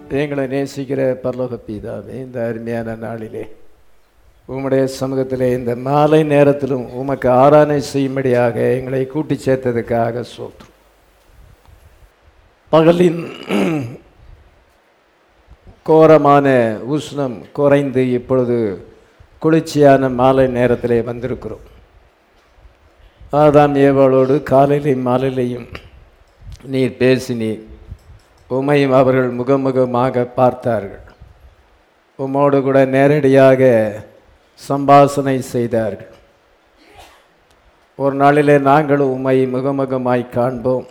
எங்களை நேசிக்கிற பரலோக பிதாவே இந்த அருமையான நாளிலே உம்முடைய சமூகத்திலே இந்த மாலை நேரத்திலும் உமக்கு ஆராதனை செய்யும்படியாக எங்களை கூட்டி சேர்த்ததுக்காக சோத்ரும் பகலின் கோரமான உஷ்ணம் குறைந்து இப்பொழுது குளிர்ச்சியான மாலை நேரத்திலே வந்திருக்கிறோம் ஆதாம் ஏவாளோடு காலையிலையும் மாலையிலையும் நீர் பேசினீர் உமையும் அவர்கள் முகமுகமாக பார்த்தார்கள் உம்மோடு கூட நேரடியாக சம்பாசனை செய்தார்கள் ஒரு நாளிலே நாங்கள் உம்மை முகமுகமாய் காண்போம்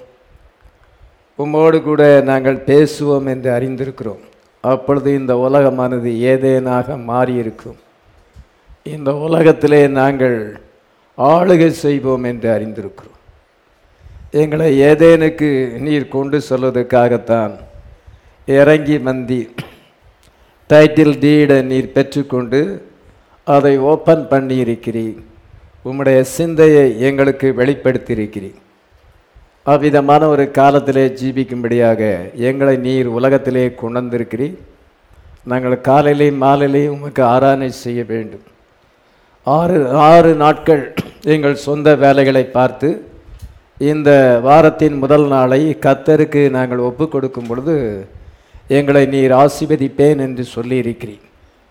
உம்மோடு கூட நாங்கள் பேசுவோம் என்று அறிந்திருக்கிறோம் அப்பொழுது இந்த உலகமானது ஏதேனாக மாறியிருக்கும் இந்த உலகத்திலே நாங்கள் ஆளுகை செய்வோம் என்று அறிந்திருக்கிறோம் எங்களை ஏதேனுக்கு நீர் கொண்டு சொல்வதற்காகத்தான் இறங்கி வந்தி டைட்டில் டீடை நீர் பெற்றுக்கொண்டு அதை ஓப்பன் பண்ணியிருக்கிறீர் உம்முடைய சிந்தையை எங்களுக்கு வெளிப்படுத்தியிருக்கிறீர் அவ்விதமான ஒரு காலத்திலே ஜீவிக்கும்படியாக எங்களை நீர் உலகத்திலே கொண்டு வந்திருக்கிறீர் நாங்கள் காலையிலையும் மாலையிலையும் உமக்கு ஆராதனை செய்ய வேண்டும் ஆறு ஆறு நாட்கள் எங்கள் சொந்த வேலைகளை பார்த்து இந்த வாரத்தின் முதல் நாளை கத்தருக்கு நாங்கள் ஒப்பு கொடுக்கும் பொழுது எங்களை நீர் ஆசிர்வதிப்பேன் என்று சொல்லியிருக்கிறீர்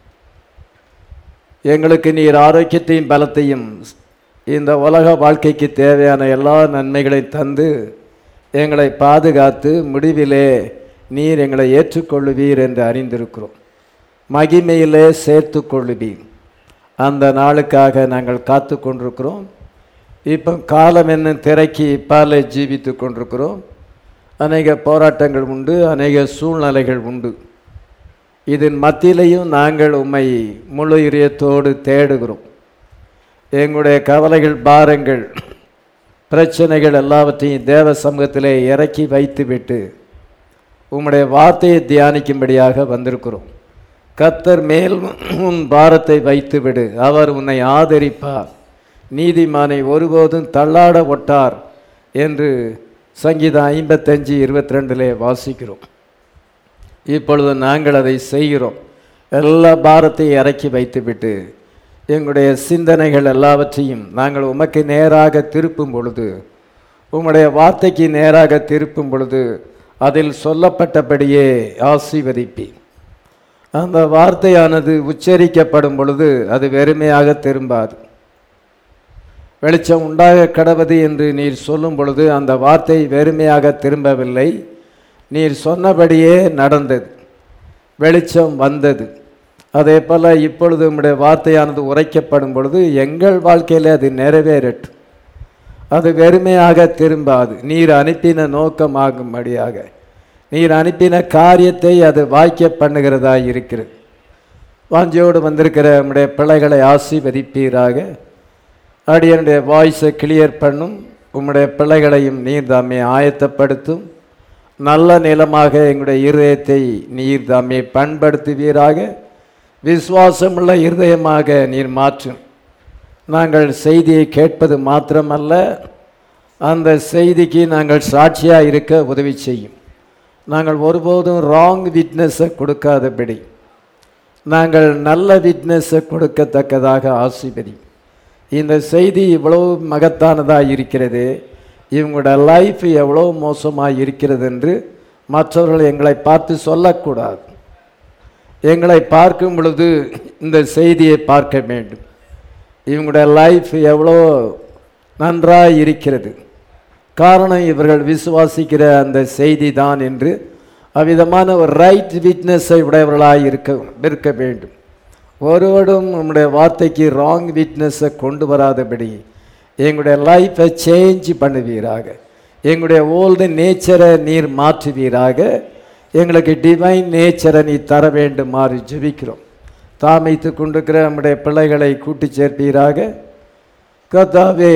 எங்களுக்கு நீர் ஆரோக்கியத்தையும் பலத்தையும் இந்த உலக வாழ்க்கைக்கு தேவையான எல்லா நன்மைகளையும் தந்து எங்களை பாதுகாத்து முடிவிலே நீர் எங்களை ஏற்றுக்கொள்ளுவீர் என்று அறிந்திருக்கிறோம் மகிமையிலே சேர்த்து கொள்ளுவீர் அந்த நாளுக்காக நாங்கள் காத்து கொண்டிருக்கிறோம் இப்போ காலம் என்ன திரைக்கு பாலை ஜீவித்து கொண்டிருக்கிறோம் அநேக போராட்டங்கள் உண்டு அநேக சூழ்நிலைகள் உண்டு இதன் மத்தியிலையும் நாங்கள் உம்மை முழு இதயத்தோடு தேடுகிறோம் எங்களுடைய கவலைகள் பாரங்கள் பிரச்சனைகள் எல்லாவற்றையும் தேவ சமூகத்திலே இறக்கி வைத்துவிட்டு உம்முடைய வார்த்தையை தியானிக்கும்படியாக வந்திருக்கிறோம் கத்தர் மேல் உன் பாரத்தை வைத்துவிடு அவர் உன்னை ஆதரிப்பார் நீதிமானை ஒருபோதும் தள்ளாட ஒட்டார் என்று சங்கீதம் ஐம்பத்தஞ்சு இருபத்தி ரெண்டிலே வாசிக்கிறோம் இப்பொழுது நாங்கள் அதை செய்கிறோம் எல்லா பாரத்தையும் இறக்கி வைத்துவிட்டு எங்களுடைய சிந்தனைகள் எல்லாவற்றையும் நாங்கள் உமக்கு நேராக திருப்பும் பொழுது உம்முடைய வார்த்தைக்கு நேராக திருப்பும் பொழுது அதில் சொல்லப்பட்டபடியே ஆசீர்வதிப்பேன் அந்த வார்த்தையானது உச்சரிக்கப்படும் பொழுது அது வெறுமையாக திரும்பாது வெளிச்சம் உண்டாக கடவது என்று நீர் சொல்லும் பொழுது அந்த வார்த்தை வெறுமையாக திரும்பவில்லை நீர் சொன்னபடியே நடந்தது வெளிச்சம் வந்தது அதே போல் இப்பொழுது உம்முடைய வார்த்தையானது உரைக்கப்படும் பொழுது எங்கள் வாழ்க்கையில் அது நிறைவேறட்டும் அது வெறுமையாக திரும்பாது நீர் அனுப்பின நோக்கமாகும்படியாக நீர் அனுப்பின காரியத்தை அது வாய்க்க பண்ணுகிறதா இருக்கிறது வாஞ்சியோடு வந்திருக்கிற நம்முடைய பிள்ளைகளை ஆசீர்வதிப்பீராக அடியனுடைய வாய்ஸை கிளியர் பண்ணும் உம்முடைய பிள்ளைகளையும் நீர் தாமே ஆயத்தப்படுத்தும் நல்ல நிலமாக எங்களுடைய இருதயத்தை நீர் தாமே பண்படுத்துவீராக விசுவாசமுள்ள இருதயமாக நீர் மாற்றும் நாங்கள் செய்தியை கேட்பது மாத்திரமல்ல அந்த செய்திக்கு நாங்கள் சாட்சியாக இருக்க உதவி செய்யும் நாங்கள் ஒருபோதும் ராங் விட்னஸை கொடுக்காதபடி நாங்கள் நல்ல விட்னஸை கொடுக்கத்தக்கதாக ஆசிர்வதி இந்த செய்தி இவ்வளோ மகத்தானதாக இருக்கிறது இவங்களோட லைஃப் எவ்வளோ மோசமாக இருக்கிறது என்று மற்றவர்கள் எங்களை பார்த்து சொல்லக்கூடாது எங்களை பார்க்கும் பொழுது இந்த செய்தியை பார்க்க வேண்டும் இவங்களுடைய லைஃப் எவ்வளோ நன்றாக இருக்கிறது காரணம் இவர்கள் விசுவாசிக்கிற அந்த செய்தி தான் என்று அவ்விதமான ஒரு ரைட் விட்னஸை உடையவர்களாக இருக்க இருக்க வேண்டும் ஒருவரும் நம்முடைய வார்த்தைக்கு ராங் விட்னஸை கொண்டு வராதபடி எங்களுடைய லைஃப்பை சேஞ்ச் பண்ணுவீராக எங்களுடைய ஓல்டு நேச்சரை நீர் மாற்றுவீராக எங்களுக்கு டிவைன் நேச்சரை நீ தர வேண்டுமாறு ஜெபிக்கிறோம் தாமைத்து கொண்டிருக்கிற நம்முடைய பிள்ளைகளை கூட்டி சேர்ப்பீராக கத்தாவே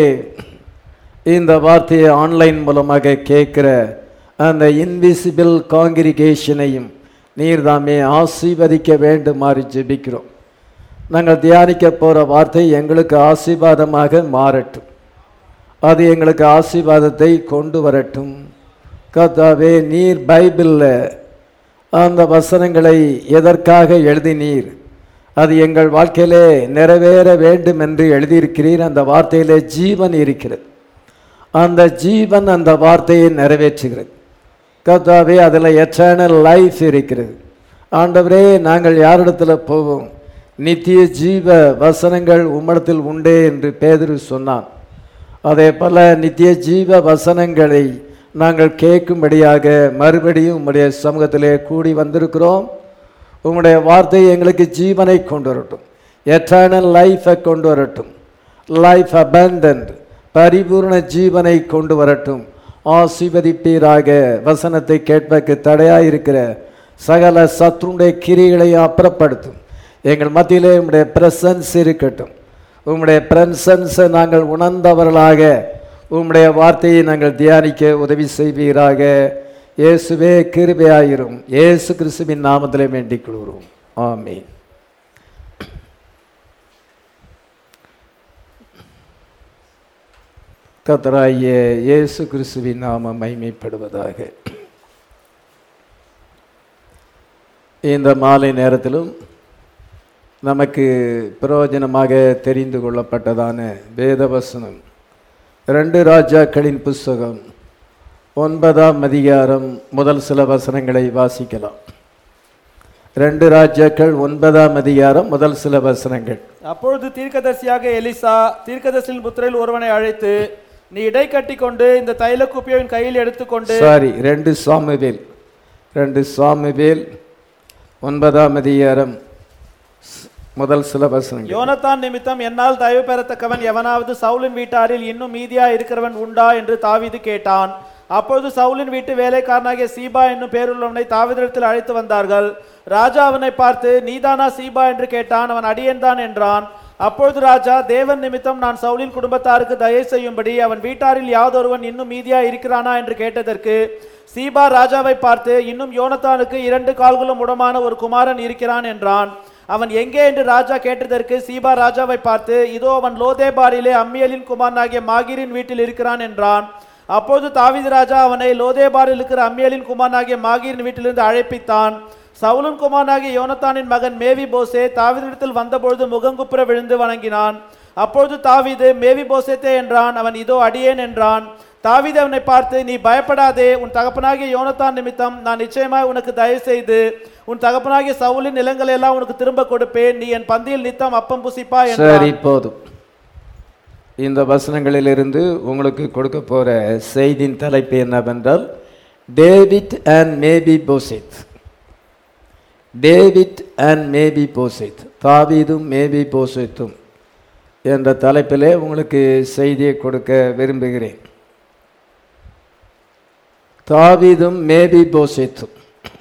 இந்த வார்த்தையை ஆன்லைன் மூலமாக கேட்குற அந்த இன்விசிபிள் காங்கிரிகேஷனையும் நீர் தாமே ஆசீர்வதிக்க வேண்டுமாறு ஜெபிக்கிறோம் நாங்கள் தியானிக்க போகிற வார்த்தை எங்களுக்கு ஆசீர்வாதமாக மாறட்டும் அது எங்களுக்கு ஆசீர்வாதத்தை கொண்டு வரட்டும் கத்தாவே நீர் பைபிளில் அந்த வசனங்களை எதற்காக எழுதினீர் அது எங்கள் வாழ்க்கையிலே நிறைவேற வேண்டும் என்று எழுதியிருக்கிறீர் அந்த வார்த்தையிலே ஜீவன் இருக்கிறது அந்த ஜீவன் அந்த வார்த்தையை நிறைவேற்றுகிறது கர்த்தாவே அதில் எட்டர்னல் லைஃப் இருக்கிறது ஆண்டவரே நாங்கள் யாரிடத்துல போவோம் நித்திய ஜீவ வசனங்கள் உம்மிடத்தில் உண்டே என்று பேதுரு சொன்னான் அதே போல நித்திய ஜீவ வசனங்களை நாங்கள் கேட்கும்படியாக மறுபடியும் உம்முடைய சமூகத்திலே கூடி வந்திருக்கிறோம் உம்முடைய வார்த்தை எங்களுக்கு ஜீவனை கொண்டு வரட்டும் எட்டர்னல் லைஃபை கொண்டு வரட்டும் லைஃப் abundant பரிபூர்ண ஜீவனை கொண்டு வரட்டும் ஆசீர்வதிப்பீராக வசனத்தை கேட்பதற்கு தடையாயிருக்கிற சகல சத்துருடைய கிரிகளையும் அப்புறப்படுத்தும் எங்கள் மத்தியிலே உம்முடைய பிரசன்ஸ் இருக்கட்டும் உம்முடைய பிரசன்ஸை நாங்கள் உணர்ந்தவர்களாக உம்முடைய வார்த்தையை நாங்கள் தியானிக்க உதவி செய்வீராக இயேசுவே கிருபையாயிரும் இயேசு கிறிஸ்துவின் நாமத்திலே வேண்டிக் கொள்கிறோம் ஆமென் கத்தராகிய இயேசு கிறிஸ்துவின் நாமம் மைமைப்படுவதாக இந்த மாலை நேரத்திலும் நமக்கு பிரயோஜனமாக தெரிந்து கொள்ளப்பட்டதான வேதவசனம் ரெண்டு ராஜாக்களின் புஸ்தகம் ஒன்பதாம் அதிகாரம் முதல் சில வசனங்களை வாசிக்கலாம் ரெண்டு ராஜாக்கள் ஒன்பதாம் அதிகாரம் முதல் சில வசனங்கள் அப்பொழுது தீர்க்கதரிசியாக எலிசா தீர்க்கதரிசியின் புத்திரில் ஒருவனை அழைத்து நீ இடை கட்டி கொண்டு இந்த தைல குப்பியோவின் கையில் எடுத்துக்கொண்டு சாரி ரெண்டு சாமுவேல் ரெண்டு சாமுவேல் ஒன்பதாம் அதிகாரம் ஸ்- முதல் சில வசனங்கள் யோனத்தான் நிமித்தம் என்னால் தயவு பெறத்தக்கவன் எவனாவது சவுலின் வீட்டாரில் இன்னும் மீதியா இருக்கிறவன் உண்டா என்று தாவீது கேட்டான் அப்பொழுது சவுலின் வீட்டு வேலைக்காரனாகிய சீபா என்னும் பேருள்ளவனை தாவீதிடத்தில் அழைத்து வந்தார்கள் ராஜா அவனை பார்த்து நீதானா சீபா என்று கேட்டான் அவன் அடியேன் தான் என்றான் அப்பொழுது ராஜா தேவன் நிமித்தம் நான் சவுலின் குடும்பத்தாருக்கு தயை செய்யும்படி அவன் வீட்டாரில் யாதொருவன் இன்னும் மீதியா இருக்கிறானா என்று கேட்டதற்கு சீபா ராஜாவை பார்த்து இன்னும் யோனத்தானுக்கு இரண்டு கால்களும் உடமான ஒரு குமாரன் இருக்கிறான் என்றான் அவன் எங்கே என்று ராஜா கேட்டதற்கு சீபா ராஜாவை பார்த்து இதோ அவன் லோதேபாரிலே அம்மியலின் குமாரனாகிய மாகீரின் வீட்டில் இருக்கிறான் என்றான் அப்போது தாவீது ராஜா அவனை லோதேபாரில் இருக்கிற அம்மியலின் குமாரனாகிய மாகீரின் வீட்டிலிருந்து அழைப்பித்தான் சவுலின் குமாரனாகிய யோனத்தானின் மகன் மேவி போசே தாவீதிடத்தில் வந்தபொழுது முகங்குப்புற விழுந்து வணங்கினான் அப்பொழுது தாவீது மேவி போசேத்தே என்றான் அவன் இதோ அடியேன் என்றான் தாவீது அவனை பார்த்து நீ பயப்படாதே உன் தகப்பனாகிய யோனத்தான் நிமித்தம் நான் நிச்சயமாய் உனக்கு தயவு செய்து உன் தகப்பனாகிய சவுலின் நிலங்களை எல்லாம் உனக்கு திரும்ப கொடுப்பேன் நீ என் பந்தியில் நித்தம் அப்பம் புசிப்பா சரி என்றான் போதும் இந்த வசனங்களிலிருந்து உங்களுக்கு கொடுக்க போற செய்தியின் தலைப்பு என்னவென்றால் David and Mephibosheth David and Mephibosheth தாவீதும் மேபி போசித்தும் என்ற தலைப்பிலே உங்களுக்கு செய்தியை கொடுக்க விரும்புகிறேன் தாவீதும் மேபி போசித்தும்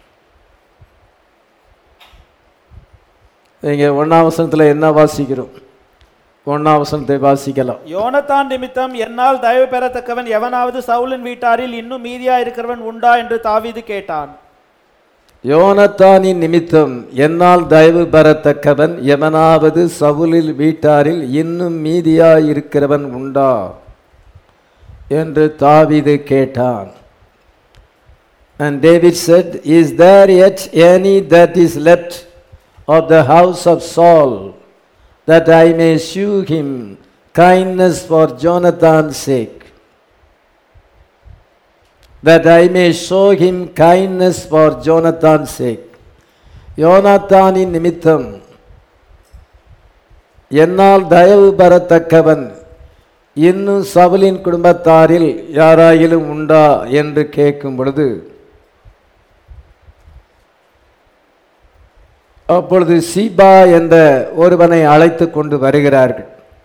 இங்கே ஒன்றாம் வசனத்தில் என்ன வாசிக்கிறோம் ஒன்றாம் வசனத்தை வாசிக்கலாம் யோனத்தான் நிமித்தம் என்னால் தயவு பெறத்தக்கவன் எவனாவது சவுலின் வீட்டாரில் இன்னும் மீதியா இருக்கிறவன் உண்டா என்று தாவீது கேட்டான் யோனத்தானின் நிமித்தம் என்னால் தயவு பெறத்தக்கவன் எவனாவது சவுலில் வீட்டாரில் இன்னும் மீதியாயிருக்கிறவன் உண்டா என்று தாவீது கேட்டான் And David said, Is there yet any that is left of the house of Saul, that I may shew him kindness for Jonathan's sake? that I may show him kindness for Jonathan's sake. யோனாத்தானின் நிமித்தம் என்னால் தயவு பெறத்தக்கவன் இன்னும் சவுலின் குடும்பத்தாரில் யாராயிலும் உண்டா என்று கேட்கும் பொழுது அப்பொழுது சீபா என்ற ஒருவனை அழைத்து கொண்டு வருகிறார்கள்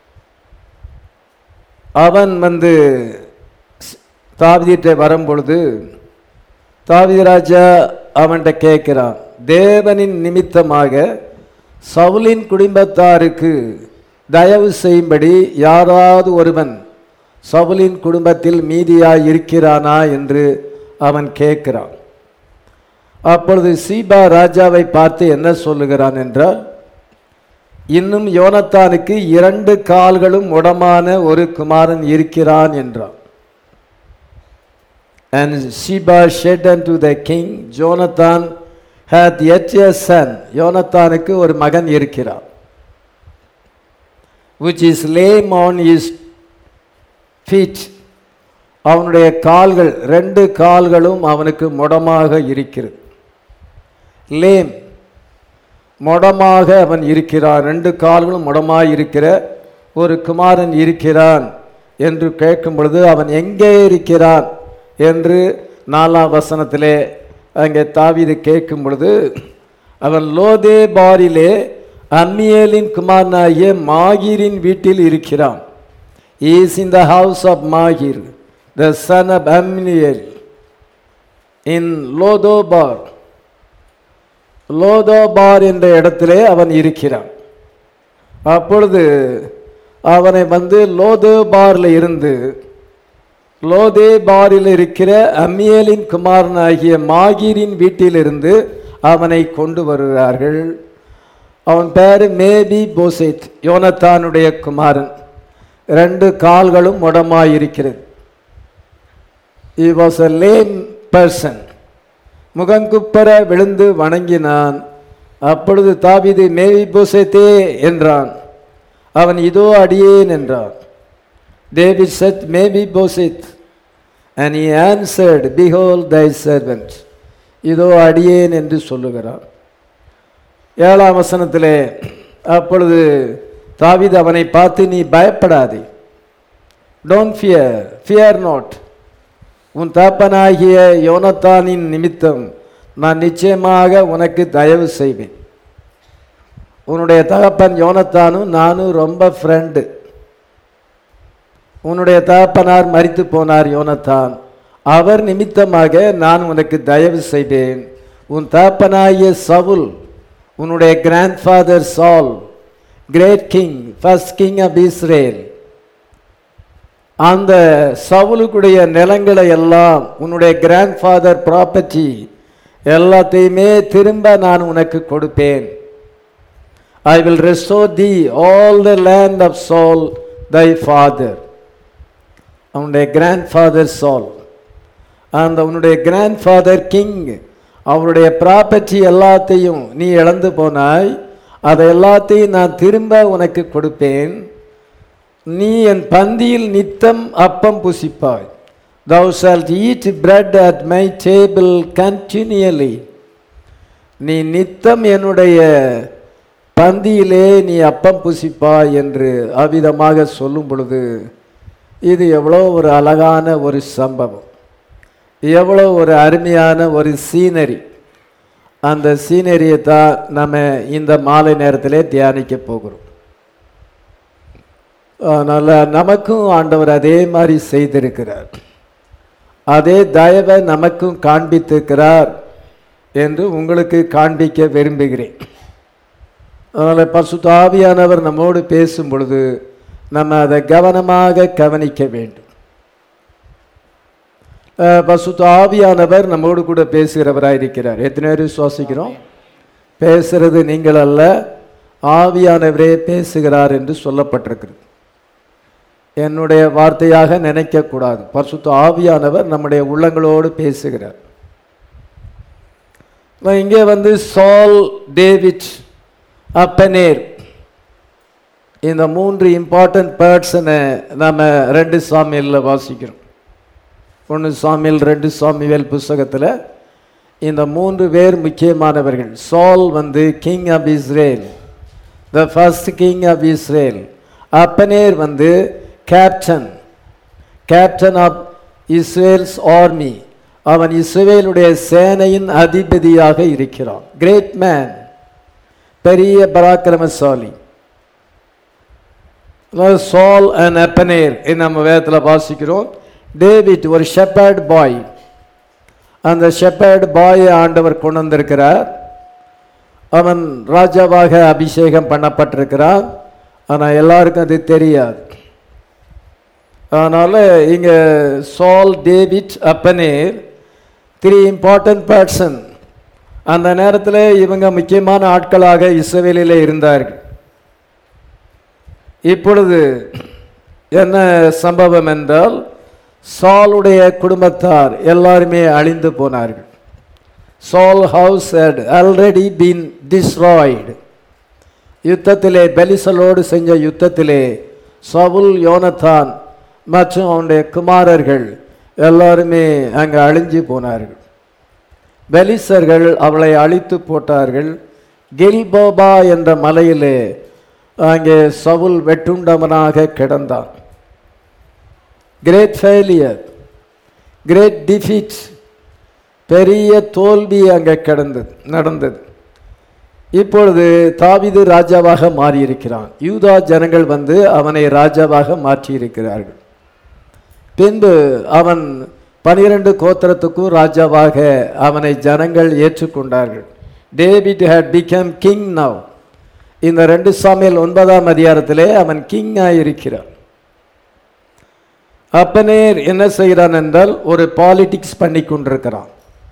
அவன் வந்து தாவிதிட்ட வரும்பொழுது தாவீது ராஜா அவன்கிட்ட கேட்கிறான் தேவனின் நிமித்தமாக சவுலின் குடும்பத்தாருக்கு தயவு செய்யும்படி யாராவது ஒருவன் சவுலின் குடும்பத்தில் மீதியாய் இருக்கிறானா என்று அவன் கேட்கிறான் அப்பொழுது சீபா ராஜாவை பார்த்து என்ன சொல்லுகிறான் என்றால் இன்னும் யோனத்தானுக்கு இரண்டு கால்களும் உடமான ஒரு குமாரன் இருக்கிறான் என்றான் And Sheba said unto the king, Jonathan hath yet a son யோனத்தானுக்கு ஒரு மகன் இருக்கிறான் which is lame on his feet அவனுடைய கால்கள் ரெண்டு கால்களும் அவனுக்கு முடமாக இருக்கிறது லேம் முடமாக அவன் இருக்கிறான் ரெண்டு கால்களும் முடமாக இருக்கிற ஒரு குமாரன் இருக்கிறான் என்று கேட்கும் பொழுது அவன் எங்கே இருக்கிறான் என்று நாலாம் வசனத்திலே அங்கே தாவீது கேட்கும் பொழுது அவன் லோதே பாரிலே அம்மியேலின் குமாரனாகிய மாகீரின் வீட்டில் இருக்கிறான் is in the house of Machir the son of Ammiel in Lodebar Lodebar என்ற இடத்திலே அவன் இருக்கிறான் அப்பொழுது அவனை வந்து லோதோபாரில் இருந்து லோதேபாரில் இருக்கிற அம்மியலின் குமாரனாகிய மாகீரின் வீட்டிலிருந்து அவனை கொண்டு வருகிறார்கள் அவன் பேர் மேபி போசேத் யோனத்தானுடைய குமாரன் ரெண்டு கால்களும் முடமாயிருக்கிறது he was a lame person முகங்குப்பர விழுந்து வணங்கினான் அப்பொழுது தாவீது மேவி போசேத்தே என்றான் அவன் இதோ அடியேன் என்றான் David said, Maybe Bosit. And he answered, Behold thy servant. இதோ அடியேன் என்று சொல்லுகிறான் ஏழாம் வசனத்திலே அப்பொழுது தாவீது அவனை பார்த்து நீ பயப்படாதே டோன்ட் ஃபியர் ஃபியர் நாட் உன் தாப்பனாகிய யோனத்தானின் நிமித்தம் நான் நிச்சயமாக உனக்கு தயவு செய்வேன் உன்னுடைய தகப்பன் யோனத்தானும் நானும் ரொம்ப ஃப்ரெண்டு உன்னுடைய தகப்பனார் மரித்து போனார் யோனத்தான் அவர் நிமித்தமாக நான் உனக்கு தயவு செய்தேன் உன் தகப்பனாகிய சவுல் உன்னுடைய grandfather Saul great king first king of Israel அந்த சவுலுக்குடைய நிலங்களை எல்லாம் உன்னுடைய கிராண்ட் ஃபாதர் ப்ராப்பர்ட்டி எல்லாத்தையுமே திரும்ப நான் உனக்கு கொடுப்பேன் I will restore thee all the land of Saul thy father அவனுடைய கிராண்ட் ஃபாதர் சால் அந்த உன்னுடைய கிராண்ட் ஃபாதர் கிங் அவருடைய ப்ராப்பர்ட்டி எல்லாத்தையும் நீ இழந்து போனாய் அதை எல்லாத்தையும் நான் திரும்ப உனக்கு கொடுப்பேன் நீ என் பந்தியில் நித்தம் அப்பம் புசிப்பாய் thou shalt eat bread at my table continually நீ நித்தம் என்னுடைய பந்தியிலே நீ அப்பம் புசிப்பாய் என்று அவ்விதமாக சொல்லும் பொழுது இது எவ்வளோ ஒரு அழகான ஒரு சம்பவம் எவ்வளோ ஒரு அருமையான ஒரு சீனரி அந்த சீனரியை தான் நம்ம இந்த மாலை நேரத்திலே தியானிக்க போகிறோம் அதனால் நமக்கும் ஆண்டவர் அதே மாதிரி செய்திருக்கிறார் அதே தயவை நமக்கும் காண்பித்திருக்கிறார் என்று உங்களுக்கு காண்பிக்க விரும்புகிறேன் அதனால் பசுத்த ஆவியானவர் நம்மோடு பேசும் பொழுது நம்ம அதை கவனமாக கவனிக்க வேண்டும் அஹ், பசுத்த ஆவியானவர் நம்மோடு கூட பேசுகிறவராக இருக்கிறார் எத்தனை பேர் சுவாசிக்கிறோம் பேசுறது நீங்கள் அல்ல ஆவியானவரே பேசுகிறார் என்று சொல்லப்பட்டிருக்கிறது என்னுடைய வார்த்தையாக நினைக்கக்கூடாது பரிசுத்த ஆவியானவர் நம்முடைய உள்ளங்களோடு பேசுகிறார் இப்ப இங்கே வந்து சால் டேவிட் அப்பனேர் இந்த மூன்று இம்பார்ட்டன்ட் பேர்ட்ஸனை நம்ம ரெண்டு சாமியலில் வாசிக்கிறோம் ஒன்று சாமியல் ரெண்டு சாமியல் புஸ்தகத்தில் இந்த மூன்று பேர் முக்கியமானவர்கள் சால் வந்து king of Israel the first king of Israel Abner வந்து captain captain of Israel's army அவன் இஸ்ரேலுடைய சேனையின் அதிபதியாக இருக்கிறான் கிரேட் மேன் பெரிய பராக்கிரமசாலி சால் அண்ட் அப்பனேர் நம்ம வேதத்தில் வாசிக்கிறோம் டேவிட் ஒரு ஷெப்பர்ட் பாய் அந்த ஷெப்பர்ட் பாயை ஆண்டவர் கொண்டு வந்திருக்கிறார் அவன் ராஜாவாக அபிஷேகம் பண்ணப்பட்டிருக்கிறான் ஆனால் எல்லாருக்கும் அது தெரியாது அதனால் இங்கே Saul David Abner three important person அந்த நேரத்தில் இவங்க முக்கியமான ஆட்களாக இஸ்ரவேலில் இருந்தார்கள் இப்பொழுது என்ன சம்பவம் என்றால் சாலுடைய குடும்பத்தார் எல்லாருமே அழிந்து போனார்கள் Saul house had already been destroyed. யுத்தத்திலே பெலிசலோடு செஞ்ச யுத்தத்திலே சவுல் யோனத்தான் மற்றும் அவனுடைய குமாரர்கள் எல்லாருமே அங்கே அழிஞ்சு போனார்கள் பெலிசர்கள் அவளை அழித்து போட்டார்கள் கில்போபா என்ற மலையிலே அங்கே சவுல் வெட்டுண்டவனாக கிடந்தான் கிரேட் ஃபெயிலியர் கிரேட் டிஃபீட் பெரிய தோல்வி அங்கே கிடந்தது நடந்தது இப்பொழுது தாவீது ராஜாவாக மாறியிருக்கிறான் யூதா ஜனங்கள் வந்து அவனை ராஜாவாக மாற்றியிருக்கிறார்கள் பின்பு அவன் பனிரெண்டு கோத்திரத்துக்கும் ராஜாவாக அவனை ஜனங்கள் ஏற்றுக்கொண்டார்கள் David had become king now இந்த ரெண்டு சாமியல் ஒன்பதாம் அதிகாரத்திலே அவன் கிங்காக இருக்கிறான் அப்பனேர் என்ன செய்கிறான் என்றால் ஒரு பாலிடிக்ஸ் பண்ணி கொண்டிருக்கிறான்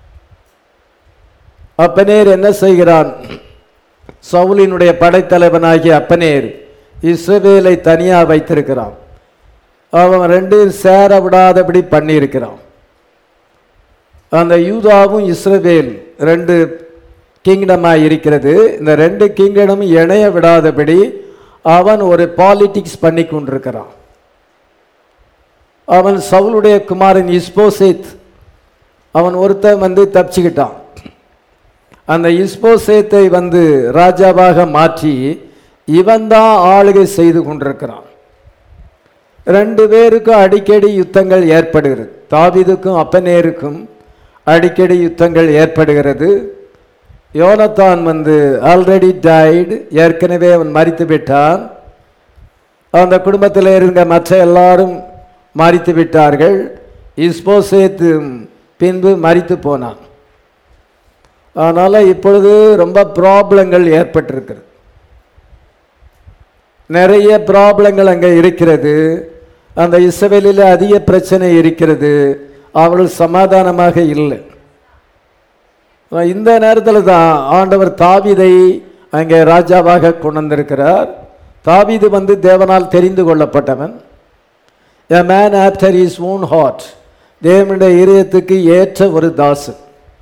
அப்பனேர் என்ன செய்கிறான் சவுலினுடைய படைத்தலைவனாகிய அப்பனேர் இஸ்ரவேலை தனியாக வைத்திருக்கிறான் அவன் ரெண்டு சேர விடாதபடி பண்ணியிருக்கிறான் அந்த யூதாவும் இஸ்ரவேல் ரெண்டு கிங்டமாக இருக்கிறது இந்த ரெண்டு கிங்டமும் இணைய விடாதபடி அவன் ஒரு பாலிடிக்ஸ் பண்ணி கொண்டிருக்கிறான் அவன் சவுலுடைய குமாரன் இஸ்போசேத் அவன் ஒருத்தன் வந்து தப்பிச்சுக்கிட்டான் அந்த இஸ்போசேத்தை வந்து ராஜாவாக மாற்றி இவன் தான் ஆளுகை செய்து கொண்டிருக்கிறான் ரெண்டு பேருக்கும் அடிக்கடி யுத்தங்கள் ஏற்படுகிறது தாவீதுக்கும் அப்பனேருக்கும் அடிக்கடி யுத்தங்கள் ஏற்படுகிறது யோனத்தான் வந்து ஆல்ரெடி டைடு ஏற்கனவே அவன் மறித்து விட்டான் அந்த குடும்பத்தில் இருந்த மற்ற எல்லாரும் மறித்து விட்டார்கள் இஸ்போசேத்து பின்பு மறித்து போனான் அதனால் இப்பொழுது ரொம்ப ப்ராப்ளங்கள் ஏற்பட்டிருக்கிறது நிறைய ப்ராப்ளங்கள் அங்கே இருக்கிறது அந்த இஸ்ரவேலில் அதிக பிரச்சனை இருக்கிறது அவள் சமாதானமாக இல்லை இந்த நேரத்தில் தான் ஆண்டவர் தாவீதை அங்கே ராஜாவாக கொண்டு வந்திருக்கிறார் தாவீது வந்து தேவனால் தெரிந்து கொள்ளப்பட்டவன் a man after his own heart தேவனுடைய இதயத்துக்கு ஏற்ற ஒரு தாசன்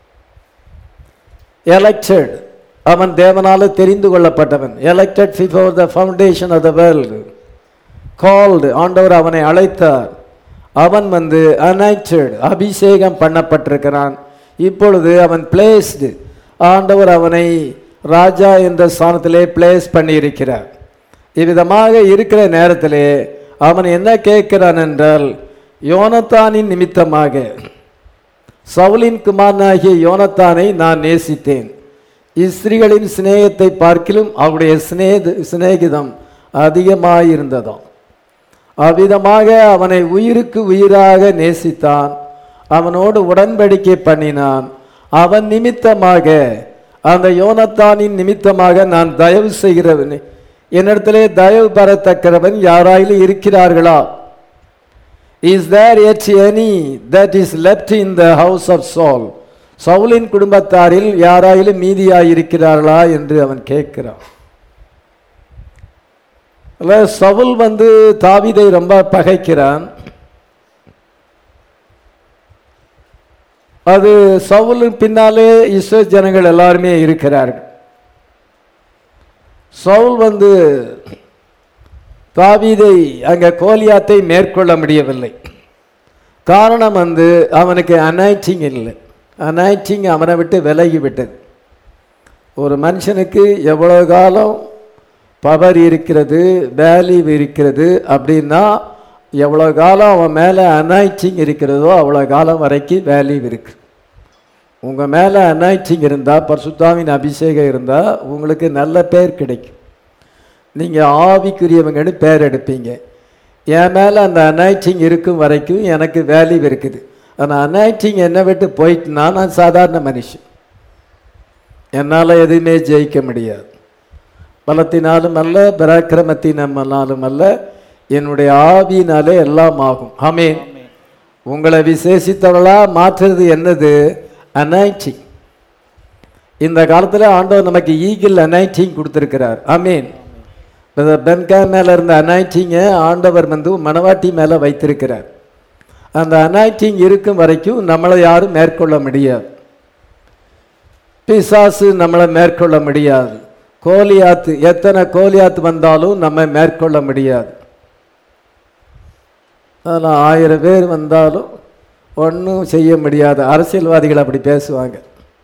எலெக்டட் அவன் தேவனால தெரிந்து கொள்ளப்பட்டவன் elected before the foundation of the world called ஆண்டவர் அவனை அழைத்தார் அவன் வந்து அனைட்டட் அபிஷேகம் பண்ணப்பட்டிருக்கிறான் இப்பொழுது அவன் பிளேஸ்டு ஆண்டவர் அவனை ராஜா என்ற ஸ்தானத்திலே பிளேஸ் பண்ணியிருக்கிறார் இவ்விதமாக இருக்கிற நேரத்திலே அவன் என்ன கேட்கிறான் என்றால் யோனத்தானின் நிமித்தமாக சவுலின் குமாரனாகிய யோனத்தானை நான் நேசித்தேன் இஸ்திரிகளின் சிநேகத்தை பார்க்கிலும் அவருடைய சிநேக சிநேகிதம் அதிகமாயிருந்ததாம் அவ்விதமாக அவனை உயிருக்கு உயிராக நேசித்தான் அவனோடு உடன்படிக்கை பண்ணினான் அவன் நிமித்தமாக அந்த யோனத்தானின் நிமித்தமாக நான் தயவு செய்கிறவன் என்னிடத்திலே தயவு பெறத்தக்கிறவன் யாராயிலும் இருக்கிறார்களா is there yet any that is left in the house of Saul சவுலின் குடும்பத்தாரில் யாராயிலும் மீதியாய் இருக்கிறார்களா என்று அவன் கேட்கிறான் அல்ல சவுல் வந்து தாவிதை ரொம்ப பகைக்கிறான் அது சவுலின் பின்னாலே இஸ்ரோ ஜனங்கள் எல்லாருமே இருக்கிறார்கள் சவுல் வந்து தாவீதை அங்கே கோலியாத்தை மேற்கொள்ள முடியவில்லை காரணம் வந்து அவனுக்கு அனாய்டிங் இல்லை அனாய்டிங் அவனை விட்டு விலகி விட்டது ஒரு மனுஷனுக்கு எவ்வளோ காலம் பவர் இருக்கிறது வேல்யூ இருக்கிறது அப்படின்னா எவ்வளோ காலம் அவன் மேலே அனாய்டிங் இருக்கிறதோ அவ்வளோ காலம் வரைக்கும் வேல்யூ இருக்கு உங்கள் மேலே அனாய்டிங் இருந்தால் பர்சுத்தாவின் அபிஷேகம் இருந்தால் உங்களுக்கு நல்ல பேர் கிடைக்கும் நீங்கள் ஆவிக்குரியவங்கன்னு பேர் எடுப்பீங்க என் மேலே அந்த அனாய்டிங் இருக்கும் வரைக்கும் எனக்கு வேல்யூ இருக்குது அந்த அனாய்டிங் என்னை விட்டு போயிட்டுனா நான் சாதாரண மனுஷன் என்னால் எதுவுமே ஜெயிக்க முடியாது பலத்தினாலும் அல்ல பராக்கிரமத்தினாலும் அல்ல என்னுடைய ஆவியினாலே எல்லாம் ஆகும் ஆமேன் உங்களை விசேஷித்தவளா மாற்றுறது என்னது அனாய்டிங் இந்த காலத்தில் ஆண்டவர் நமக்கு ஈகிள் அனாய்டிங் கொடுத்துருக்கிறார் ஆமீன் பென்கா மேலே இருந்த அனாய்டிங்கை ஆண்டவர் வந்து மணவாட்டி மேலே வைத்திருக்கிறார் அந்த அனாய்டிங் இருக்கும் வரைக்கும் நம்மளை யாரும் மேற்கொள்ள முடியாது பிசாசு நம்மளை மேற்கொள்ள முடியாது கோலியாத்து எத்தனை கோலியாத்து வந்தாலும் நம்ம மேற்கொள்ள முடியாது அதில் ஆயிரம் பேர் வந்தாலும் ஒன்றும் செய்ய முடியாது அரசியல்வாதிகள் அப்படி பேசுவாங்க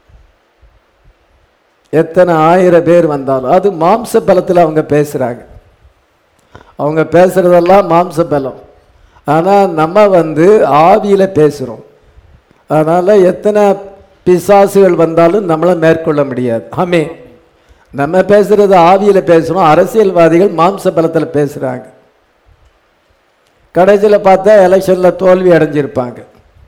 எத்தனை ஆயிரம் பேர் வந்தாலும் அது மாம்ச பலத்தில் அவங்க பேசுகிறாங்க அவங்க பேசுகிறதெல்லாம் மாம்ச பலம் ஆனால் நம்ம வந்து ஆவியில் பேசுகிறோம் அதனால் எத்தனை பிசாசுகள் வந்தாலும் நம்மளை மேற்கொள்ள முடியாது ஆமே நம்ம பேசுகிறது ஆவியில் பேசுகிறோம் அரசியல்வாதிகள் மாம்ச பலத்தில் பேசுகிறாங்க கடைசியில் பார்த்தா எலெக்ஷனில் தோல்வி அடைஞ்சிருப்பாங்க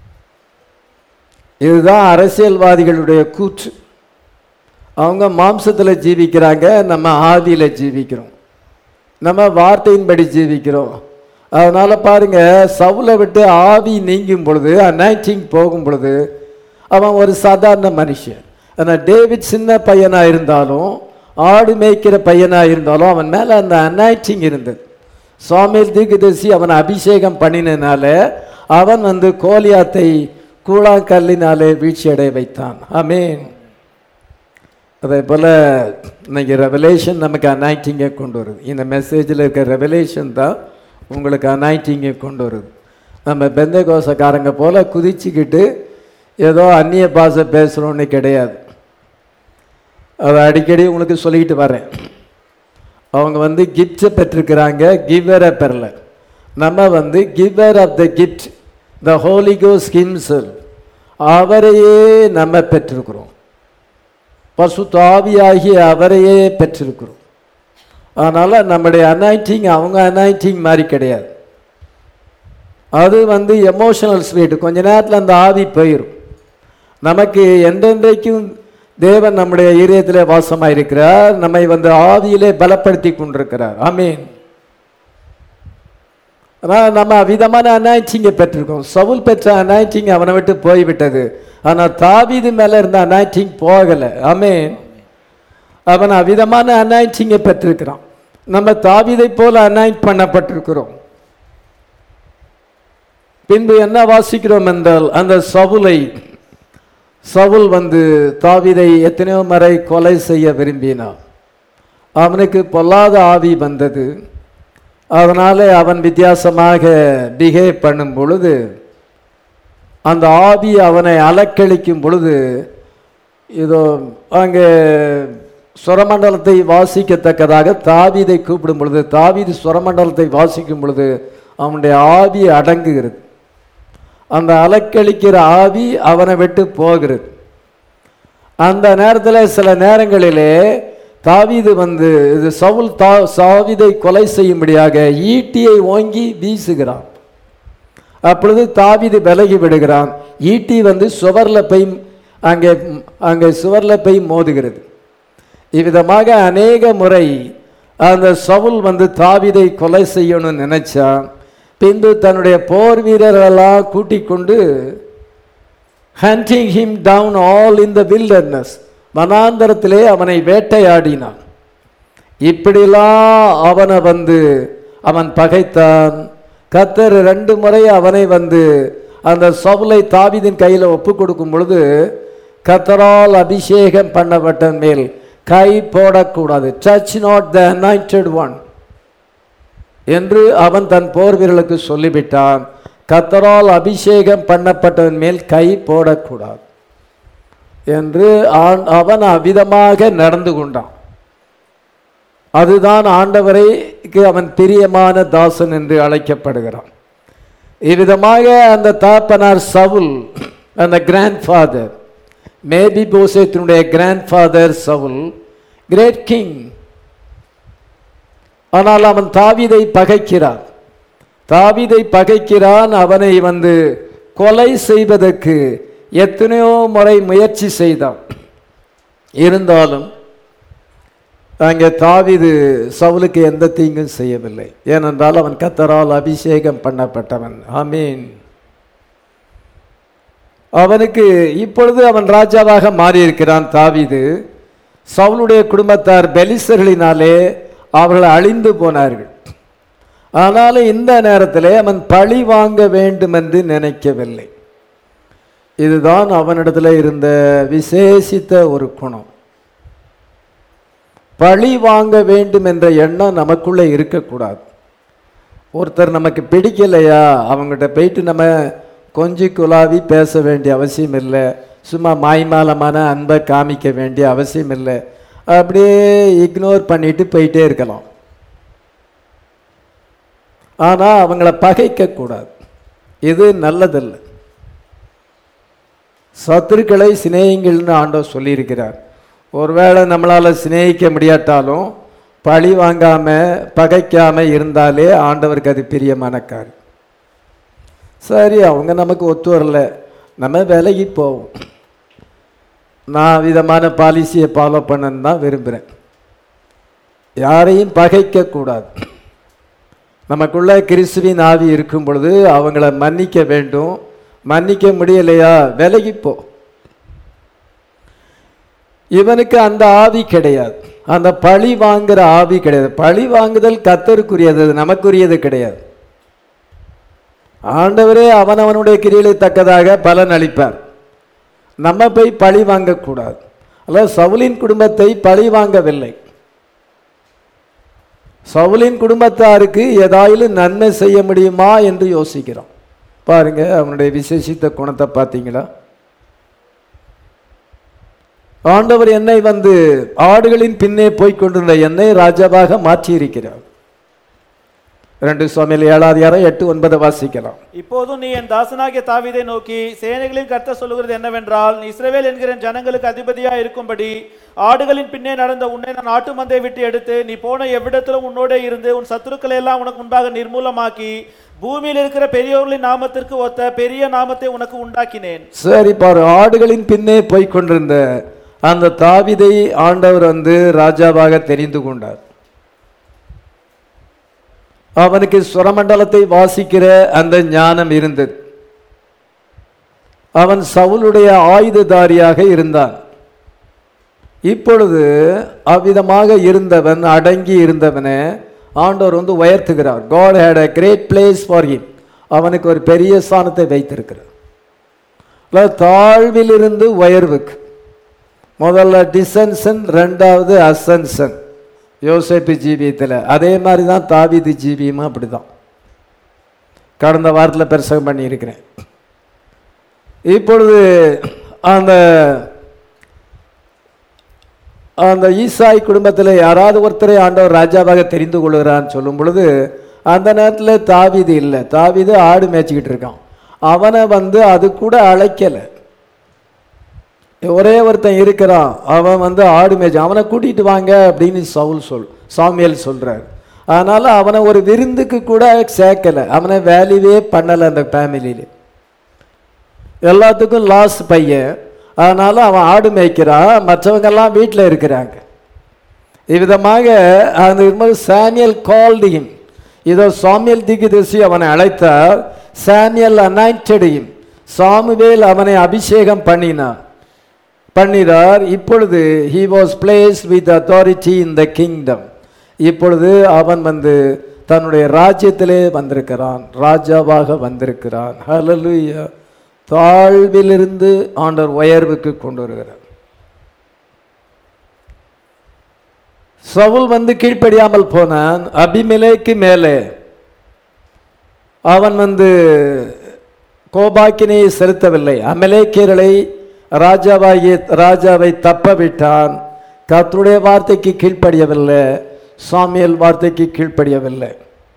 இதுதான் அரசியல்வாதிகளுடைய கூற்று அவங்க மாம்சத்தில் ஜீவிக்கிறாங்க நம்ம ஆவியில் ஜீவிக்கிறோம் நம்ம வார்த்தையின்படி ஜீவிக்கிறோம் அதனால் பாருங்க சவுலை விட்டு ஆவி நீங்கும் பொழுது அனாய்டிங் போகும் பொழுது அவன் ஒரு சாதாரண மனுஷன் ஆனால் டேவிட் சின்ன பையனாக இருந்தாலும் ஆடு மேய்க்கிற பையனாக இருந்தாலும் அவன் மேலே அந்த அனாய்டிங் இருந்தது சுவாமியில் தீர்க்கதரிசி அவனை அபிஷேகம் பண்ணினனால அவன் வந்து கோலியாத்தை கூழாங்கல்லினாலே வீழ்ச்சி அடைய வைத்தான் ஆமேன் அதே போல் இன்னைக்கு ரெவலேஷன் நமக்கு அனாய்டிங்கை கொண்டு வருது இந்த மெசேஜில் இருக்க ரெவலேஷன் தான் உங்களுக்கு அனாய்டிங்கை கொண்டு வருது நம்ம பெந்த கோசக்காரங்க போல் குதிச்சுக்கிட்டு ஏதோ அந்நிய பாஷை பேசுகிறோன்னு கிடையாது அதை அடிக்கடி உங்களுக்கு சொல்லிக்கிட்டு வரேன் அவங்க வந்து கிஃப்ட்ஸை பெற்றிருக்கிறாங்க கிவ்வரை பெறல நம்ம வந்து giver of the gift the Holi கோஸ் ஹிம்சல் அவரையே நம்ம பெற்றிருக்கிறோம் பசு தாவியாகி அவரையே பெற்றிருக்கிறோம் அதனால் நம்முடைய அனாய்டிங் அவங்க அனாய்டிங் மாதிரி கிடையாது அது வந்து எமோஷனல் ஸ்வீட் கொஞ்ச நேரத்தில் அந்த ஆவி போயிடும் நமக்கு என்றென்றைக்கும் தேவன் நம்முடைய இதயத்திலே வாசமாக இருக்கிறார் நம்மை வந்து ஆவியிலே பலப்படுத்தி கொண்டிருக்கிறார் ஆமீன் ஆனால் நம்ம விதமான அனாய்ச்சிங்கை பெற்றிருக்கோம் சவுல் பெற்ற அனாய்ச்சிங் அவனை விட்டு போய்விட்டது ஆனால் தாவீது மேலே இருந்த அனாய்ச்சிங் போகலை ஆமீன் அவன் அவ்விதமான அனாய்ச்சிங்கை பெற்றிருக்கிறான் நம்ம தாவீதை போல அனாய்ட் பண்ணப்பட்டிருக்கிறோம் பின்பு என்ன வாசிக்கிறோம் என்றால் அந்த சவுலை சவுல் வந்து தாவீதை எத்தனையோ முறை கொலை செய்ய விரும்பினான் அவனுக்கு பொல்லாத ஆவி வந்தது அதனாலே அவன் வித்தியாசமாக பிஹேவ் பண்ணும் பொழுது அந்த ஆவி அவனை அலக்களிக்கும் பொழுது இதோ அங்கே சுரமண்டலத்தை வாசிக்கத்தக்கதாக தாவீதை கூப்பிடும் பொழுது தாவீது சுரமண்டலத்தை வாசிக்கும் பொழுது அவனுடைய ஆவி அடங்குகிறது அந்த அலக்களிக்கிற ஆவி அவனை விட்டு போகிறது அந்த நேரத்தில் சில நேரங்களிலே தாவீது வந்து இது சவுல் தா சாவிதை கொலை செய்யும்படியாக ஈட்டியை ஓங்கி வீசுகிறான் அப்பொழுது தாவீது விலகி விடுகிறான் ஈட்டி வந்து சுவரில் போய் அங்கே அங்கே சுவரில் போய் மோதுகிறது இவ்விதமாக அநேக முறை அந்த சவுல் வந்து தாவீதை கொலை செய்யணும்னு நினைச்சான் பின்பு தன்னுடைய போர் வீரர்களெல்லாம் கூட்டிக் கொண்டு hunting him down all in the wilderness வனாந்தரத்திலே அவனை வேட்டையாடினான் இப்படிலாம் அவனை வந்து அவன் பகைத்தான் கத்தர் ரெண்டு முறை அவனை வந்து அந்த சவுலை தாவிதின் கையில் ஒப்பு கொடுக்கும் பொழுது கத்தரால் அபிஷேகம் பண்ணப்பட்ட மேல் கை போடக்கூடாது touch not the anointed one என்று அவன் தன் போர் வீரர்களுக்கு சொல்லிவிட்டான் கத்தரால் அபிஷேகம் பண்ணப்பட்டவன் மேல் கை போடக்கூடாது என்று ஆண் அவன் அவ்விதமாக நடந்து கொண்டான் அதுதான் ஆண்டவரைக்கு அவன் பிரியமான தாசன் என்று அழைக்கப்படுகிறான் இவ்விதமாக அந்த தாப்பனார் சவுல் அந்த கிராண்ட் ஃபாதர் மேபி போசேத்தினுடைய கிராண்ட் ஃபாதர் சவுல் கிரேட் கிங் ஆனால் அவன் தாவீதை பகைக்கிறான் தாவீதை பகைக்கிறான் அவனை வந்து கொலை செய்வதற்கு எத்தனையோ முறை முயற்சி செய்தான் இருந்தாலும் அங்கே தாவீது சவுலுக்கு எந்த தீங்கும் செய்யவில்லை ஏனென்றால் அவன் கத்தரால் அபிஷேகம் பண்ணப்பட்டவன் ஆமீன் அவனுக்கு இப்பொழுது அவன் ராஜாவாக மாறியிருக்கிறான் தாவீது சவுலுடைய குடும்பத்தார் பெலிசர்களினாலே அவர்கள் அழிந்து போனார்கள் ஆனாலும் இந்த நேரத்திலே அவன் பழி வாங்க வேண்டும் என்று நினைக்கவில்லை இதுதான் அவனிடத்தில் இருந்த விசேஷித்த ஒரு குணம் பழி வாங்க வேண்டும் என்ற எண்ணம் நமக்குள்ளே இருக்கக்கூடாது ஒருத்தர் நமக்கு பிடிக்கலையா அவங்ககிட்ட போயிட்டு நம்ம கொஞ்சி குலாவி பேச வேண்டிய அவசியம் இல்லை சும்மா மாய்மாலமான அன்பை காமிக்க வேண்டிய அவசியம் இல்லை அப்படியே இக்னோர் பண்ணிட்டு போயிட்டே இருக்கலாம் ஆனால் அவங்கள பகைக்கக்கூடாது இது நல்லதல்ல சத்துருக்களை சிநேகிங்கள்னு ஆண்டவர் சொல்லியிருக்கிறார் ஒருவேளை நம்மளால் சிநேகிக்க முடியாட்டாலும் பழி வாங்காம பகைக்காம இருந்தாலே ஆண்டவருக்கு அது பிரியமான காரியம் சரி அவங்க நமக்கு ஒத்து வரல நம்ம விலகி போவோம் நான் விதமான பாலிசியை ஃபாலோ பண்ணன்னு தான் விரும்புகிறேன் யாரையும் பகைக்கக்கூடாது நமக்குள்ள கிறிஸ்துவின் ஆவி இருக்கும் பொழுது அவங்கள மன்னிக்க வேண்டும் மன்னிக்க முடியலையா விலகிப்போ இவனுக்கு அந்த ஆவி கிடையாது அந்த பழி வாங்குற ஆவி கிடையாது பழி வாங்குதல் கத்தருக்குரியது அது நமக்குரியது கிடையாது ஆண்டவரே அவனவனுடைய கிரியை தக்கதாக பலன் அளிப்பார் நம்ம போய் பழி வாங்கக்கூடாது அல்ல சவுலின் குடும்பத்தை பழி வாங்கவில்லை சவுலின் குடும்பத்தாருக்கு ஏதாயிலும் நன்மை செய்ய முடியுமா என்று யோசிக்கிறோம் பாருங்க அவனுடைய விசேஷித்த குணத்தை பார்த்தீங்களா ஆண்டவர் என்னை வந்து ஆடுகளின் பின்னே போய்க் கொண்டிருந்த என்னை ராஜாவாக மாற்றி இருக்கிறார் ரெண்டு சுவாமியில் ஏழாவது யாரம் எட்டு ஒன்பதை வாசிக்கலாம் இப்போதும் நீ என் தாசனாகிய தாவீதை நோக்கி சேனைகளின் கர்த்தர் சொல்லுகிறது என்னவென்றால் நீ இஸ்ரவேல் என்கிற என் ஜனங்களுக்கு அதிபதியா இருக்கும்படி ஆடுகளின் பின்னே நடந்த உன்னை நான் ஆட்டு மந்தை விட்டு எடுத்து நீ போன எவ்விடத்திலும் உன்னோடே இருந்து உன் சத்துருக்களை எல்லாம் உனக்கு முன்பாக நிர்மூலமாக்கி பூமியில் இருக்கிற பெரியவர்களின் நாமத்திற்கு ஒத்த பெரிய நாமத்தை உனக்கு உண்டாக்கினேன் சரி பாரு ஆடுகளின் பின்னே போய்க் கொண்டிருந்த அந்த தாவிதை ஆண்டவர் வந்து ராஜாவாக தெரிந்து கொண்டார் அவனுக்கு சுரமண்டலத்தை வாசிக்கிற அந்த ஞானம் இருந்தது அவன் சவுலுடைய ஆயுததாரியாக இருந்தான் இப்பொழுது அவ்விதமாக இருந்தவன் அடங்கி இருந்தவனை ஆண்டவர் வந்து உயர்த்துகிறார் God had a great place for him அவனுக்கு ஒரு பெரிய ஸ்தானத்தை வைத்திருக்கிறார் இல்ல, தாழ்விலிருந்து உயர்வுக்கு முதல்ல டிசன்சன் ரெண்டாவது அசன்சன் யோசேப்பு ஜீவியத்தில் அதே மாதிரி தான் தாவீது ஜீவியமும் அப்படி தான் கடந்த வாரத்தில் பிரசங்கம் பண்ணியிருக்கிறேன் இப்பொழுது அந்த அந்த ஈசாய் குடும்பத்தில் யாராவது ஒருத்தரை ஆண்டவர் ராஜாவாக தெரிந்து கொள்கிறான்னு சொல்லும் பொழுது அந்த நேரத்தில் தாவீது இல்லை தாவீது ஆடு மேய்ச்சிக்கிட்டு இருக்கான் அவனை வந்து அது கூட அழைக்கலை ஒரே ஒருத்தன் இருக்கிறான் அவன் வந்து ஆடு மேய்ச்சி அவனை கூட்டிட்டு வாங்க அப்படின்னு சவுல் சொல் சாமியல் சொல்றார் அதனால அவனை ஒரு விருந்துக்கு கூட சேர்க்கல அவனை வேல்யூவே பண்ணலை அந்த ஃபேமிலியில எல்லாத்துக்கும் லாஸ் பையன் அதனால அவன் ஆடு மேய்க்கிறான் மற்றவங்கெல்லாம் வீட்டில் இருக்கிறாங்க இவ்விதமாக அந்த இருக்கும்போது சாமியல் கால்டியும் இதோ சாமியல் திகிதசி அவனை அழைத்தார் சாமியல் அனாயிண்டடையும் சாமுவேல் அவனை அபிஷேகம் பண்ணினான் பண்ணினார் இப்பொழுது he was place with authority in the kingdom இப்பொழுது அவன் வந்து தன்னுடைய ராஜ்யத்திலே வந்திருக்கிறான் ராஜாவாக வந்திருக்கிறான் ஹalleluya தாழ்விலிருந்து ஆண்டவர் உயர்வுக்கு கொண்டு வருகிறார் சவுல் வந்து கீழ்ப்படியாமல் போனான் அபிமெலேக்கு மேலே அவன் வந்து கோபாக்கினையை செலுத்தவில்லை அமலேக்கியர்களை ராஜாவாகிய ராஜாவை தப்ப விட்டான் கர்த்தருடைய வார்த்தைக்கு கீழ்ப்படியவில்லை சாமியல் வார்த்தைக்கு கீழ்ப்படியவில்லை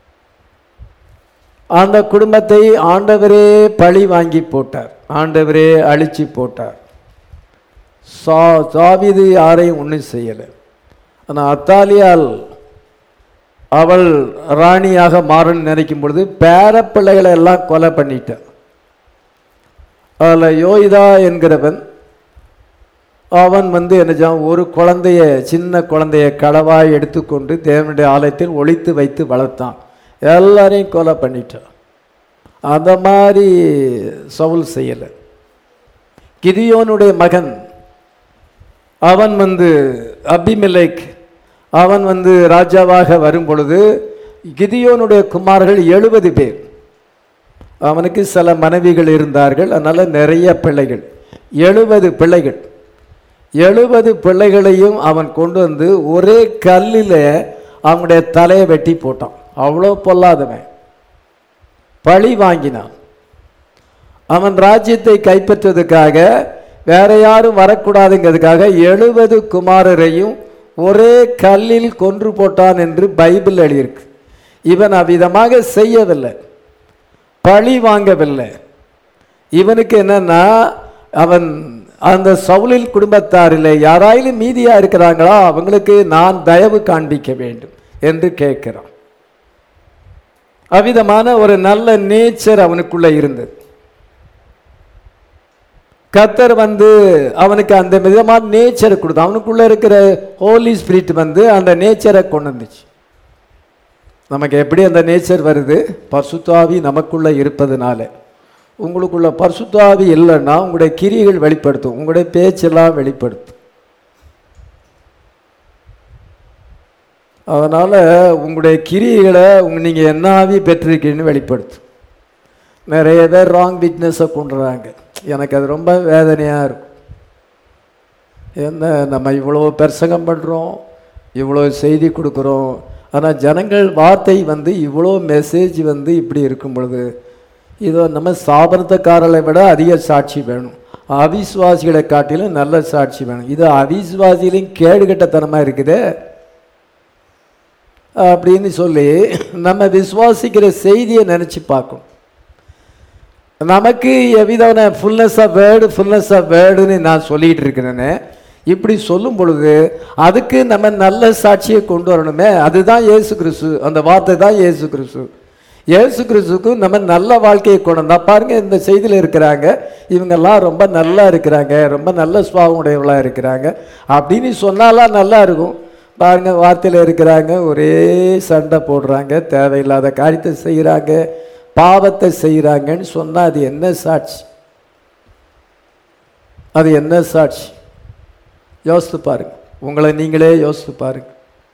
அந்த குடும்பத்தை ஆண்டவரே பழி வாங்கி போட்டார் ஆண்டவரே அழிச்சு போட்டார் சா தாவீது யாரையும் ஒன்றும் செய்யலை ஆனால் அத்தாலியால் அவள் ராணியாக மாறன்னு நினைக்கும் பொழுது பேரப்பிள்ளைகளை எல்லாம் கொலை பண்ணிட்டான் அதில் யோய்தா என்கிறவன் அவன் வந்து என்ன செய்வான், ஒரு குழந்தைய சின்ன குழந்தைய களவாய் எடுத்துக்கொண்டு தேவனுடைய ஆலயத்தில் ஒளித்து வைத்து வளர்த்தான் எல்லாரையும் கொலை பண்ணிட்டான் அந்த மாதிரி சவுல் செய்யலை கிதியோனுடைய மகன் அவன் வந்து அபிமெலேக் அவன் வந்து ராஜாவாக வரும் பொழுது கிதியோனுடைய குமார்கள் எழுபது பேர் அவனுக்கு சில மனைவிகள் இருந்தார்கள் அதனால நிறைய பிள்ளைகள் எழுபது பிள்ளைகள் எழுபது பிள்ளைகளையும் அவன் கொண்டு வந்து ஒரே கல்லில் அவனுடைய தலையை வெட்டி போட்டான் அவ்வளோ பொல்லாதவன் பழி வாங்கினான் அவன் ராஜ்யத்தை கைப்பற்றதுக்காக வேற யாரும் வரக்கூடாதுங்கிறதுக்காக எழுபது குமாரரையும் ஒரே கல்லில் கொன்று போட்டான் என்று பைபிள் எழுதியிருக்கு இவன் அவ்விதமாக செய்யவில்லை பழி வாங்கவில்லை இவனுக்கு என்னன்னா அவன் அந்த சவுலில் குடும்பத்தாரில் யாராயிலும் மீதியா இருக்கிறாங்களோ அவங்களுக்கு நான் தயவு காண்பிக்க வேண்டும் என்று கேட்கிறான் அவ்விதமான ஒரு நல்ல நேச்சர் அவனுக்குள்ள இருந்தது கத்தர் வந்து அவனுக்கு அந்த விதமான நேச்சரை கொடுத்தான் அவனுக்குள்ள இருக்கிற ஹோலி ஸ்பிரிட் வந்து அந்த நேச்சரை கொண்டு வந்துச்சு நமக்கு எப்படி அந்த நேச்சர் வருது பசுத்தாவி நமக்குள்ள இருப்பதனால உங்களுக்குள்ள பரிசுத்தாவி இல்லைன்னா உங்களுடைய கிரியைகள் வெளிப்படுத்தும் உங்களுடைய பேச்செல்லாம் வெளிப்படுத்தும் அதனால் உங்களுடைய கிரியைகளை உங்க நீங்கள் என்ன ஆவி பெற்றிருக்கீங்கன்னு வெளிப்படுத்தும் நிறைய பேர் ராங் விட்னஸை கொண்டுறாங்க எனக்கு அது ரொம்ப வேதனையாக இருக்கும் என்ன நம்ம இவ்வளோ பிரசங்கம் பண்ணுறோம் இவ்வளோ செய்தி கொடுக்குறோம் ஆனால் ஜனங்கள் வார்த்தை வந்து இவ்வளோ மெசேஜ் வந்து இப்படி இருக்கும் பொழுது இதோ நம்ம ஸ்தாபனத்துக்காரர்களை விட அதிக சாட்சி வேணும் அவிஸ்வாசிகளை காட்டிலும் நல்ல சாட்சி வேணும் இது அவிஸ்வாசிகளையும் கேடுகட்டத்தனமாக இருக்குது அப்படின்னு சொல்லி நம்ம விசுவாசிக்கிற செய்தியை நினச்சி பார்க்கணும் நமக்கு எவ்விதமான fullness of word fullness of வேர்டுன்னு நான் சொல்லிகிட்டு இருக்கிறேனே இப்படி சொல்லும் பொழுது அதுக்கு நம்ம நல்ல சாட்சியை கொண்டு வரணுமே அதுதான் இயேசு கிறிஸ்து அந்த வார்த்தை தான் இயேசு கிறிஸ்து இயேசு கிறிஸ்துக்கு நம்ம நல்ல வாழ்க்கையை கொண்டு வந்தா பாருங்க இந்த செய்தியில் இருக்கிறாங்க இவங்கெல்லாம் ரொம்ப நல்லா இருக்கிறாங்க ரொம்ப நல்ல சுவாபம் உடையவர்களாக இருக்கிறாங்க அப்படின்னு சொன்னாலாம் நல்லா இருக்கும் பாருங்க வார்த்தையில் இருக்கிறாங்க ஒரே சண்டை போடுறாங்க தேவையில்லாத காரியத்தை செய்கிறாங்க பாவத்தை செய்கிறாங்கன்னு சொன்னால் அது என்ன சாட்சி அது என்ன சாட்சி யோசித்து பாருங்க உங்களை நீங்களே யோசித்து பாருங்க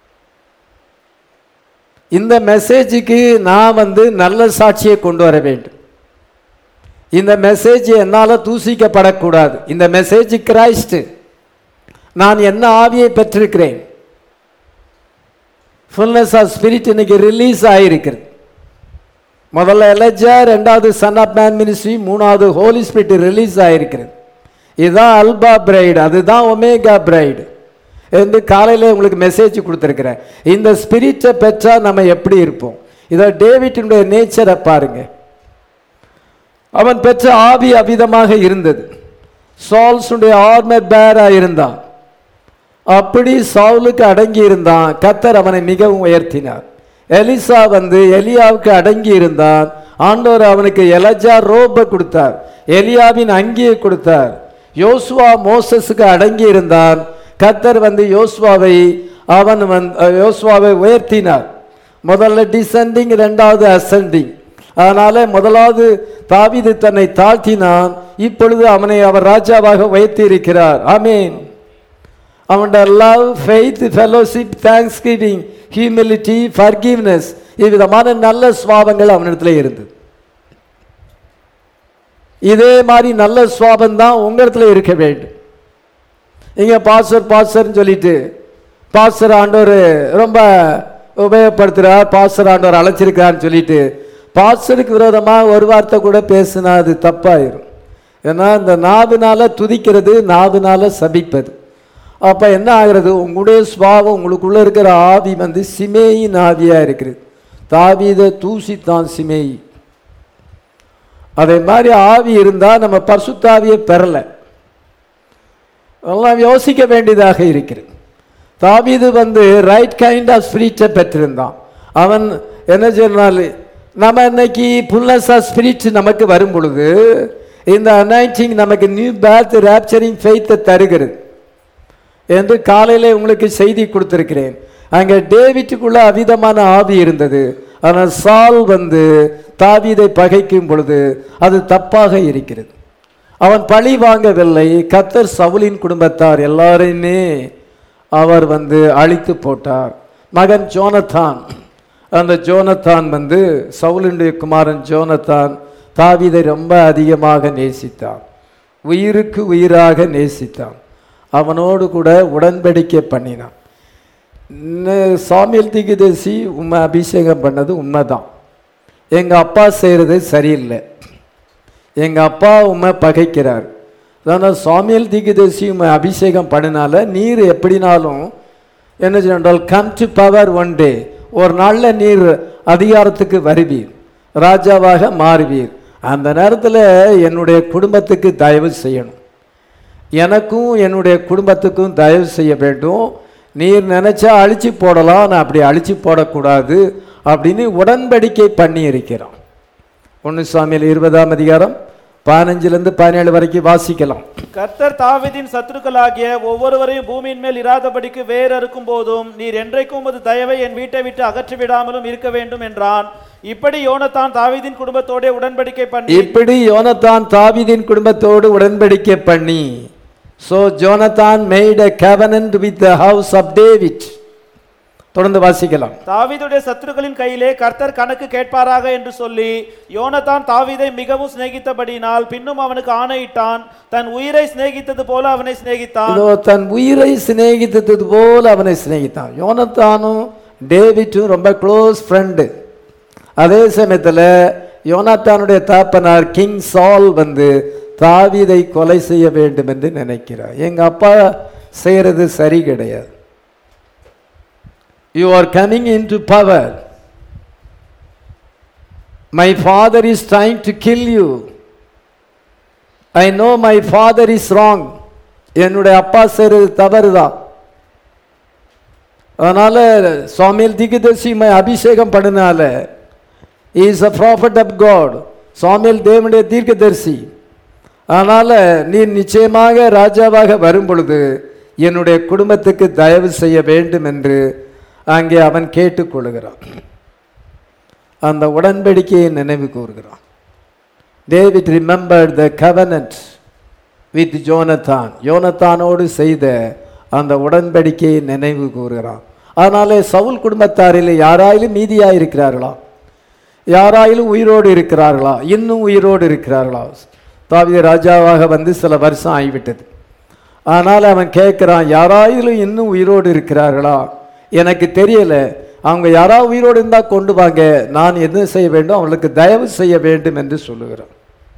இந்த மெசேஜுக்கு நான் வந்து நல்ல சாட்சியை கொண்டு வர வேண்டும் இந்த மெசேஜ் என்னால் தூசிக்கப்படக்கூடாது இந்த மெசேஜ் கிரைஸ்ட் நான் என்ன ஆவியை பெற்றிருக்கிறேன் ஃபுல்னஸ் ஆஃப் ஸ்பிரிட் இன்னைக்கு ரிலீஸ் ஆகிருக்கிறது முதல்ல எலஜா ரெண்டாவது சன் ஆஃப் மேன் மினிஸ்ட்ரி மூணாவது ஹோலி ஸ்பிரிட் ரிலீஸ் ஆகிருக்கிறது இதுதான் அல்பா பிரைடு அதுதான் ஒமேகா பிரைடு என்று காலையில் உங்களுக்கு மெசேஜ் கொடுத்துருக்கிறேன் இந்த ஸ்பிரிட்டை பெற்றா நம்ம எப்படி இருப்போம் இதை டேவிட்டினுடைய நேச்சரை பாருங்க அவன் பெற்ற ஆவி அவிதமாக இருந்தது சால்ஸுடைய ஆர்மர் பேராக இருந்தான் அப்படி சவுலுக்கு அடங்கி இருந்தான் கத்தர் அவனை மிகவும் உயர்த்தினார் எலிசா வந்து எலியாவுக்கு அடங்கி இருந்தான் ஆண்டவர் அவனுக்கு எலஜா ரோபை கொடுத்தார் எலியாவின் அங்கியை கொடுத்தார் யோசுவா மோசஸுக்கு அடங்கி இருந்தான் கத்தர் வந்து யோசுவாவை அவன் வந்து யோசுவாவை உயர்த்தினார் முதல்ல டிசெண்டிங் ரெண்டாவது அசெண்டிங் அதனால முதலாவது தாவீது தன்னை தாழ்த்தினான் இப்பொழுது அவனை அவர் ராஜாவாக உயர்த்தி இருக்கிறார் ஆமீன் அவனுடைய love faith fellowship thanksgiving humility forgiveness இவ்விதமான நல்ல சுவாபங்கள் அவனிடத்துல இருந்தது இதே மாதிரி நல்ல சுவாபம் தான் உங்களிடத்துல இருக்க வேண்டும் இங்க பாஸ்டர் பாஸ்டர்னு சொல்லிட்டு பாஸ்டர் ஆண்டவர் ரொம்ப உபயோகப்படுத்துகிறார் பாஸ்டர் ஆண்டவர் அழைச்சிருக்காருன்னு சொல்லிட்டு பாஸ்டருக்கு விரோதமாக ஒரு வார்த்தை கூட பேசினா அது தப்பாயிரும் ஏன்னா இந்த நாவினால துதிக்கிறது நாவினால சபிப்பது அப்போ என்ன ஆகிறது உங்களுடைய சுவாவம் உங்களுக்குள்ள இருக்கிற ஆவி வந்து சிமேயின் ஆவியாக இருக்கிறது தாவீத தூசித்தான் சிமேயி அதே மாதிரி ஆவி இருந்தால் நம்ம பரிசுத்தாவியை பெறலை எல்லாம் யோசிக்க வேண்டியதாக இருக்கிறது தாவீது வந்து ரைட் கைண்ட் ஆஃப் ஸ்பிரிட்டை பெற்றிருந்தான் அவன் என்ன சொன்னால் நம்ம இன்னைக்கு புல்னஸ் ஆஃப் ஸ்பிரிட் நமக்கு வரும் பொழுது இந்த அனைட்டிங் நமக்கு நியூ பேர்த் ரேப்சரிங் ஃபெய்த்தை தருகிறது என்று காலையில் உங்களுக்கு செய்தி கொடுத்திருக்கிறேன் அங்கே டேவிட்டுக்குள்ள அவிதமான ஆவி இருந்தது ஆனால் சால் வந்து தாவீதை பகைக்கும் பொழுது அது தப்பாக இருக்கிறது அவன் பழி வாங்கவில்லை கத்தர் சவுலின் குடும்பத்தார் எல்லாரையுமே அவர் வந்து அழித்து போட்டார் மகன் ஜோனத்தான் அந்த ஜோனத்தான் வந்து சவுலினுடைய குமாரன் ஜோனத்தான் தாவீதை ரொம்ப அதிகமாக நேசித்தான் உயிருக்கு உயிராக நேசித்தான் அவனோடு கூட உடன்படிக்கை பண்ணினான் இன்னும் சாமியல் திகுதேசி உண்மை அபிஷேகம் பண்ணது உண்மைதான் எங்கள் அப்பா செய்கிறது சரியில்லை எங்கள் அப்பா உண்மை பகைக்கிறார் ஆனால் சாமியல் திகுதேசி உண்மை அபிஷேகம் பண்ணினால நீர் எப்படினாலும் என்ன சொன்னால் come to power one day ஒரு நாளில் நீர் அதிகாரத்துக்கு வருவீர் ராஜாவாக மாறுவீர் அந்த நேரத்தில் என்னுடைய குடும்பத்துக்கு தயவு செய்யணும் எனக்கும் என்னுடைய குடும்பத்துக்கும் தயவு செய்ய வேண்டும் நீர் நினைச்சா அழிச்சு போடலாம் நான் அப்படி அழிச்சு போடக்கூடாது அப்படின்னு உடன்படிக்கை பண்ணி இருக்கிறான் ஒன்று சாமியில் இருபதாம் அதிகாரம் பதினஞ்சுலேருந்து பதினேழு வரைக்கும் வாசிக்கலாம் கர்த்தர் தாவீதின் சத்துருக்களாகிய ஒவ்வொருவரையும் பூமியின் மேல் இராதபடிக்கு வேறறுக்கும் போதும் நீர் என்றைக்கும் உமது தயவை என் வீட்டை விட்டு அகற்றி விடாமலும் இருக்க வேண்டும் என்றான் இப்படி யோனத்தான் தாவீதின் குடும்பத்தோடே உடன்படிக்கை பண்ணி இப்படி யோனத்தான் தாவீதின் குடும்பத்தோடு உடன்படிக்கை பண்ணி so Jonathan made a covenant with the house of David தொடர்ந்து வாசிக்கலாம் தாவீதுடைய சத்துருக்களின் கையிலே கர்த்தர் கணக்கு கேட்பாராக என்று சொல்லி யோனத்தான் தாவீதை மிகவும் சிநேகித்தபடியினால் பின்னும் அவனுக்கு ஆணையிட்டான் தன் உயிரை சிநேகித்தது போல அவனை சிநேகித்தான் இதோ தன் உயிரை சிநேகித்தது போல அவனை சிநேகித்தான் யோனத்தானும் டேவிட்டும் ரொம்ப க்ளோஸ் ஃப்ரெண்டு அதே சமயத்தில் யோனத்தானுடைய தாப்பனார் கிங் சால் வந்து தாவீதை கொலை செய்ய வேண்டும் என்று நினைக்கிறார் எங்க அப்பா செய்யறது சரி கிடையாது you are coming in to power my father is trying to kill you I know my father is wrong என்னுடைய அப்பா செய்கிறது தவறு தான் அதனால சுவாமியில் திகுதர்சிமை அபிஷேகம் பண்ணினால is a prophet of God சுவாமியில் தேவனுடைய தீர்க்கதரிசி அதனால நீ நிச்சயமாக ராஜாவாக வரும் பொழுது என்னுடைய குடும்பத்துக்கு தயவு செய்ய வேண்டும் என்று அங்கே அவன் கேட்டுக்கொள்கிறான் அந்த உடன்படிக்கையை நினைவு கூறுகிறான் David remembered the covenant with Jonathan யோனத்தானோடு செய்த அந்த உடன்படிக்கையை நினைவு கூறுகிறான் அதனாலே சவுல் குடும்பத்தாரில் யாராயிலும் மீதியாக இருக்கிறார்களா யாராயிலும் உயிரோடு இருக்கிறார்களா இன்னும் உயிரோடு இருக்கிறார்களா தாவீது ராஜாவாக வந்து சில வருஷம் ஆகிவிட்டது ஆனால் அவன் கேட்குறான் யாராயிலும் இன்னும் உயிரோடு இருக்கிறார்களா எனக்கு தெரியல அவங்க யாராவது உயிரோடு இருந்தால் கொண்டு வாங்க நான் என்ன செய்ய வேண்டும் அவங்களுக்கு தயவு செய்ய வேண்டும் என்று சொல்லுகிறான்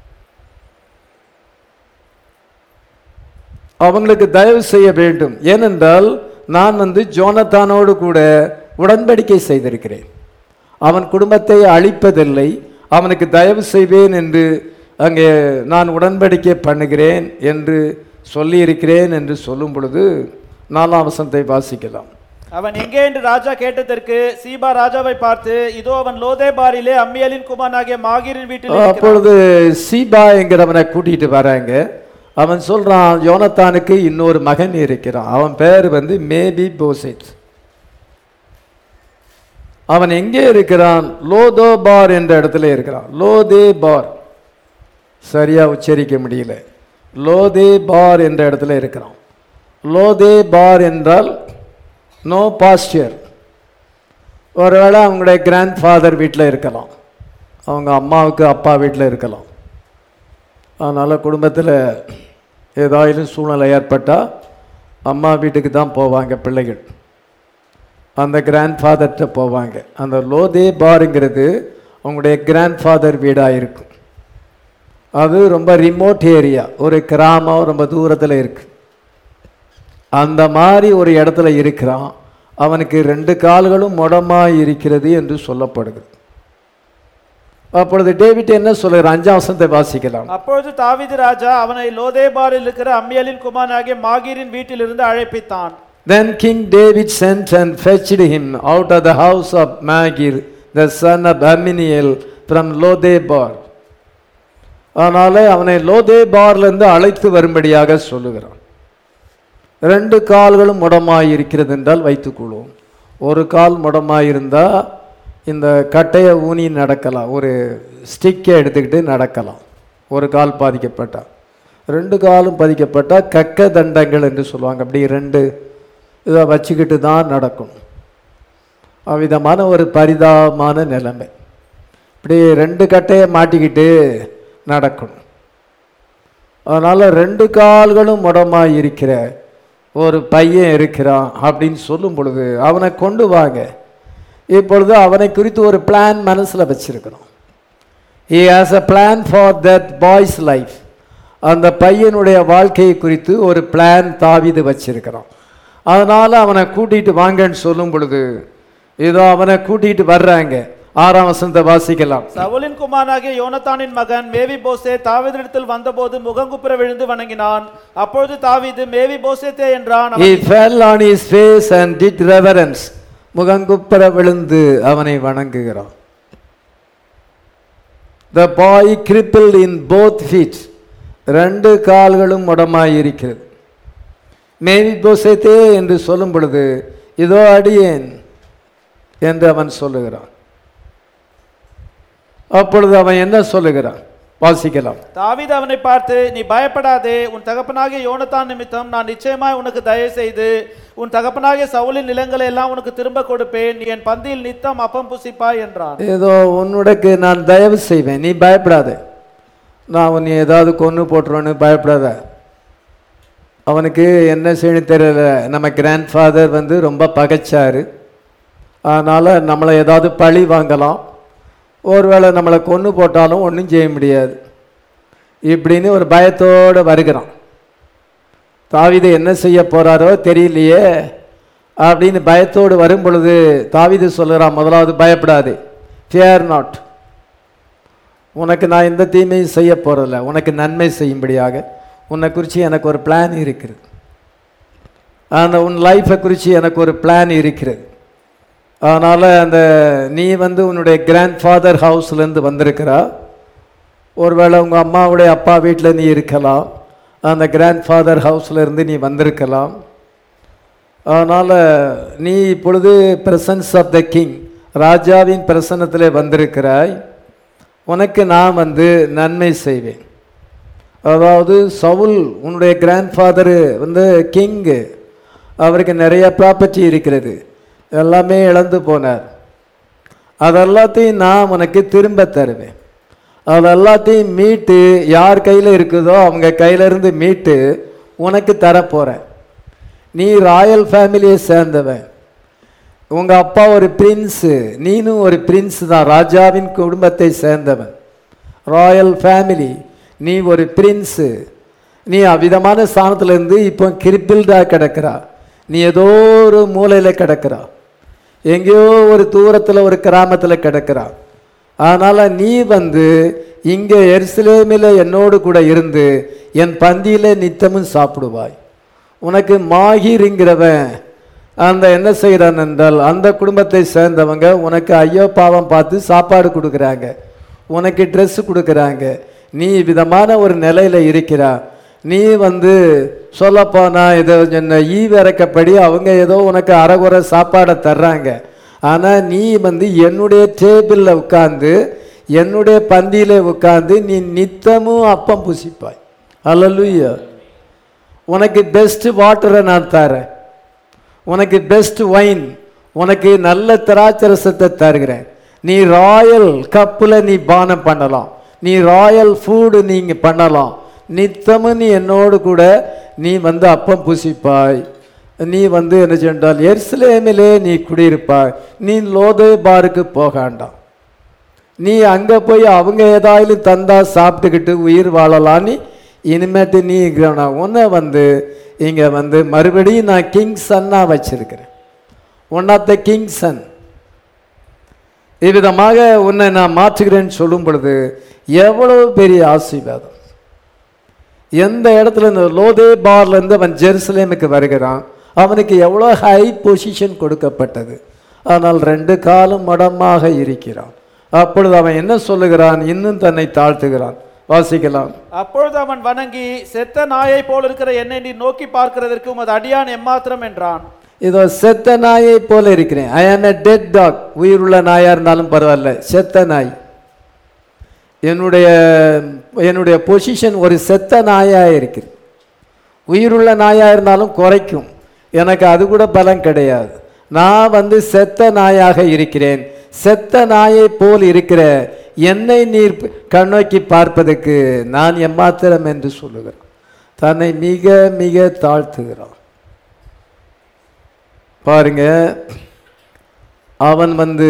அவங்களுக்கு தயவு செய்ய வேண்டும் ஏனென்றால் நான் வந்து ஜோனத்தானோடு கூட உடன்படிக்கை செய்திருக்கிறேன் அவன் குடும்பத்தை அழிப்பதில்லை அவனுக்கு தயவு செய்வேன் என்று அங்கே நான் உடன்படிக்கை பண்ணுகிறேன் என்று சொல்லியிருக்கிறேன் என்று சொல்லும் பொழுது நாலாம் வசனத்தை வாசிக்கலாம் அவன் எங்கே என்று ராஜா கேட்டதற்கு சீபா ராஜாவை பார்த்து இதோ அவன் லோதேபாரிலே அம்மியலின் குமாரனாகிய மாகீரின் வீட்டில் இருக்கிறான். அப்பொழுது சீபா என்கிறவனை கூட்டிட்டு வராங்க அவன் சொல்றான் யோனத்தானுக்கு இன்னொரு மகன் இருக்கிறான் அவன் பேர் வந்து மேபி போசெட் அவன் எங்கே இருக்கிறான் லோதோ பார் என்ற இடத்துல இருக்கிறான் லோதே பார் சரியா உச்சரிக்க முடியல லோதே பார் என்ற இடத்துல இருக்கிறான் லோதே பார் என்றால் நோ பாஸ்டர் ஒருவேளை அவங்களுடைய கிராண்ட் ஃபாதர் வீட்டில் இருக்கலாம் அவங்க அம்மாவுக்கு அப்பா வீட்டில் இருக்கலாம் அதனால் குடும்பத்தில் ஏதாயிலும் சூழ்நிலை ஏற்பட்டால் அம்மா வீட்டுக்கு தான் போவாங்க பிள்ளைகள் அந்த கிராண்ட் ஃபாதர்கிட்ட போவாங்க அந்த லோதே பாருங்கிறது அவங்களுடைய கிராண்ட் ஃபாதர் வீடாக இருக்கும் அது ரொம்ப ரிமோட் ஏரியா ஒரு கிராமம் ரொம்ப தூரத்தில் இருக்கு அந்த மாதிரி ஒரு இடத்துல இருக்கிறான் அவனுக்கு ரெண்டு கால்களும் முடமாய் இருக்கிறது என்று சொல்லப்படுகிறது அப்பொழுது டேவிட் என்ன சொல்லுகிறார் அஞ்சாம் வசனத்தை வாசிக்கலாம் அப்பொழுது தாவீது ராஜா அவனை லோதேபாரில் இருக்கிற அம்மியலின் குமாரனாகிய மாகீரின் வீட்டிலிருந்து அழைப்பித்தான் Then King David sent and fetched him out of the house of Magir, the son of Aminiel, from Lodebar. அதனால அவனை லோதேபார்லேருந்து அழைத்து வரும்படியாக சொல்லுகிறான் ரெண்டு கால்களும் முடமாய் இருக்கிறது என்றால் வைத்துக்கொள்வோம் ஒரு கால் முடமாயிருந்தா இந்த கட்டையை ஊனி நடக்கலாம் ஒரு ஸ்டிக்கை எடுத்துக்கிட்டு நடக்கலாம் ஒரு கால் பாதிக்கப்பட்டா ரெண்டு காலும் பாதிக்கப்பட்டா கக்க தண்டங்கள் என்று சொல்லுவாங்க அப்படி ரெண்டு இதை வச்சுக்கிட்டு தான் நடக்கும் அவ்விதமான ஒரு பரிதாபமான நிலைமை இப்படி ரெண்டு கட்டையை மாட்டிக்கிட்டு நடக்கணும் அதனால் ரெண்டு கால்களும் முடமாக இருக்கிற ஒரு பையன் இருக்கிறான் அப்படின்னு சொல்லும் பொழுது அவனை கொண்டு வாங்க இப்பொழுது அவனை குறித்து ஒரு பிளான் மனசில் வச்சிருக்கிறோம் he has a plan for that boy's life அந்த பையனுடைய வாழ்க்கையை குறித்து ஒரு பிளான் தாவிது வச்சிருக்கிறான் அதனால் அவனை கூட்டிகிட்டு வாங்கன்னு சொல்லும் பொழுது இதோ அவனை கூட்டிகிட்டு வர்றாங்க ஆறாம் வசனத்தை வாசிக்கலாம் சவுலின் குமாரனாகிய யோனத்தானின் மகன் மேவி போசே தாவீதிடத்தில் வந்தபோது முகங்குப்புற விழுந்து வணங்கினான் அப்பொழுது தாவீது மேவி போசேத்தே என்றான் he அவன் fell on his face and did reverence முகங்குப்புற விழுந்து அவனை வணங்குகிறான் the boy crippled in both feet ரெண்டு கால்களும் முடமாயிருக்கிறது மேவி போசேத்தே என்று சொல்லும் பொழுது இதோ அடியேன் என்று அவன் சொல்லுகிறான் அப்பொழுது அவன் என்ன சொல்லுகிறான் வாசிக்கலாம் தாவீது அவனை பார்த்து நீ பயப்படாதே உன் தகப்பனாகிய யோனத்தான் நிமித்தம் நான் நிச்சயமாய் உனக்கு தயவு செய்து உன் தகப்பனாகிய சவுலின் நிலங்களை எல்லாம் உனக்கு திரும்ப கொடுப்பேன் நீ என் பந்தியில் நித்தம் அப்பம் புசிப்பாய் என்றான் ஏதோ உன்னுடைக்கு நான் தயவு செய்வேன் நீ பயப்படாத நான் உன்னை ஏதாவது கொன்று போட்டுருவேன்னு பயப்படாத அவனுக்கு என்ன செய்யணும் தெரியல நம்ம கிராண்ட் ஃபாதர் வந்து ரொம்ப பகைச்சாரு அதனால் நம்மளை ஏதாவது பழி வாங்கலாம் ஒருவேளை நம்மளை கொன்று போட்டாலும் ஒன்றும் செய்ய முடியாது இப்படின்னு ஒரு பயத்தோடு வருகிறான் தாவீது என்ன செய்ய போறாரோ தெரியலையே அப்படின்னு பயத்தோடு வரும் பொழுது தாவீது சொல்கிறான் முதலாவது பயப்படாதே ஃபியர் நாட் உனக்கு நான் எந்த தீமையும் செய்ய போகிறதில்ல உனக்கு நன்மை செய்யும்படியாக உன்னை குறித்து எனக்கு ஒரு பிளான் இருக்கிறது அந்த உன் லைஃப்பை குறித்து எனக்கு ஒரு பிளான் இருக்கிறது அதனால் அந்த நீ வந்து உன்னுடைய கிராண்ட் ஃபாதர் ஹவுஸ்லேருந்து வந்திருக்கிறா ஒருவேளை உங்கள் அம்மாவுடைய அப்பா வீட்டில் நீ இருக்கலாம் அந்த கிராண்ட் ஃபாதர் ஹவுஸ்லேருந்து நீ வந்திருக்கலாம் அதனால் நீ இப்பொழுது பிரசன்ஸ் ஆஃப் த கிங் ராஜாவின் பிரசன்னத்திலே வந்திருக்கிறாய் உனக்கு நான் வந்து நன்மை செய்வேன் அதாவது சவுல் உன்னுடைய கிராண்ட் ஃபாதரு வந்து கிங்கு அவருக்கு நிறைய ப்ராப்பர்ட்டி இருக்கிறது எல்லாமே இழந்து போனார் அதெல்லாத்தையும் நான் உனக்கு திரும்ப தருவேன் அதெல்லாத்தையும் மீட்டு யார் கையில் இருக்குதோ அவங்க கையிலேருந்து மீட்டு உனக்கு தரப்போகிறேன் நீ ராயல் ஃபேமிலியை சேர்ந்தவன் உங்கள் அப்பா ஒரு பிரின்ஸு நீனும் ஒரு பிரின்ஸ் தான் ராஜாவின் குடும்பத்தை சேர்ந்தவன் ராயல் ஃபேமிலி நீ ஒரு பிரின்ஸு நீ அவ்விதமான ஸ்தானத்துலேருந்து இப்போ கிரிப்பில்டாக கிடக்கிறா நீ ஏதோ ஒரு மூலையில் கிடக்கிறா எங்கேயோ ஒரு தூரத்தில் ஒரு கிராமத்தில் கிடக்கிறா அதனால் நீ வந்து இங்கே எருசலேமில் என்னோடு கூட இருந்து என் பந்தியில் நித்தமும் சாப்பிடுவாய் உனக்கு மாகிருங்கிறவன் அந்த என்ன செய்கிறான் என்றால் அந்த குடும்பத்தை சேர்ந்தவங்க உனக்கு ஐயோ பாவம் பார்த்து சாப்பாடு கொடுக்குறாங்க உனக்கு ட்ரெஸ் கொடுக்குறாங்க நீ விதமான ஒரு நிலையில் இருக்கிறா நீ வந்து சொல்லப்போனா ஏதோ என்ன ஈவிறக்கப்படி அவங்க ஏதோ உனக்கு அறகுறை சாப்பாடை தர்றாங்க ஆனால் நீ வந்து என்னுடைய டேபிளில் உட்காந்து என்னுடைய பந்தியில் உட்காந்து நீ நித்தமும் அப்பம் புசிப்பாய் அல்லலுயா உனக்கு பெஸ்ட் வாட்டரை நான் தரேன் உனக்கு பெஸ்ட் ஒயின் உனக்கு நல்ல திராட்சரசத்தை தருகிறேன் நீ ராயல் கப்பில் நீ பானம் பண்ணலாம் நீ ராயல் ஃபுட்டு நீங்கள் பண்ணலாம் நித்தமும் நீ என்னோடு கூட நீ வந்து அப்பம் புசிப்பாய் நீ வந்து என்ன சென்றால் எருசலேமிலே நீ குடியிருப்பாய் நீ லோதே பாருக்கு போகாண்டாம் நீ அங்கே போய் அவங்க ஏதாவது தந்தா சாப்பிட்டுக்கிட்டு உயிர் வாழலான்னு இனிமேட்டு நீ உன்னை வந்து இங்கே வந்து மறுபடியும் நான் கிங் சன்னாக வச்சிருக்கிறேன் one of the king son இவ்விதமாக உன்னை நான் மாற்றுகிறேன்னு சொல்லும் பொழுது எவ்வளவு பெரிய ஆசீர்வாதம் எந்த இடத்துல இந்த லோதே பார்லேருந்து அவன் ஜெருசலேமுக்கு வருகிறான் அவனுக்கு எவ்வளோ ஹை பொசிஷன் கொடுக்கப்பட்டது ஆனால் ரெண்டு காலும் மடமாக இருக்கிறான் அப்பொழுது அவன் என்ன சொல்லுகிறான் இன்னும் தன்னை தாழ்த்துகிறான் வாசிக்கலாம் அப்பொழுது அவன் வணங்கி செத்த நாயை போல் இருக்கிற என்னை நீ நோக்கி பார்க்கிறதற்கு உமது அடியான் எம்மாத்திரம் என்றான் இதோ செத்த நாயை போல இருக்கிறேன் ஐ ஆம் எ டெட் டாக் உயிருள்ள நாயாக இருந்தாலும் பரவாயில்ல செத்த நாய் என்னுடைய என்னுடைய பொசிஷன் ஒரு செத்த நாயாக இருக்குது உயிருள்ள நாயாக இருந்தாலும் குறைக்கும் எனக்கு அது கூட பலன் கிடையாது நான் வந்து செத்த நாயாக இருக்கிறேன் செத்த நாயை போல் இருக்கிற என்னை நீர் கண்ணோக்கி பார்ப்பதற்கு நான் எம்மாத்திரம் என்று சொல்லுகிறான் தன்னை மிக மிக தாழ்த்துகிறான் பாருங்க அவன் வந்து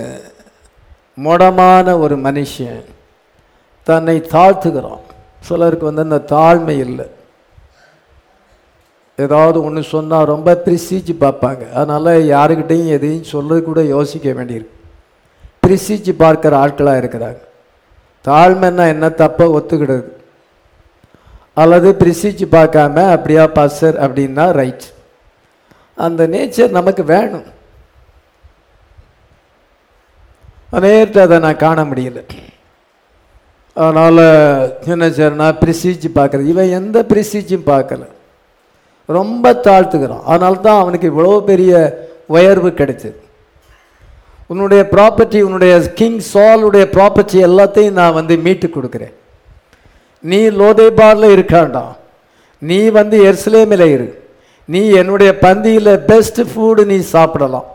முடமான ஒரு மனுஷன் தன்னை தாழ்த்துகிறான் சிலருக்கு வந்து அந்த தாழ்மை இல்லை ஏதாவது ஒன்று சொன்னால் ரொம்ப பிரிசிச்சு பார்ப்பாங்க அதனால் யாருக்கிட்டையும் எதையும் சொல்ல கூட யோசிக்க வேண்டியிருக்கு பிரிசிச்சு பார்க்குற ஆட்களாக இருக்கிறாங்க தாழ்மைன்னா என்ன தப்ப ஒத்துக்கிடுது அல்லது பிரிசிச்சு பார்க்காம அப்படியா பாஸ்டர் அப்படின்னா ரைட் அந்த நேச்சர் நமக்கு வேணும் நேற்று அதை நான் காண முடியல அதனால் என்ன சார் நான் பிரிசிச்சு பார்க்குறது இவன் எந்த பிரிசிச்சும் பார்க்கல ரொம்ப தாழ்த்துக்கிறான் அதனால தான் அவனுக்கு இவ்வளோ பெரிய உயர்வு கிடைச்சது உன்னுடைய ப்ராப்பர்ட்டி உன்னுடைய கிங் சாலுடைய ப்ராப்பர்ட்டி எல்லாத்தையும் நான் வந்து மீட்டு கொடுக்குறேன் நீ லோதேபாரில் இருக்காண்டாம் நீ வந்து எர்ஸ்லேமில் இரு நீ என்னுடைய பந்தியில் பெஸ்ட் ஃபுட்டு நீ சாப்பிடலாம்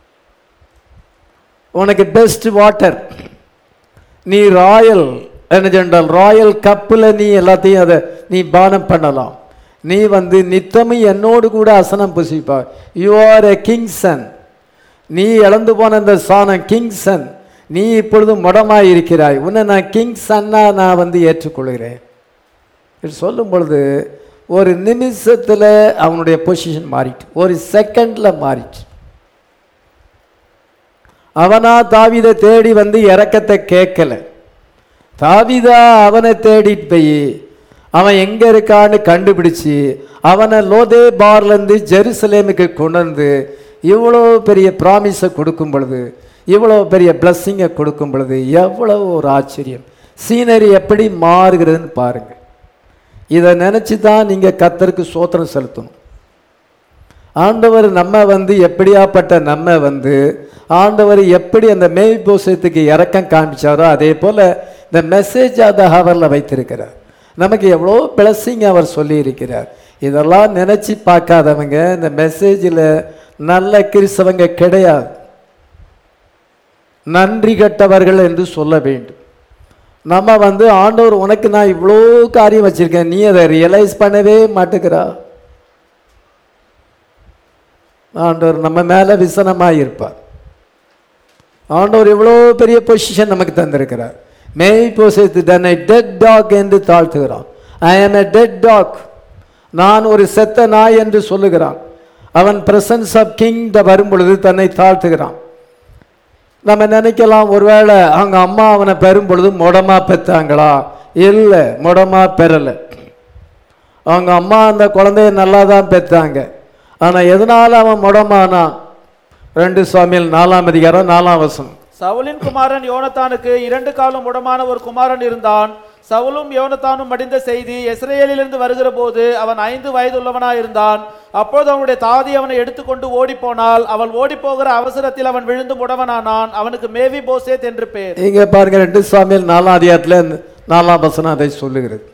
உனக்கு பெஸ்ட் வாட்டர் நீ ராயல் என்ன ஜென்றால் ராயல் கப்பில் நீ எல்லாத்தையும் அதை நீ பானம் பண்ணலாம் நீ வந்து நித்தமும் என்னோடு கூட அசனம் புசிப்பா யூ ஆர் எ கிங்சன் நீ இழந்து போன இந்த சாணம் கிங்சன் நீ இப்பொழுது முடமாய் இருக்கிறாய் உன்னை நான் கிங் சன்னா நான் வந்து ஏற்றுக்கொள்கிறேன் இது சொல்லும் பொழுது ஒரு நிமிஷத்தில் அவனுடைய பொசிஷன் மாறிட்டு ஒரு செகண்டில் மாறிட்டு அவனா தாவிதை தேடி வந்து இறக்கத்தை கேட்கல தாவிதா அவனை தேடிட்டு போய் அவன் எங்க இருக்கான்னு கண்டுபிடிச்சு அவனை லோதே பார்லேருந்து ஜெருசலேமுக்கு கொண்டு வந்து இவ்வளோ பெரிய ப்ராமிஸை கொடுக்கும் பொழுது இவ்வளோ பெரிய பிளஸ்ஸிங்கை கொடுக்கும் பொழுது எவ்வளோ ஒரு ஆச்சரியம் சீனரி எப்படி மாறுகிறதுன்னு பாருங்க இதை நினச்சி தான் நீங்கள் கத்தருக்கு சோத்திரம் செலுத்தணும் ஆண்டவர் நம்ம வந்து எப்படியாப்பட்ட நம்ம வந்து ஆண்டவர் எப்படி அந்த மேய்போசத்துக்கு இறக்கம் காண்பிச்சாரோ அதே போல் இந்த மெசேஜ் அந்த ஹவரில் வைத்திருக்கிறார் நமக்கு எவ்வளோ பிளஸ்ஸிங் அவர் சொல்லியிருக்கிறார் இதெல்லாம் நினச்சி பார்க்காதவங்க இந்த மெசேஜில் நல்ல கிறிஸ்தவங்க கிடையாது நன்றி கட்டவர்கள் என்று சொல்ல வேண்டும் நம்ம வந்து ஆண்டவர் உனக்கு நான் இவ்வளோ காரியம் வச்சிருக்கேன் நீ அதை ரியலைஸ் பண்ணவே மாட்டேங்கிறா ஆண்டவர் நம்ம மேலே விசனமாக இருப்பார் ஆண்டவர் இவ்வளோ பெரிய பொசிஷன் நமக்கு தந்திருக்கிறார் மேய் போசத்து தன்னை டெட் டாக் என்று தாழ்த்துகிறான் ஐ ஆம் எ டெட் டாக் நான் ஒரு செத்த நாய் என்று சொல்லுகிறான் அவன் பிரசன்ஸ் ஆஃப் கிங் வரும் பொழுது தன்னை தாழ்த்துகிறான் நம்ம நினைக்கலாம் ஒருவேளை அவங்க அம்மா அவனை பெறும் பொழுது முடமா பெற்றாங்களா இல்லை முடமா பெறலை அவங்க அம்மா அந்த குழந்தைய நல்லா தான் பெற்றாங்க ஆனால் எதனால அவன் முடமானான் ரெண்டு சுவாமியில் நாலாம் அதிகாரம் நாலாம் வசனம் சவுலின் குமாரன் யோனத்தானுக்கு இரண்டு காலம் முடமான ஒரு குமாரன் இருந்தான் சவுலும் யோனத்தானும் மடிந்த செய்தி இஸ்ரேலிலிருந்து வருகிற போது அவன் ஐந்து வயதுள்ளவனாய் இருந்தான் அப்பொழுது அவனுடைய தாதி அவனை எடுத்துக்கொண்டு ஓடிப்போனால் அவள் ஓடிப்போகிற அவசரத்தில் அவன் விழுந்து முடவனானான் அவனுக்கு மேவி போசேத் என்று பேர் இங்க பாருங்க ரெண்டு சுவாமியில் நாலாம் அதிகாரத்தில் நாலாம் வசனம் அதை சொல்லுகிறது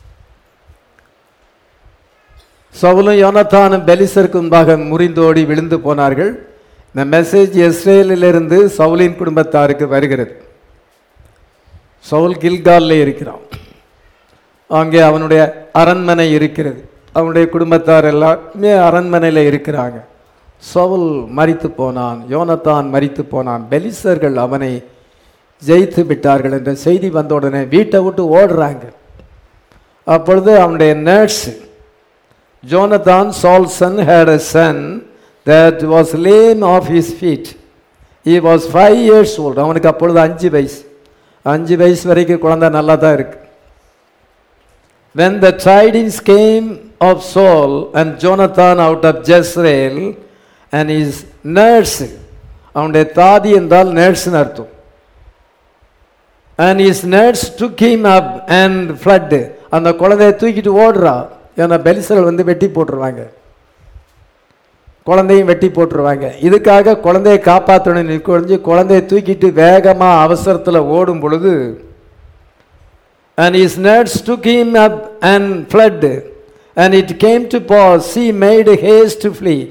சவுலும் யோனத்தானும் பெலிசருக்கு முன்பாக முறிந்தோடி விழுந்து போனார்கள் இந்த மெசேஜ் இஸ்ரேலிலிருந்து சவுலின் குடும்பத்தாருக்கு வருகிறது சவுல் கில்கால்ல இருக்கிறான் அங்கே அவனுடைய அரண்மனை இருக்கிறது அவனுடைய குடும்பத்தார் எல்லாருமே அரண்மனையில் இருக்கிறாங்க சவுல் மரித்து போனான் யோனத்தான் மரித்து போனான் பெலிசர்கள் அவனை ஜெயித்து விட்டார்கள் என்ற செய்தி வந்த உடனே வீட்டை விட்டு ஓடுறாங்க அப்பொழுது அவனுடைய nurse Jonathan Saul's son had a son that was lame of his feet he was five years old அவனுக்கு அப்பொழுது அஞ்சு வயசு அஞ்சு வயசு வரைக்கும் குழந்தை நல்லா தான் இருக்கு When the tidings came of Saul and Jonathan out of Jezreel and his nurse, அவனுடைய தாதி என்றால் நர்ஸ்னு அர்த்தம் and his nurse took him up and fled அந்த குழந்தைய தூக்கிட்டு ஓடுறா ஏன்னா பெலிசர்கள் வந்து வெட்டி போட்டுருவாங்க குழந்தையும் வெட்டி போட்டுருவாங்க இதுக்காக குழந்தைய காப்பாற்றணும் குறைஞ்சி குழந்தைய தூக்கிட்டு வேகமாக அவசரத்தில் ஓடும் பொழுது and his nurse took him up and fled and it came to pass he made haste to flee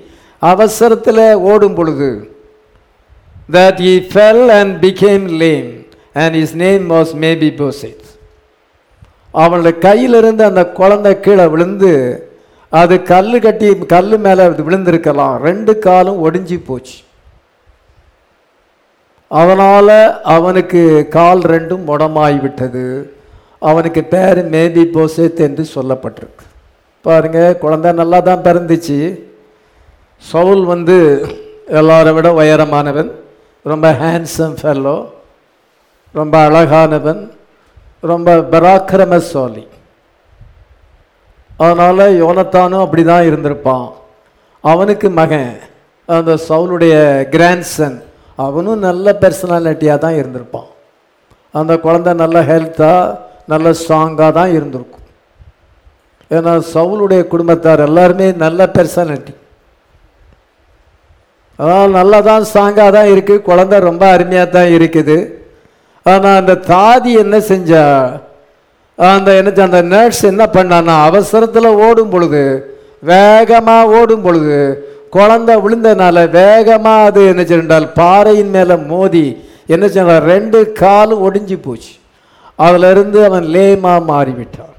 அவசரத்தில் ஓடும் பொழுது that he fell and became lame and his name was Mephibosheth அவனுடைய கையிலிருந்து அந்த குழந்தை கீழே விழுந்து அது கல் கட்டி கல் மேலே விழுந்திருக்கலாம் ரெண்டு காலும் ஒடிஞ்சு போச்சு அதனால் அவனுக்கு கால் ரெண்டும் முடமாய் விட்டது அவனுக்கு பேர் மேபி போசேத் என்று சொல்லப்பட்டிருக்கு பாருங்க குழந்தை நல்லா தான் பிறந்துச்சு சவுல் வந்து எல்லாரை விட உயரமானவன் ரொம்ப ஹேண்ட்ஸம் ஃபெல்லோ ரொம்ப அழகானவன் ரொம்ப பராக்கிரமசாலி அதனால் யோனத்தானும் அப்படி தான் இருந்திருப்பான் அவனுக்கு மகன் அந்த சவுலுடைய கிராண்ட்சன் அவனும் நல்ல பர்சனாலிட்டியாக தான் இருந்திருப்பான் அந்த குழந்தை நல்ல ஹெல்த்தாக நல்ல ஸ்ட்ராங்காக தான் இருந்திருக்கும் ஏன்னா சவுலுடைய குடும்பத்தார் எல்லாருமே நல்ல பர்சனாலிட்டி அதனால் நல்லா தான் ஸ்ட்ராங்காக தான் இருக்குது குழந்தை ரொம்ப அருமையாக தான் இருக்குது ஆனால் அந்த தாதி என்ன செஞ்சா அந்த என்ன செஞ்ச- அந்த நர்ஸ் என்ன பண்ணான்னா அவசரத்தில் ஓடும் பொழுது வேகமாக ஓடும் பொழுது குழந்தை விழுந்தனால வேகமாக அது என்ன சென்றால் பாறையின் மேலே மோதி என்ன செஞ்சால் ரெண்டு காலும் ஒடிஞ்சு போச்சு அதுல இருந்து அவன் லேமா மாறிவிட்டான்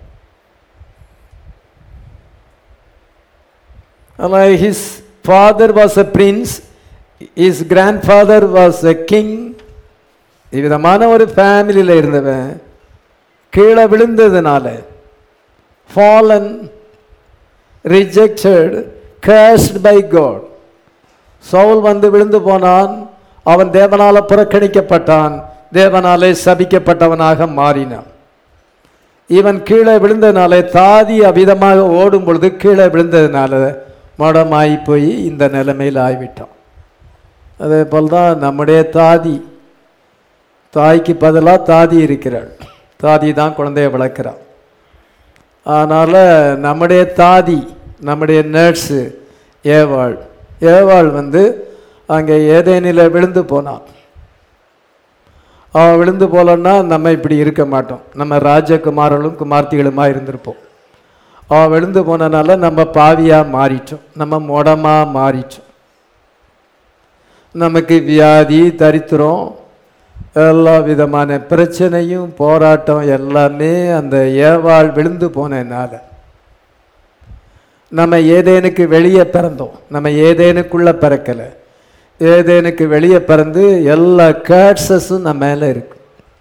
ஆனால் his father was a prince his grandfather was a king இவ்விதமான ஒரு ஃபேமிலியில் இருந்தவன் கீழே விழுந்ததுனால fallen rejected cursed by God Saul வந்து விழுந்து போனான் அவன் தேவனால புறக்கணிக்கப்பட்டான் தேவனாலே சபிக்கப்பட்டவனாக மாறினான் இவன் கீழே விழுந்ததுனால தாதி அவிதமாக ஓடும் பொழுது கீழே விழுந்ததுனால மடமாயி போய் இந்த நிலைமையில் ஆகிவிட்டான் அதே போல் தான் நம்முடைய தாதி தாய்க்கு பதிலாக தாதி இருக்கிறாள் தாதி தான் குழந்தைய வளர்க்குறான் அதனால் நம்முடைய தாதி நம்முடைய நர்ஸு ஏவாள் ஏவாள் வந்து அங்கே ஏதேனில் விழுந்து போனான் அவன் விழுந்து போலன்னா நம்ம இப்படி இருக்க மாட்டோம் நம்ம ராஜகுமாரர்களும் குமார்த்திகளுமா இருந்திருப்போம் அவன் விழுந்து போனனால நம்ம பாவியாக மாறிட்டோம் நம்ம முடமாக மாறிட்டோம் நமக்கு வியாதி தரித்திரம் எல்லா விதமான பிரச்சனையும் போராட்டம் எல்லாமே அந்த ஏவாள் விழுந்து போனதுனால நம்ம ஏதேனுக்கு வெளியே பிறந்தோம் நம்ம ஏதேனுக்குள்ள பிறக்கலை ஏதேனுக்கு வெளியே பிறந்து எல்லா கேட்ஸஸும் நம்ம மேலே இருக்கு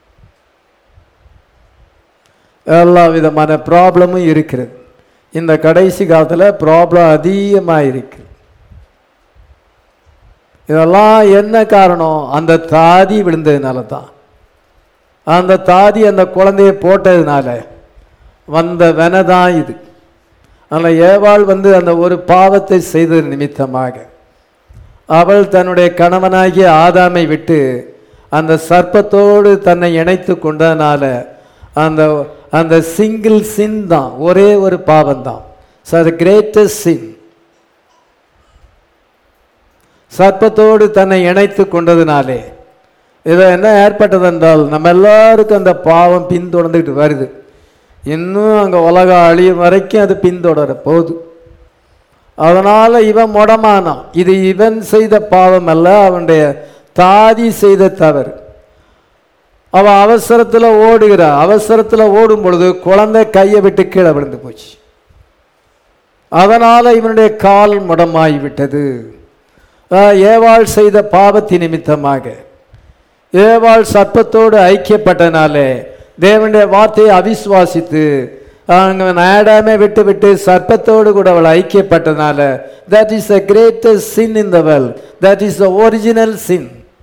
எல்லா விதமான ப்ராப்ளமும் இருக்கிறது இந்த கடைசி காலத்தில் ப்ராப்ளம் அதிகமாக இருக்கு இதெல்லாம் என்ன காரணம் அந்த தாதி விழுந்ததுனால தான் அந்த தாதி அந்த குழந்தைய போட்டதுனால வந்த வென தான் இது அதில் ஏவாள் வந்து அந்த ஒரு பாவத்தை செய்தது நிமித்தமாக அவள் தன்னுடைய கணவனாகிய ஆதாமை விட்டு அந்த சர்ப்பத்தோடு தன்னை இணைத்து கொண்டதுனால அந்த அந்த சிங்கிள் சின் தான் ஒரே ஒரு பாவம் தான் த கிரேட்டஸ்ட் சின் சர்ப்பத்தோடு தன்னை இணைத்து கொண்டதுனாலே இதை என்ன ஏற்பட்டது என்றால் நம்ம எல்லாருக்கும் அந்த பாவம் பின்தொடர்ந்துக்கிட்டு வருது இன்னும் அங்கே உலகம் அழியும் வரைக்கும் அது பின்தொடர போகுது அதனால் இவன் முடமானான் இது இவன் செய்த பாவம் அல்ல அவனுடைய தாதி செய்த தவறு அவன் அவசரத்தில் ஓடுகிறான் அவசரத்தில் ஓடும் பொழுது குழந்தை கையை விட்டு கீழே விழுந்து போச்சு அதனால் இவனுடைய கால் முடமாகி விட்டது ஆஹ், ஏவாள் செய்த பாவத்தின் நிமித்தமாக ஏவாள் சர்ப்பத்தோடு ஐக்கியப்பட்டனாலே தேவனுடைய வார்த்தையை அவிசுவாசித்து அவன் ஆடாமே விட்டு விட்டு சர்ப்பத்தோடு கூட அவள் ஐக்கியப்பட்டனால that is the greatest sin in the world that is the original sin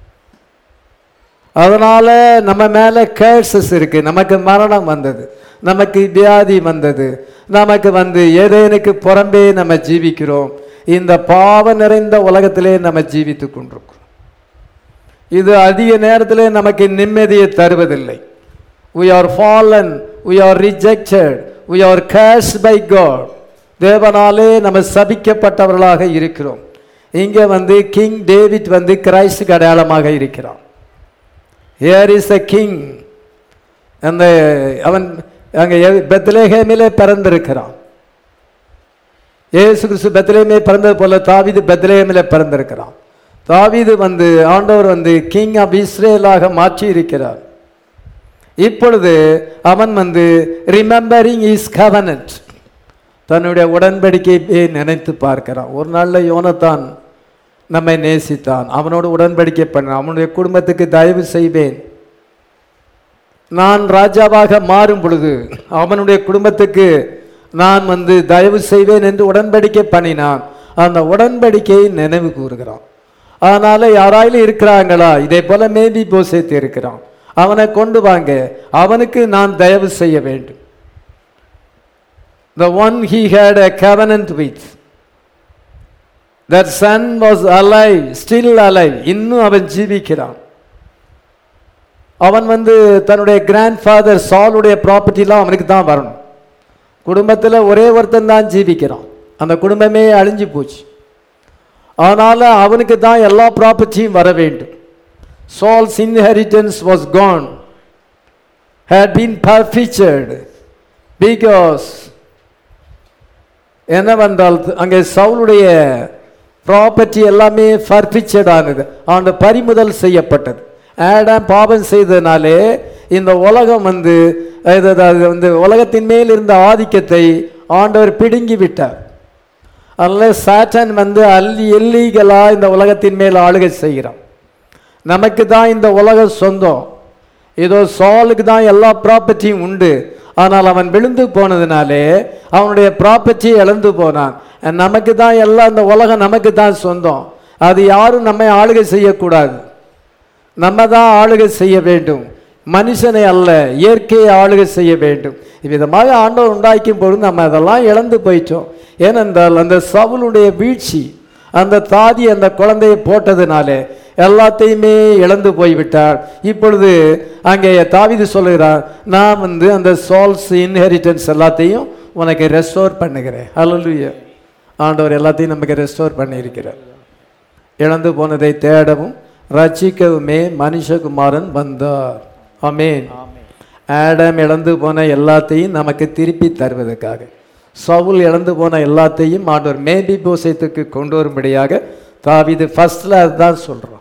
அதனால நம்ம மேலே கேர்சஸ் இருக்கு நமக்கு மரணம் வந்தது நமக்கு வியாதி வந்தது நமக்கு வந்து ஏதேனுக்கு புறம்பே நம்ம ஜீவிக்கிறோம் இந்த பாவ நிறைந்த உலகத்திலே நம்ம ஜீவித்து கொண்டிருக்கிறோம் இது அதிக நேரத்திலே நமக்கு நிம்மதியை தருவதில்லை we are fallen we are rejected we are cursed by god தேவனாலே நம்ம சபிக்கப்பட்டவர்களாக இருக்கிறோம் இங்கே வந்து கிங் டேவிட் வந்து கிரைஸ்டுக்கு அடையாளமாக இருக்கிறான் ஹியர் இஸ் a கிங் அந்த அவன் அங்கே பெத்லேஹேமிலே பிறந்திருக்கிறான் இயேசு கிறிஸ்து பெத்லேமே பிறந்தது போல தாவீது பெத்லேஹேமிலே பிறந்திருக்கிறான் தாவீது வந்து ஆண்டவர் வந்து கிங் ஆஃப் இஸ்ரேலாக மாற்றி இருக்கிறார் இப்பொழுது அவன் வந்து ரிமெம்பரிங் இஸ் covenant தன்னுடைய உடன்படிக்கையை நினைத்து பார்க்கிறான் ஒரு நாளில் யோனத்தான் நம்மை நேசித்தான் அவனோடு உடன்படிக்கை பண்ணான் அவனுடைய குடும்பத்துக்கு தயவு செய்வேன் நான் ராஜாவாக மாறும் பொழுது அவனுடைய குடும்பத்துக்கு நான் வந்து தயவு செய்வேன் என்று உடன்படிக்கை பண்ணினான் அந்த உடன்படிக்கையை நினைவு கூறுகிறான் அதனால யாராயிலும் இருக்கிறாங்களா இதே போல மேபி போசேத்து இருக்கிறான் அவனை கொண்டு வாங்க அவனுக்கு நான் தயவு செய்ய வேண்டும் the one he had a covenant with that son was alive still alive இன்னும் அவன் ஜீவிக்கிறான் அவன் வந்து தன்னுடைய கிராண்ட் ஃபாதர் சாலுடைய ப்ராப்பர்ட்டிலாம் அவனுக்கு தான் வரணும் குடும்பத்தில் ஒரே ஒருத்தன் தான் ஜீவிக்கிறான் அந்த குடும்பமே அழிஞ்சு போச்சு அதனால அவனுக்கு தான் எல்லா ப்ராப்பர்ட்டியும் வர வேண்டும் Saul's inheritance was gone had been perpetuated because என்னவென்றால் அங்கே சவுளுடைய ப்ராப்பர்ட்டி எல்லாமே ஃபர்பிச்சட் ஆனது அந்த பறிமுதல் செய்யப்பட்டது ஆடாம் பாவம் செய்தனாலே இந்த உலகம் வந்து இது அது வந்து உலகத்தின் மேல் இருந்த ஆதிக்கத்தை ஆண்டவர் பிடுங்கி விட்டார் அதனால சாட்டன் வந்து அல்லி இல்லீகலாக இந்த உலகத்தின் மேல் ஆளுகை செய்கிறான் நமக்கு தான் இந்த உலகம் சொந்தம் ஏதோ சாலுக்கு தான் எல்லா ப்ராப்பர்ட்டியும் உண்டு ஆனால் அவன் விழுந்து போனதுனாலே அவனுடைய ப்ராப்பர்ட்டி இழந்து போனான் நமக்கு தான் எல்லாம் இந்த உலகம் நமக்கு தான் சொந்தம் அது யாரும் நம்மை ஆளுகை செய்யக்கூடாது நம்ம தான் ஆளுகை செய்ய வேண்டும் மனுஷனை அல்ல இயற்கையை ஆளுகை செய்ய வேண்டும் இவ்விதமாக ஆண்டவர் உண்டாக்கும் பொழுது நம்ம அதெல்லாம் இழந்து போயிட்டோம் ஏனென்றால் அந்த சவுளுடைய வீழ்ச்சி அந்த தாதி அந்த குழந்தையை போட்டதுனாலே எல்லாத்தையுமே இழந்து போய்விட்டார் இப்பொழுது அங்கே தாவிது சொல்லுகிறார் நான் வந்து அந்த சால்ஸ் இன்ஹெரிட்டன்ஸ் எல்லாத்தையும் உனக்கு ரெஸ்டோர் பண்ணுகிறேன் அல்லலுயா ஆண்டவர் எல்லாத்தையும் நமக்கு ரெஸ்டோர் பண்ணியிருக்கிறார் இழந்து போனதை தேடவும் ரட்சிக்கவுமே மனுஷகுமாரன் வந்தார் ஆமென் ஆடம் இழந்து போன எல்லாத்தையும் நமக்கு திருப்பி தருவதற்காக சவுல் இழந்து போன எல்லாத்தையும் ஆண்டவர் மேபி போசைத்துக்கு கொண்டு வரும்படியாக தாவிது ஃபர்ஸ்ட்ல அதுதான் சொல்றோம்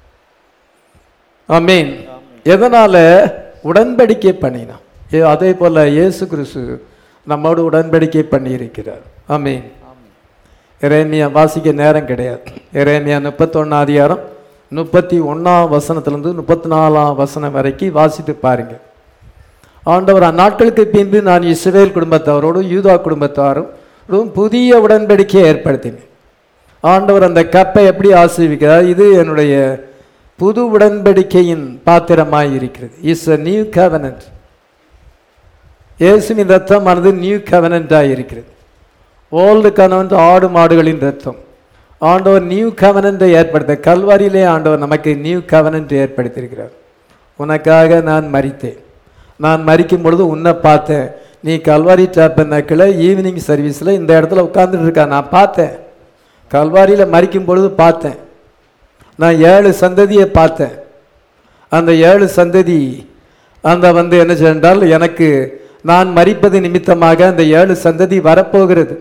ஆமீன் எதனால உடன்படிக்கை பண்ணினான் ஏ- அதே போல இயேசு கிறிஸ்து நம்மோடு உடன்படிக்கை பண்ணியிருக்கிறார் ஆமீன் எரேமியா வாசிக்க நேரம் கிடையாது எரேமியா முப்பத்தொன்னா அதிகாரம் முப்பத்தி ஒன்றாம் வசனத்திலிருந்து முப்பத்தி நாலாம் வசனம் வரைக்கும் வாசித்து பாருங்க ஆண்டவர் அந்நாட்களுக்கு பின்பு நான் இஸ்ரவேல் குடும்பத்தாரோடும் யூதா குடும்பத்தாரும் புதிய உடன்படிக்கையை ஏற்படுத்தினேன் ஆண்டவர் அந்த கப்பை எப்படி ஆசீர்விக்கிறார் இது என்னுடைய புது உடன்படிக்கையின் பாத்திரமாய் இருக்கிறது இஸ் a நியூ covenant இயேசுவின் ரத்தமானது நியூ கவனண்டாக இருக்கிறது ஓல்டு கவனன்ட் ஆடு மாடுகளின் ரத்தம் ஆண்டவர் நியூ கவனண்டை ஏற்படுத்த கல்வாரியிலே ஆண்டவர் நமக்கு நியூ கவனண்ட் ஏற்படுத்தியிருக்கிறார் உனக்காக நான் மரித்தேன் நான் மரிக்கும் பொழுது உன்னை பார்த்தேன் நீ கல்வாரி டேப்பனாக்கில் ஈவினிங் சர்வீஸில் இந்த இடத்துல உட்கார்ந்துட்டு இருக்கா நான் பார்த்தேன் கல்வாரியில் மரிக்கும் பொழுது பார்த்தேன் நான் ஏழு சந்ததியை பார்த்தேன் அந்த ஏழு சந்ததி அந்த வந்து என்ன சென்றால் எனக்கு நான் மரிப்பது நிமித்தமாக அந்த ஏழு சந்ததி வரப்போகிறது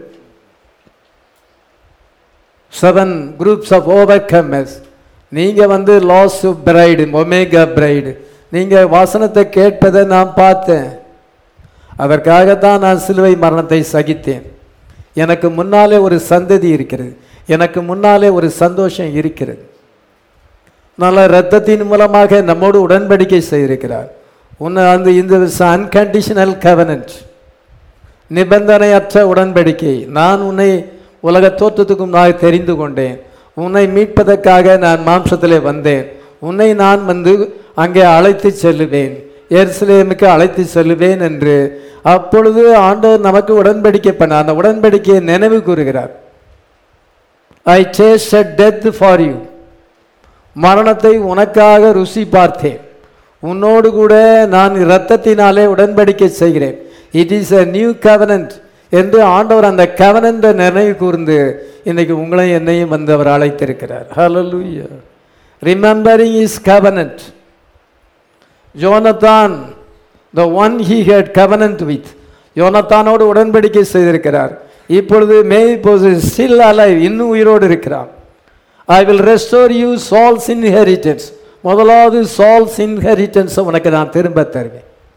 seven groups of overcomers நீங்கள் வந்து லாஸ் பிரைடு ஒமேகா பிரைடு நீங்கள் வாசனத்தை கேட்பதை நான் பார்த்தேன் அதற்காகத்தான் நான் சிலுவை மரணத்தை சகித்தேன் எனக்கு முன்னாலே ஒரு சந்ததி இருக்கிறது எனக்கு முன்னாலே ஒரு சந்தோஷம் இருக்கிறது நல்ல இரத்தத்தின் மூலமாக நம்மோடு உடன்படிக்கை செய்திருக்கிறார் உன்னை அந்த இந்த அன்கண்டிஷனல் கவனன்ட் நிபந்தனையற்ற உடன்படிக்கை நான் உன்னை உலக தோற்றத்துக்கு முன்னாக தெரிந்து கொண்டேன் உன்னை மீட்பதற்காக நான் மாம்சத்திலே வந்தேன் உன்னை நான் வந்து அங்கே அழைத்து செல்லுவேன் எருசலேமுக்கு அழைத்து செல்லுவேன் என்று அப்பொழுது ஆண்டவர் நமக்கு உடன்படிக்கை பண்ண அந்த உடன்படிக்கையை நினைவு கூறுகிறார் I taste death for you மரணத்தை உனக்காக ருசி பார்த்தேன் உன்னோடு கூட நான் இரத்தத்தினாலே உடன்படிக்கை செய்கிறேன் it is a new covenant என்று ஆண்டவர் அந்த கவனந்த நினைவு கூர்ந்து இன்னைக்கு உங்களையும் என்னையும் வந்து அவர் அழைத்திருக்கிறார் ஹalleluya remembering his covenant Jonathan the one he had covenant with யோனத்தானோடு உடன்படிக்கை செய்திருக்கிறார் இப்பொழுது மே ஸ்டில் alive இன்னும் உயிரோடு இருக்கிறான் I will restore you Saul's inheritance முதலாவது சால்ஸ் இன்ஹெரிட்டன்ஸை உனக்கு நான் திரும்ப தருவேன்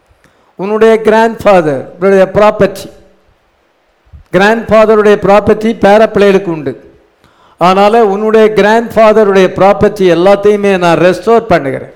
உன்னுடைய கிராண்ட் ஃபாதர் ப்ராப்பர்ட்டி கிராண்ட் ஃபாதருடைய ப்ராப்பர்ட்டி பேர பிள்ளைகளுக்கு உண்டு அதனால் உன்னுடைய கிராண்ட் ஃபாதருடைய ப்ராப்பர்ட்டி எல்லாத்தையுமே நான் ரெஸ்டோர் பண்ணுகிறேன்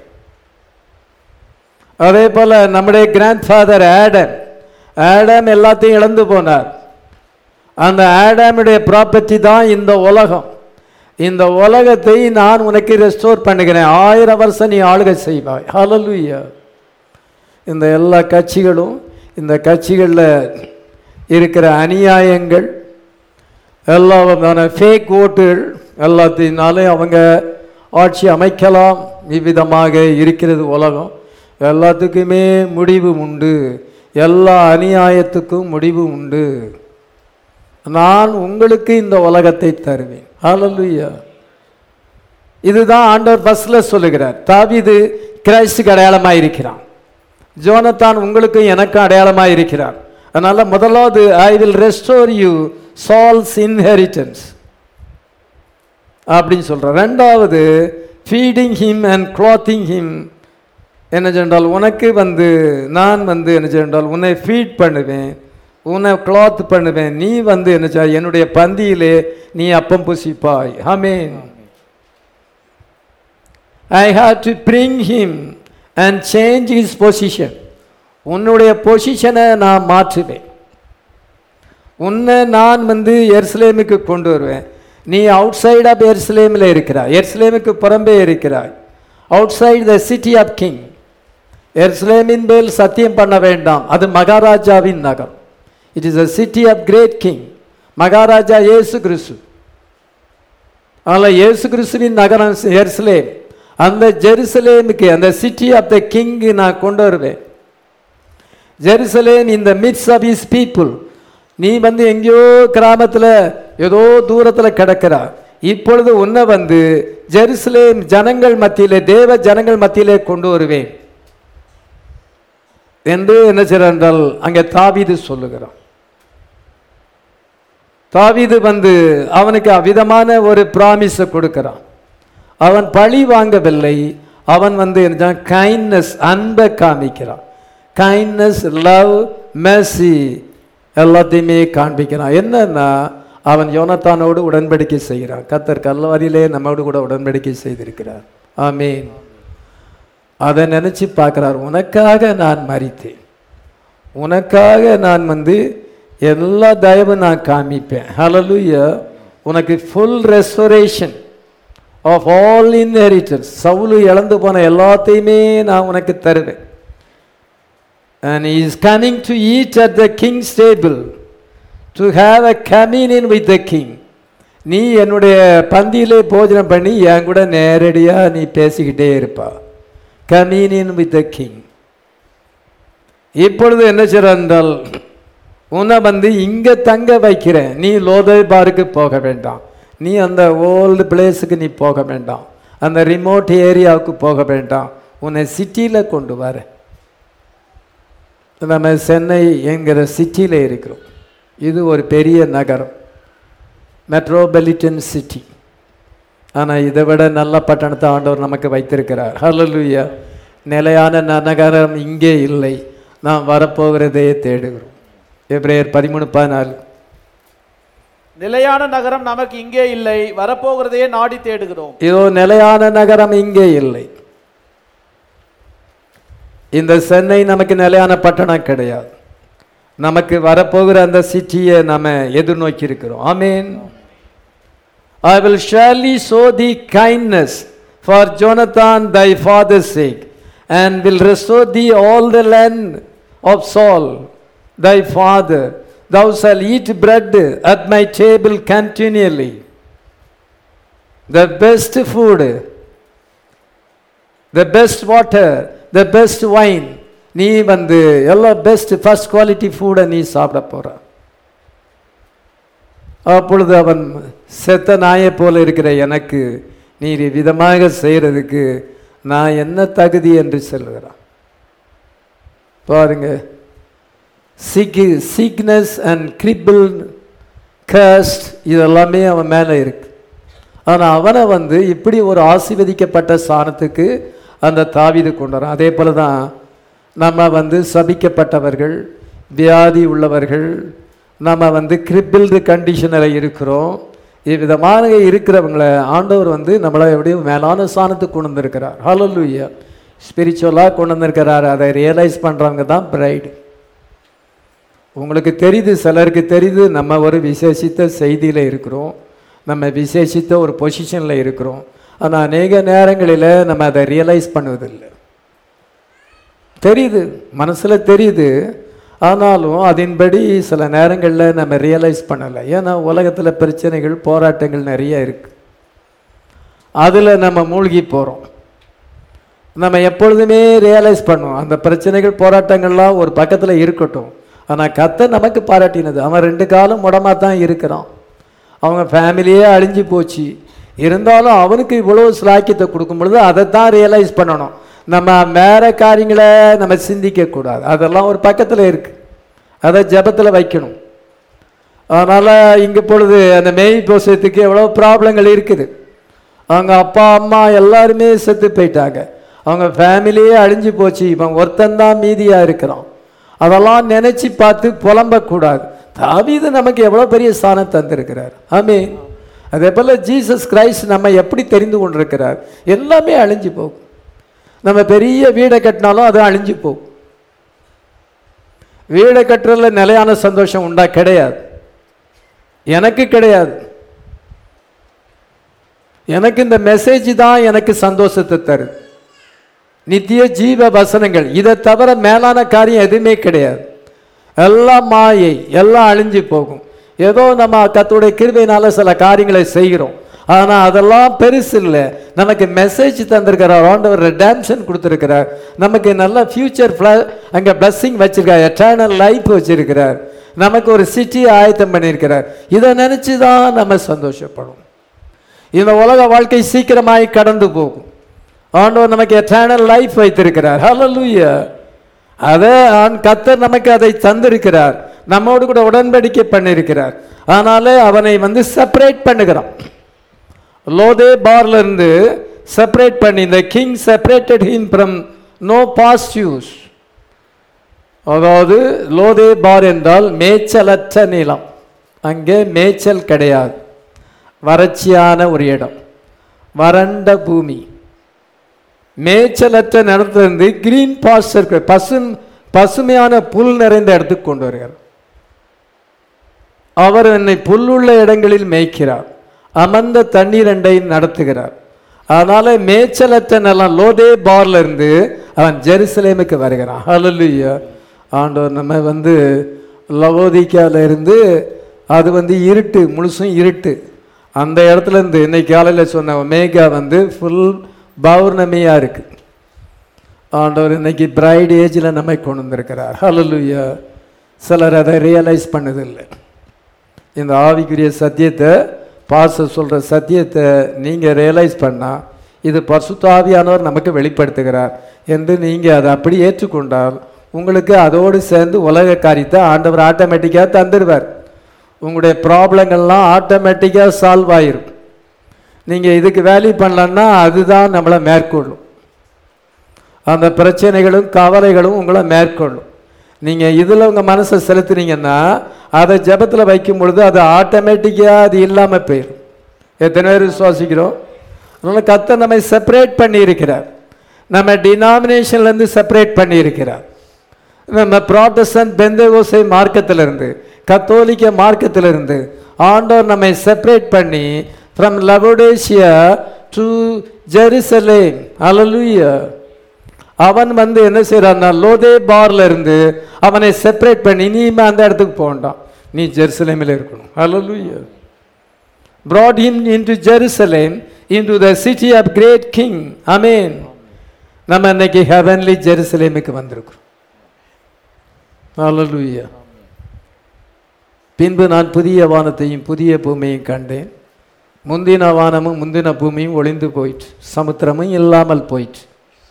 அதே போல் நம்முடைய கிராண்ட் ஃபாதர் ஆடம் ஆடம் எல்லாத்தையும் இழந்து போனார் அந்த ஆடாமுடைய ப்ராப்பர்ட்டி தான் இந்த உலகம் இந்த உலகத்தை நான் உனக்கு ரெஸ்டோர் பண்ணுகிறேன் ஆயிரம் வருஷம் நீ ஆளுகை செய்வாய் ஹalleluya இந்த எல்லா கட்சிகளும் இந்த கட்சிகளில் இருக்கிற அநியாயங்கள் எல்லா விதமான ஃபேக் ஓட்டுகள் எல்லாத்தினாலே அவங்க ஆட்சி அமைக்கலாம் இவ்விதமாக இருக்கிறது உலகம் எல்லாத்துக்குமே முடிவு உண்டு எல்லா அநியாயத்துக்கும் முடிவு உண்டு நான் உங்களுக்கு இந்த உலகத்தை தருவேன் ஹalleluya இதுதான் ஆண்டவர் பஸ்ல சொல்லுகிறார் தாவீது கிரைஸ்டுக்கு அடையாளமாக இருக்கிறான் ஜோனத்தான் உங்களுக்கும் எனக்கும் அடையாளமாக இருக்கிறார் அதனால முதலாவது I will restore you Saul's inheritance அப்படின்னு சொல்றார் ரெண்டாவது feeding him and clothing him என்ன சொன்னால் உனக்கு வந்து நான் வந்து என்ன சொன்னால் உன்னை ஃபீட் பண்ணுவேன் உன்னை கிளாத் பண்ணுவேன் நீ வந்து என்ன செய்ய என்னுடைய பந்தியிலே நீ அப்பம் புசிப்பாய் ஆமென் I have to bring him and change his position உன்னுடைய பொசிஷனை நான் மாற்றுவேன் உன்னை நான் வந்து எருசலேமுக்கு கொண்டு வருவேன் நீ அவுட் சைட் ஆஃப் எருசலேமில் இருக்கிறாய் எருசலேமுக்கு புறம்பே இருக்கிறாய் outside the city of king எருசலேமின் மேல் சத்தியம் பண்ண வேண்டாம் அது மகாராஜாவின் நகரம் it is a city of great king மகாராஜா இயேசு கிறிஸ்து அதனால் இயேசு கிறிஸ்துவின் நகரம் எருசலேம் அந்த ஜெருசலேமுக்கு அந்த சிட்டி ஆஃப் த கிங் நான் கொண்டு வருவேன் ஜெருசலேம் இந்த மிட்ஸ் ஆஃப் இஸ் பீப்புள் நீ வந்து எங்கேயோ கிராமத்தில் ஏதோ தூரத்தில் கிடக்கிறா இப்பொழுது உன்னை வந்து ஜெருசலேம் ஜனங்கள் மத்தியிலே தேவ ஜனங்கள் மத்தியிலே கொண்டு வருவேன் என்று என்ன செய்கிறார் என்றால் அங்கே தாவீது சொல்லுகிறான் தாவீது வந்து அவனுக்கு அவ்விதமான ஒரு ப்ராமிஸை கொடுக்கிறான் அவன் பழி வாங்கவில்லை அவன் வந்து என்ன கைண்ட்னஸ் அன்பை காமிக்கிறான் கைண்ட்னஸ் லவ் மெர்சி எல்லாத்தையுமே காண்பிக்கிறான் என்னன்னா அவன் யோனத்தானோடு உடன்படிக்கை செய்கிறான் கத்தர் கல்லவாரியிலே நம்மோடு கூட உடன்படிக்கை செய்திருக்கிறார் ஆமீன் அதை நினச்சி பார்க்குறார் உனக்காக நான் மறித்தேன் உனக்காக நான் வந்து எல்லா தயவும் நான் காமிப்பேன் ஹalleluya உனக்கு full restoration of all inheritance Saul இழந்து போன எல்லாத்தையுமே நான் உனக்கு தருவேன் and he is coming to eat at the king's table to have a communion with the king நீ என்னுடைய பந்தியிலே போஜனம் பண்ணி என் கூட நேரடியாக நீ பேசிக்கிட்டே இருப்பா கம்யூனியன் வித் த கிங் இப்பொழுது என்ன செய்ற என்றால் உன்னை வந்து இங்கே தங்க வைக்கிறேன் நீ லோதை பாருக்கு போக வேண்டாம் நீ அந்த ஓல்டு பிளேஸுக்கு நீ போக வேண்டாம் அந்த ரிமோட் ஏரியாவுக்கு போக வேண்டாம் உன்னை சிட்டியில் கொண்டு வர நம்ம சென்னை என்கிற சிட்டியில் இருக்கிறோம் இது ஒரு பெரிய நகரம் மெட்ரோபலிட்டன் சிட்டி ஆனால் இதை விட நல்ல பட்டணத்தை ஆண்டவர் நமக்கு வைத்திருக்கிறார் ஹalleluya நிலையான ந- நகரம் இங்கே இல்லை நாம் வரப்போகிறதே தேடுகிறோம் எப்ரேயர் பதிமூணு பதினாலு நிலையான நகரம் நமக்கு இங்கே இல்லை வரப்போகிறதையே நாடி தேடுகிறோம் இதோ நிலையான நகரம் இங்கே இல்லை இந்த சென்னை நமக்கு நிலையான பட்டணம் கிடையாது நமக்கு வரப்போகிற அந்த சிட்டியை நம்ம எதிர்நோக்கி இருக்கிறோம் ஆமீன் I will surely show the kindness for Jonathan thy father sake and will restore the all the land of Saul thy father thou shall eat bread at my table continually the best food the best water the best wine நீ வந்து எல்லாம் best first quality ஃபுட்டை நீ சாப்பிட போற அப்பொழுது அவன் செத்த நாயை போல இருக்கிற எனக்கு நீர் விதமாக செய்கிறதுக்கு நான் என்ன தகுதி என்று சொல்லுகிறான் பாருங்க sick sickness and cripple cursed இதெல்லாமே அவன் மேலே இருக்கு ஆனால் அவனை வந்து இப்படி ஒரு ஆசீர்வதிக்கப்பட்ட ஸ்தானத்துக்கு அந்த தாவீது கொண்டு வரான் அதே போல தான் நம்ம வந்து சபிக்கப்பட்டவர்கள் வியாதி உள்ளவர்கள் நம்ம வந்து கிரிப்பில்டு கண்டிஷனில் இருக்கிறோம் இவ்விதமான இருக்கிறவங்கள ஆண்டவர் வந்து நம்மளை எப்படியும் மேலான ஸ்தானத்துக்கு கொண்டு வந்திருக்கிறார் ஹalleluya ஸ்பிரிச்சுவலாக கொண்டு வந்திருக்கிறார் அதை ரியலைஸ் பண்ணுறவங்க தான் பிரைடு உங்களுக்கு தெரியுது சிலருக்கு தெரியுது நம்ம ஒரு விசேஷித்த செய்தியில் இருக்கிறோம் நம்ம விசேஷித்த ஒரு பொசிஷனில் இருக்கிறோம் ஆனால் அநேக நேரங்களில் நம்ம அதை ரியலைஸ் பண்ணுவதில்லை தெரியுது மனசில் தெரியுது ஆனாலும் அதன்படி சில நேரங்களில் நம்ம ரியலைஸ் பண்ணலை ஏன்னா உலகத்தில் பிரச்சனைகள் போராட்டங்கள் நிறைய இருக்குது அதில் நம்ம மூழ்கி போகிறோம் நம்ம எப்பொழுதுமே ரியலைஸ் பண்ணுவோம் அந்த பிரச்சனைகள் போராட்டங்கள்லாம் ஒரு பக்கத்தில் இருக்கட்டும் ஆனால் கத்தை நமக்கு பாராட்டினது அவன் ரெண்டு காலம் முடமாக தான் இருக்கிறான் அவங்க ஃபேமிலியே அழிஞ்சு போச்சு இருந்தாலும் அவனுக்கு இவ்வளோ ஸ்லாக்கியத்தை கொடுக்கும் பொழுது அதை தான் ரியலைஸ் பண்ணணும் நம்ம வேற காரியங்களை நம்ம சிந்திக்கக்கூடாது அதெல்லாம் ஒரு பக்கத்தில் இருக்கு அதை ஜெபத்தில் வைக்கணும் அதனால் இங்கே பொழுது அந்த மெய் போசத்துக்கு எவ்வளோ ப்ராப்ளங்கள் இருக்குது அவங்க அப்பா அம்மா எல்லாருமே செத்து போயிட்டாங்க அவங்க ஃபேமிலியே அழிஞ்சு போச்சு இவன் ஒருத்தன்தான் மீதியாக இருக்கிறான் அதெல்லாம் நினைச்சு பார்த்து புலம்பக்கூடாது தாவீது நமக்கு எவ்வளோ பெரிய ஸ்தானம் தந்திருக்கிறார் ஆமே அதே போல் ஜீசஸ் கிரைஸ்ட் நம்ம எப்படி தெரிந்து கொண்டிருக்கிறார் எல்லாமே அழிஞ்சு போகும் நம்ம பெரிய வீடை கட்டினாலும் அது அழிஞ்சு போகும் வீடை கட்டுறதுல நிலையான சந்தோஷம் உண்டா கிடையாது எனக்கு கிடையாது எனக்கு இந்த மெசேஜ் தான் எனக்கு சந்தோஷத்தை தருது நித்திய ஜீவ வசனங்கள் இதை தவிர மேலான காரியம் எதுவுமே கிடையாது எல்லாம் மாயை எல்லாம் அழிஞ்சு போகும் ஏதோ நம்ம கத்துடைய கிருபையினால சில காரியங்களை செய்கிறோம் ஆனால் அதெல்லாம் பெருசு இல்லை நமக்கு மெசேஜ் தந்திருக்கிறார் ஆண்டவர் ரெடாம்ஷன் கொடுத்துருக்கிறார் நமக்கு நல்ல ஃபியூச்சர் அங்கே பிளஸ்ஸிங் வச்சிருக்கார் எட்டர்னல் லைஃப் வச்சிருக்கிறார் நமக்கு ஒரு சிட்டி ஆயத்தம் பண்ணியிருக்கிறார் இதை நினச்சி தான் நம்ம சந்தோஷப்படும் இந்த உலக வாழ்க்கை சீக்கிரமாய் கடந்து போகும் ஆண்டவர் நமக்கு எட்டர்னல் லைஃப் வைத்திருக்கிறார் ஹalleluya அதை ஆண் கத்தர் நமக்கு அதை தந்திருக்கிறார் நம்மோடு கூட உடன்படிக்கை பண்ணியிருக்கிறார் ஆனாலே அவனை வந்து செப்பரேட் பண்ணுகிறான் லோதே பார்ல இருந்து செப்பரேட் பண்ணி இந்த king separated him from no pastures அதாவது லோதே பார் என்றால் மேய்ச்சலற்ற நிலம் அங்கே மேய்ச்சல் கிடையாது வறட்சியான ஒரு இடம் வறண்ட பூமி மேய்ச்சலற்ற நிலத்திலிருந்து கிரீன் பாஸ்டர் பசு பசுமையான புல் நிறைந்த இடத்துக்கு கொண்டு வருகிறார் அவர் என்னை புல்லுள்ள இடங்களில் மேய்க்கிறார் அமர்ந்த தண்ணீரண்டை நடத்துகிறார் அதனால மேய்ச்சலற்ற நிலம் லோதே பார்ல இருந்து அவன் ஜெருசலேமுக்கு வருகிறான் ஹalleluya ஆண்டவர் நம்ம வந்து லவோதிக்கால இருந்து அது வந்து இருட்டு முழுசும் இருட்டு அந்த இடத்துல இருந்து இன்னைக்கு காலையில் சொன்ன ஒமேகா வந்து ஃபுல் பௌர்ணமியா இருக்கு ஆண்டவர் இன்னைக்கு பிரைட் ஏஜில் நம்மை கொண்டு வந்திருக்கிறார் ஹalleluya சிலர் அதை ரியலைஸ் பண்ணதில்லை இந்த ஆவிக்குரிய சத்தியத்தை பாச சொல்கிற சத்தியத்தை நீங்கள் ரியலைஸ் பண்ணால் இது பரிசுத்த ஆவியானவர் நமக்கு வெளிப்படுத்துகிறார் என்று நீங்கள் அதை அப்படி ஏற்றுக்கொண்டால் உங்களுக்கு அதோடு சேர்ந்து உலக காரியத்தை ஆண்டவர் ஆட்டோமேட்டிக்காக தந்துடுவார் உங்களுடைய ப்ராப்ளங்கள்லாம் ஆட்டோமேட்டிக்காக சால்வ் ஆயிரும் நீங்கள் இதுக்கு வேல்யூ பண்ணலன்னா அதுதான் நம்மளை மேற்கொள்ளும் அந்த பிரச்சனைகளும் கவலைகளும் உங்களை மேற்கொள்ளும் நீங்கள் இதில் உங்கள் மனசை செலுத்துனீங்கன்னா அதை ஜெபத்தில் வைக்கும் பொழுது அது ஆட்டோமேட்டிக்காக அது இல்லாமல் போயிடும் எத்தனை பேர் விசுவாசிக்கிறோம் அதனால் கத்த நம்மை செப்பரேட் பண்ணியிருக்கிறார் நம்ம டினாமினேஷன்லேருந்து செப்பரேட் பண்ணியிருக்கிறார் நம்ம ப்ராட்டஸ்டன்ட் பெந்தகோசை மார்க்கத்திலிருந்து கத்தோலிக்க மார்க்கத்திலிருந்து ஆண்டவர் நம்மை செப்பரேட் பண்ணி ஃப்ரம் லவோடேஷியா டு ஜெருசலேம் அலலுயா அவன் வந்து என்ன செய்யறான்னா லோதே பார்ல இருந்து அவனை செப்பரேட் பண்ணி நீமே அந்த இடத்துக்கு போக வேண்டாம் நீ ஜெருசலேமில் இருக்கணும் ஹalleluya brought him into Jerusalem into the city of great king amen நம்ம இன்னைக்கு ஹெவன்லி ஜெருசலேமுக்கு வந்திருக்கிறோம் ஹalleluya பின்பு நான் புதிய வானத்தையும் புதிய பூமியையும் கண்டேன் முந்தின வானமும் முந்தின பூமியும் ஒளிந்து போயிற்று சமுத்திரமும் இல்லாமல் போயிற்று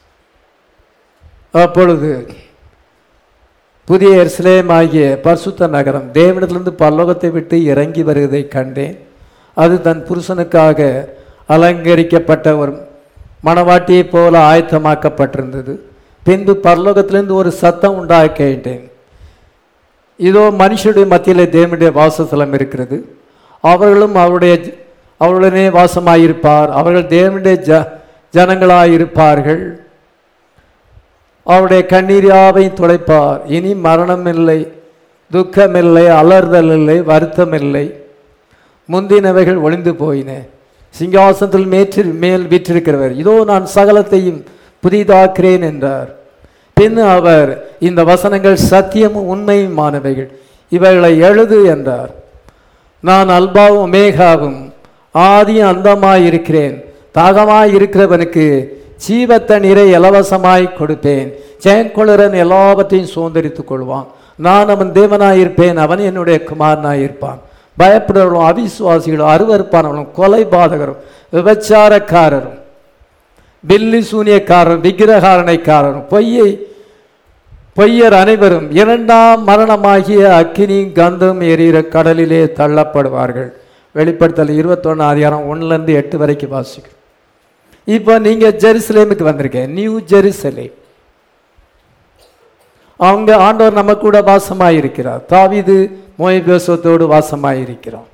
அப்பொழுது புதிய எருசலேம் ஆகிய பரிசுத்த நகரம் தேவனிடத்திலிருந்து பல்லோகத்தை விட்டு இறங்கி வருவதை கண்டேன் அது தன் புருஷனுக்காக அலங்கரிக்கப்பட்ட ஒரு மணவாட்டியைப் போல ஆயத்தமாக்கப்பட்டிருந்தது பின்பு பரலோகத்திலிருந்து ஒரு சத்தம் உண்டாக கேட்டேன் இதோ மனுஷருடைய மத்தியிலே தேவனுடைய வாசஸ்தலம் இருக்கிறது அவர்களும் அவருடைய ஜ- அவருடனே வாசமாயிருப்பார் அவர்கள் தேவனுடைய ஜ ஜனங்களாயிருப்பார்கள் அவருடைய கண்ணீர் யாவையும் துடைப்பார் இனி மரணம் இல்லை துக்கமில்லை அலறுதல் இல்லை வருத்தம் இல்லை முந்தினவைகள் ஒளிந்து போயின சிங்காசனத்தில் மேற்று மேல் வீற்றிருக்கிறவர் இதோ நான் சகலத்தையும் புதிதாக்கிறேன் என்றார் பின் அவர் இந்த வசனங்கள் சத்தியமும் உண்மையுமானவைகள் இவைகளை எழுது என்றார் நான் அல்பாவும் ஒமேகாவும் ஆதி அந்தமாய் இருக்கிறேன் தாகமாய் இருக்கிறவனுக்கு ஜீவத்த நீரை இலவசமாய் கொடுப்பேன் ஜெயங்கொளரன் எல்லாவற்றையும் சுதந்திரித்துக் கொள்வான் நான் அவன் தேவனாய் இருப்பேன் அவன் என்னுடைய குமாரனாய் இருப்பான் பயப்படுறவர்களும் அவிசுவாசிகளும் அருவருப்பானவர்களும் கொலைபாதகரும் விபச்சாரக்காரரும் பில்லி சூனியக்காரரும் விக்கிரகாரணைக்காரரும் பொய்யை பொய்யர் அனைவரும் இரண்டாம் மரணமாகிய அக்கினி கந்தம் எரிகிற கடலிலே தள்ளப்படுவார்கள் வெளிப்படுத்தல் இருபத்தொன்னு அதிகாரம் ஒன்றுலேருந்து எட்டு வரைக்கும் வாசிக்கும் இப்போ நீங்கள் ஜெருசலேமுக்கு வந்திருக்கேன் நியூ ஜெருசலேம் அவங்க ஆண்டவர் நம்ம கூட வாசமாயிருக்கிறார் தாவீது மோயபேசத்தோடு வாசமாயிருக்கிறான்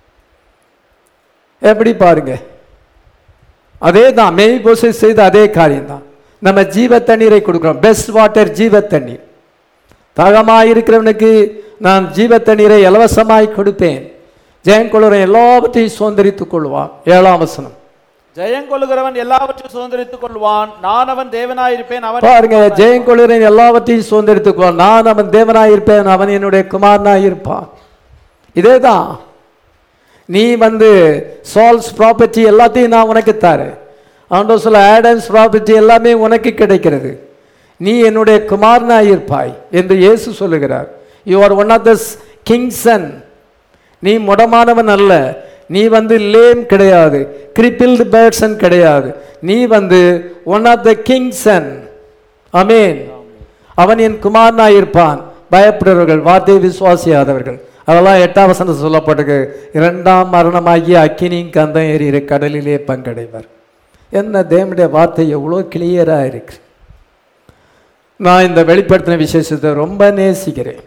எப்படி பாருங்க அதே தான் மேய்போசை செய்த அதே காரியம்தான் நம்ம ஜீவ தண்ணீரை கொடுக்குறோம் பெஸ்ட் வாட்டர் ஜீவ தண்ணீர் தாகமாயிருக்கிறவனுக்கு நான் ஜீவ தண்ணீரை இலவசமாய் கொடுப்பேன் ஜெயங்கொள்ளுறன் எல்லாவற்றையும் சுதந்திரித்துக் கொள்வான் ஏழாம் வசனம் ஜெயங்கொள்ளுகிறவன் எல்லாவற்றையும் சுதந்திரித்துக் கொள்வான் நான் அவன் தேவனாயிருப்பேன் அவன் பாருங்க ஜெயங்கொள்ளுறன் எல்லாவற்றையும் சுதந்திரித்துக் கொள்வான் நான் அவன் தேவனாயிருப்பேன் அவன் என்னுடைய குமாரனாய் இருப்பான் இதே தான் நீ வந்து சால்ஸ் ப்ராப்பர்ட்டி எல்லாத்தையும் நான் உனக்கு தரேன் ஆண்டோ சொல்ல ஆடன்ஸ் ப்ராப்பர்ட்டி எல்லாமே உனக்கு கிடைக்கிறது நீ என்னுடைய குமாரனாய் இருப்பாய் என்று இயேசு சொல்லுகிறார் you are one of the king's son நீ முடமானவன் அல்ல நீ வந்து லேம் கிடையாது கிரிப்பில்டு பேர்ட்ஸன் கிடையாது நீ வந்து ஒன் ஆஃப் த கிங்சன் அமேன் அவன் என் குமாரனாய் இருப்பான் பயப்படுறவர்கள் வார்த்தை விசுவாசியாதவர்கள் அதெல்லாம் எட்டாம் வசனம் சொல்லப்பட்டிருக்கு இரண்டாம் மரணமாகிய அக்கினியும் கந்தம் எறிகிற கடலிலே பங்கடைவர் என்ன தேவனுடைய வார்த்தை எவ்வளோ கிளியராக இருக்கு நான் இந்த வெளிப்படுத்தின விசேஷத்தை ரொம்ப நேசிக்கிறேன்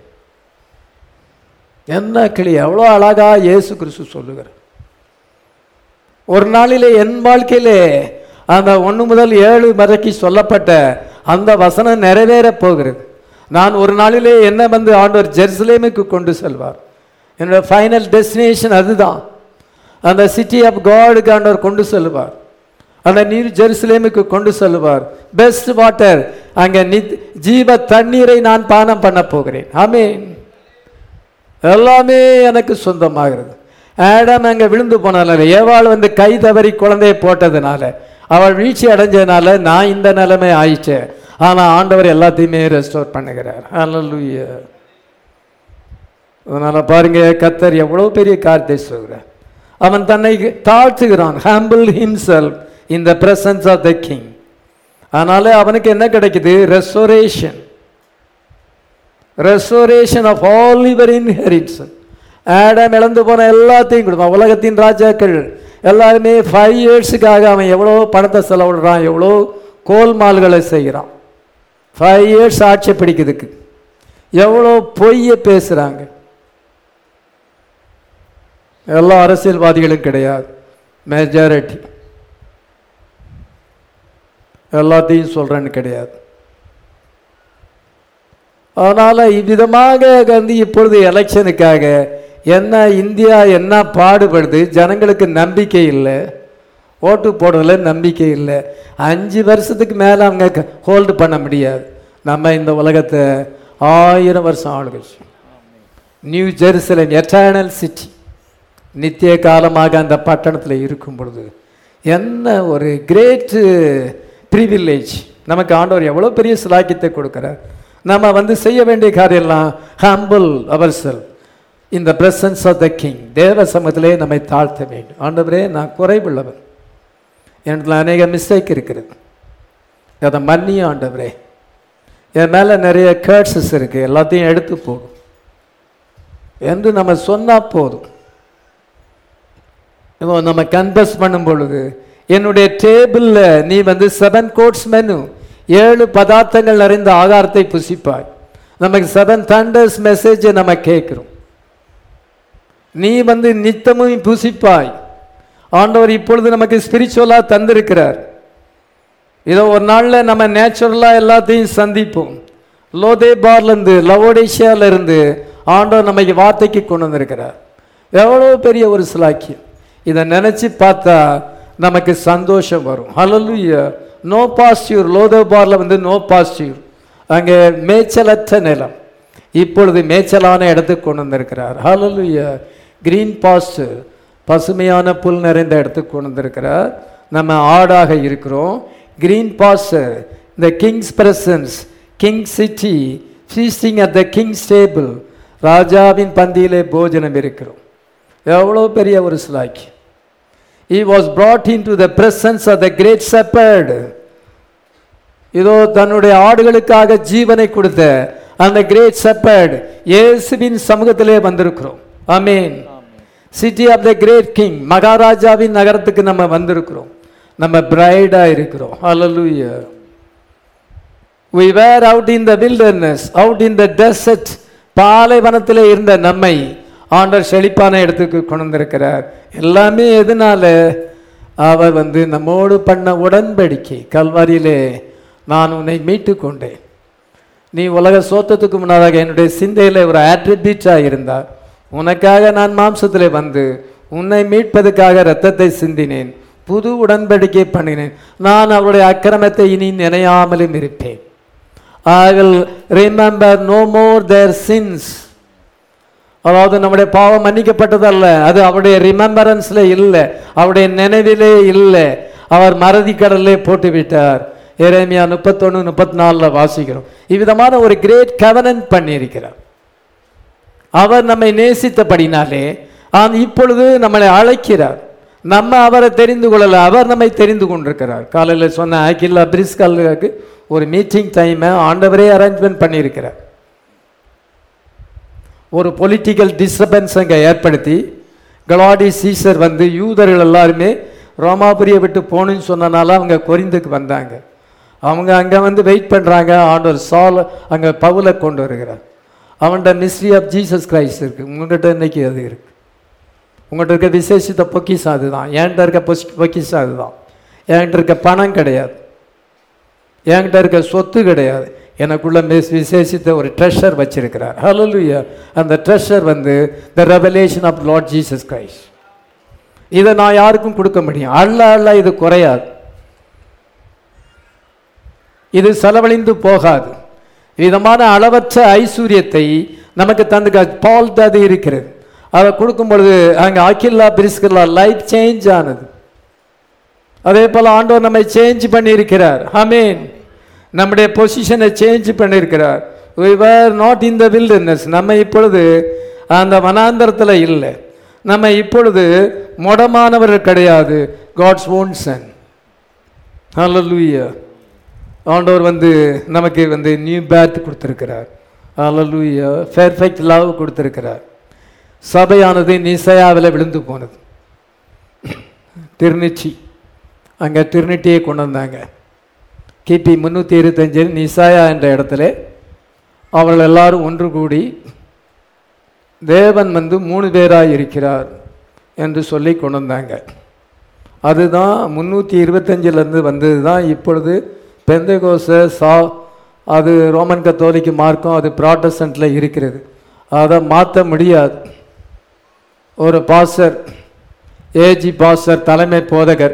என்ன கிளி எவ்வளோ அழகா இயேசு கிறிஸ்து சொல்லுகிறார் ஒரு நாளிலே என் வாழ்க்கையிலே அந்த ஒன்று முதல் ஏழு வரைக்கும் சொல்லப்பட்ட அந்த வசனம் நிறைவேறப் போகிறது நான் ஒரு நாளிலே என்ன வந்து ஆண்டவர் ஜெருசலேமுக்கு கொண்டு செல்வார் என்னோட ஃபைனல் டெஸ்டினேஷன் அதுதான் அந்த சிட்டி ஆஃப் காடுக்கு ஆண்டவர் கொண்டு செல்வார் அந்த நீர் ஜெருசலேமுக்கு கொண்டு செல்வார் பெஸ்ட் வாட்டர் அங்கே நித் ஜீவ தண்ணீரை நான் பானம் பண்ண போகிறேன் ஆமென் எல்லாமே எனக்கு சொந்தமாகிறது ஆடம் அங்கே விழுந்து போனதுனால ஏவாள் வந்து கை தவறி குழந்தையை போட்டதுனால அவள் வீழ்ச்சி அடைஞ்சதுனால நான் இந்த நிலைமை ஆயிட்டேன் ஆனால் ஆண்டவர் எல்லாத்தையுமே ரெஸ்டோர் பண்ணுகிறார் ஹalleluya அதனால பாருங்க கத்தர் எவ்வளோ பெரிய காரியத்தை சொல்கிறார் அவன் தன்னை தாழ்த்துகிறான் humble himself in the presence of the king அதனால அவனுக்கு என்ன கிடைக்குது restoration restoration of all your inheritance Adam இழந்து போன எல்லாத்தையும் கொடுப்பான் உலகத்தின் ராஜாக்கள் எல்லாருமே ஃபைவ் இயர்ஸுக்காக அவன் எவ்வளோ பணத்தை செலவிடுறான் எவ்வளோ கோல்மால்களை செய்கிறான் ஃபைவ் இயர்ஸ் ஆட்சி பிடிக்கிறதுக்கு எவ்வளோ பொய்யை பேசுகிறாங்க எல்லா அரசியல்வாதிகளும் கிடையாது மெஜாரிட்டி எல்லாத்தையும் சொல்கிறேன்னு கிடையாது அதனால் இவ்விதமாக வந்து இப்பொழுது எலெக்ஷனுக்காக என்ன இந்தியா என்ன பாடுபடுது ஜனங்களுக்கு நம்பிக்கை இல்லை ஓட்டு போடுறதுல நம்பிக்கை இல்லை அஞ்சு வருஷத்துக்கு மேலே அவங்க ஹோல்டு பண்ண முடியாது நம்ம இந்த உலகத்தை ஆயிரம் வருஷம் ஆளுகை நியூ ஜெருசலம் எட்டர்னல் சிட்டி நித்திய காலமாக அந்த பட்டணத்தில் இருக்கும் பொழுது என்ன ஒரு கிரேட்டு ப்ரிவில்லேஜ் நமக்கு ஆண்டவர் எவ்வளோ பெரிய சிலாக்கியத்தை கொடுக்குறார் நம்ம வந்து செய்ய வேண்டிய காரியம்லாம் ஹம்பிள் அவர் செல் இந்த பிரசன்ஸ் ஆஃப் த கிங் தேவ சமத்திலே நம்மை தாழ்த்த வேண்டும் ஆண்டவரே நான் குறைவுள்ளவன் எனக்கு அநேக மிஸ்டேக் இருக்கிறது அதை மன்னியும் ஆண்டவரே என் மேலே நிறைய கேர்ட்ஸஸ் இருக்குது எல்லாத்தையும் எடுத்து போடும் என்று நம்ம சொன்னால் போதும் இப்போ நம்ம கன்ஃபஸ் பண்ணும் பொழுது என்னுடைய டேபிளில் நீ வந்து செவன் கோட்ஸ் மெனு ஏழு பதார்த்தங்கள் நிறைந்த ஆகாரத்தை புசிப்பாய் நமக்கு செவன் தண்டர்ஸ் மெசேஜை நம்ம கேட்கிறோம் நீ வந்து நித்தமும் புசிப்பாய் ஆண்டவர் இப்பொழுது நமக்கு ஸ்பிரிச்சுவலாக தந்திருக்கிறார் இதோ ஒரு நாளில் நம்ம நேச்சுரலாக எல்லாத்தையும் சந்திப்போம் லோதே பார்லேருந்து லவோடேஷியால இருந்து ஆண்டவர் நமக்கு வார்த்தைக்கு கொண்டு வந்திருக்கிறார் எவ்வளோ பெரிய ஒரு சிலாக்கியம் இதை நினச்சி பார்த்தா நமக்கு சந்தோஷம் வரும் ஹalleluya நோ பாஸ்டியூர் லோதே பார்ல வந்து நோ பாஸ்டியூர் அங்கே மேய்ச்சலற்ற நிலம் இப்பொழுது மேய்ச்சலான இடத்துக்கு கொண்டு வந்திருக்கிறார் ஹalleluya கிரீன் பாஸ்டர் பசுமையான புல் நிறைந்த இடத்துக்கு கொண்டு வந்திருக்கிறார் நம்ம ஆடாக இருக்கிறோம் கிரீன் பாஸ்டர் இந்த king's presence king city feasting at the king's table ராஜாவின் பந்தியிலே போஜனம் இருக்கிறோம் எவ்வளோ பெரிய ஒரு சிலாக்கி he was brought into the presence of the great shepherd இதோ தன்னுடைய ஆடுகளுக்காக ஜீவனை கொடுத்த அந்த கிரேட் shepherd இயேசுவின் சமூகத்திலே வந்திருக்கிறோம் ஆமென் city of the great king மகாராஜாவின் நகரத்துக்கு நம்ம வந்திருக்கிறோம் நம்ம பிரைடா இருக்கிறோம் ஹalleluya we were out in the wilderness out in the desert பாலைவனத்திலே இருந்த நம்மை ஆண்டவர் செழிப்பான இடத்துக்கு கொண்டு வந்திருக்கிறார் எல்லாமே எதனால அவர் வந்து நம்மோடு பண்ண உடன்படிக்கை கல்வாரியிலே நான் உன்னை மீட்டு கொண்டேன் நீ உலக சோத்தத்துக்கு முன்னதாக என்னுடைய சிந்தையில் ஒரு ஆட்ரிபியூட்டாக இருந்தார் உனக்காக நான் மாம்சத்திலே வந்து உன்னை மீட்பதற்காக இரத்தத்தை சிந்தினேன் புது உடன்படிக்கை பண்ணினேன் நான் அவருடைய அக்கிரமத்தை இனி நினையாமலும் இருப்பேன் I will remember no more their sins அதாவது நம்முடைய பாவம் மன்னிக்கப்பட்டதல்ல அது அவருடைய ரிமெம்பரன்ஸ்ல இல்லை அவருடைய நினைவிலே இல்லை அவர் மறதி கடல்லே போட்டு விட்டார் எரேமியா முப்பத்தொன்று முப்பத்தி நாலில் வாசிக்கிறோம் இவ்விதமான ஒரு கிரேட் கவனன் பண்ணியிருக்கிறார் அவர் நம்மை நேசித்தபடினாலே ஆம் இப்பொழுது நம்மளை அழைக்கிறார் நம்ம அவரை தெரிந்து கொள்ளல அவர் நம்மை தெரிந்து கொண்டிருக்கிறார் காலையில் சொன்ன ஆக்கில்லா பிரிஸ்காலுக்கு ஒரு மீட்டிங் டைமை ஆண்டவரே அரேஞ்ச்மெண்ட் பண்ணியிருக்கிறார் ஒரு பொலிட்டிக்கல் டிஸ்டர்பன்ஸ் அங்கே ஏற்படுத்தி கலாடி சீசர் வந்து யூதர்கள் எல்லாருமே ரோமாபுரியை விட்டு போகணுன்னு சொன்னனால அவங்க கொரிந்துக்கு வந்தாங்க அவங்க அங்கே வந்து வெயிட் பண்ணுறாங்க ஆண்டவர் சால் அங்கே பவுலை கொண்டு வருகிறார் அவன்கிட்ட மிஸ்ட்ரி ஆஃப் ஜீசஸ் கிரைஸ்ட் இருக்குது உங்கள்கிட்ட இன்னைக்கு அது இருக்குது உங்கள்கிட்ட இருக்க விசேஷித்த பொக்கிஷம் அதுதான் என்கிட்ட இருக்க பொஸ் பொக்கிஷம் அதுதான் என்கிட்ட இருக்க பணம் கிடையாது என்கிட்ட இருக்க சொத்து கிடையாது எனக்குள்ள மிஸ் விசேஷித்த ஒரு ட்ரெஷர் வச்சிருக்கிறார் ஹalleluya அந்த ட்ரெஷர் வந்து the revelation of Lord Jesus Christ இதை நான் யாருக்கும் கொடுக்க முடியும் அல்ல அல்ல இது குறையாது இது செலவழிந்து போகாது விதமான அளவற்ற ஐஸ்வர்யத்தை நமக்கு தந்து பால் அது இருக்கிறது அதை கொடுக்கும் பொழுது அங்கே அகில்லா பிரிஸ்கில்லா லைஃப் சேஞ்ச் ஆனது அதே போல் ஆண்டவர் நம்மை சேஞ்ச் பண்ணியிருக்கிறார் அமீன் நம்முடைய பொசிஷனை சேஞ்ச் பண்ணியிருக்கிறார் we were not in the wilderness நம்ம இப்பொழுது அந்த வனாந்தரத்தில் இல்லை நம்ம இப்பொழுது மொடமானவர்கள் கிடையாது காட்ஸ் ஓன் சன் ஹalleluya ஆண்டவர் வந்து நமக்கு வந்து நியூ பேர்த் கொடுத்துருக்கிறார் ஹalleluya பெர்ஃபெக்ட் லவ் கொடுத்துருக்கிறார் சபையானது நிசையாவில் விழுந்து போனது திருநிச்சி அங்கே திருநெட்டியை கொண்டு வந்தாங்க கிபி முந்நூற்றி இருபத்தஞ்சில் நிசாயா என்ற இடத்துல அவர்கள் எல்லாரும் ஒன்று கூடி தேவன் வந்து மூணு பேராக இருக்கிறார் என்று சொல்லி கொண்டு வந்தாங்க அதுதான் முந்நூற்றி இருபத்தஞ்சிலேருந்து வந்தது தான் இப்பொழுது பெந்தகோச சா அது ரோமன் கத்தோலிக்கு மார்க்கம் அது ப்ராட்டஸ்டண்ட்டில் இருக்கிறது அதை மாற்ற முடியாது ஒரு பாஸ்டர் ஏஜி பாஸ்டர் தலைமை போதகர்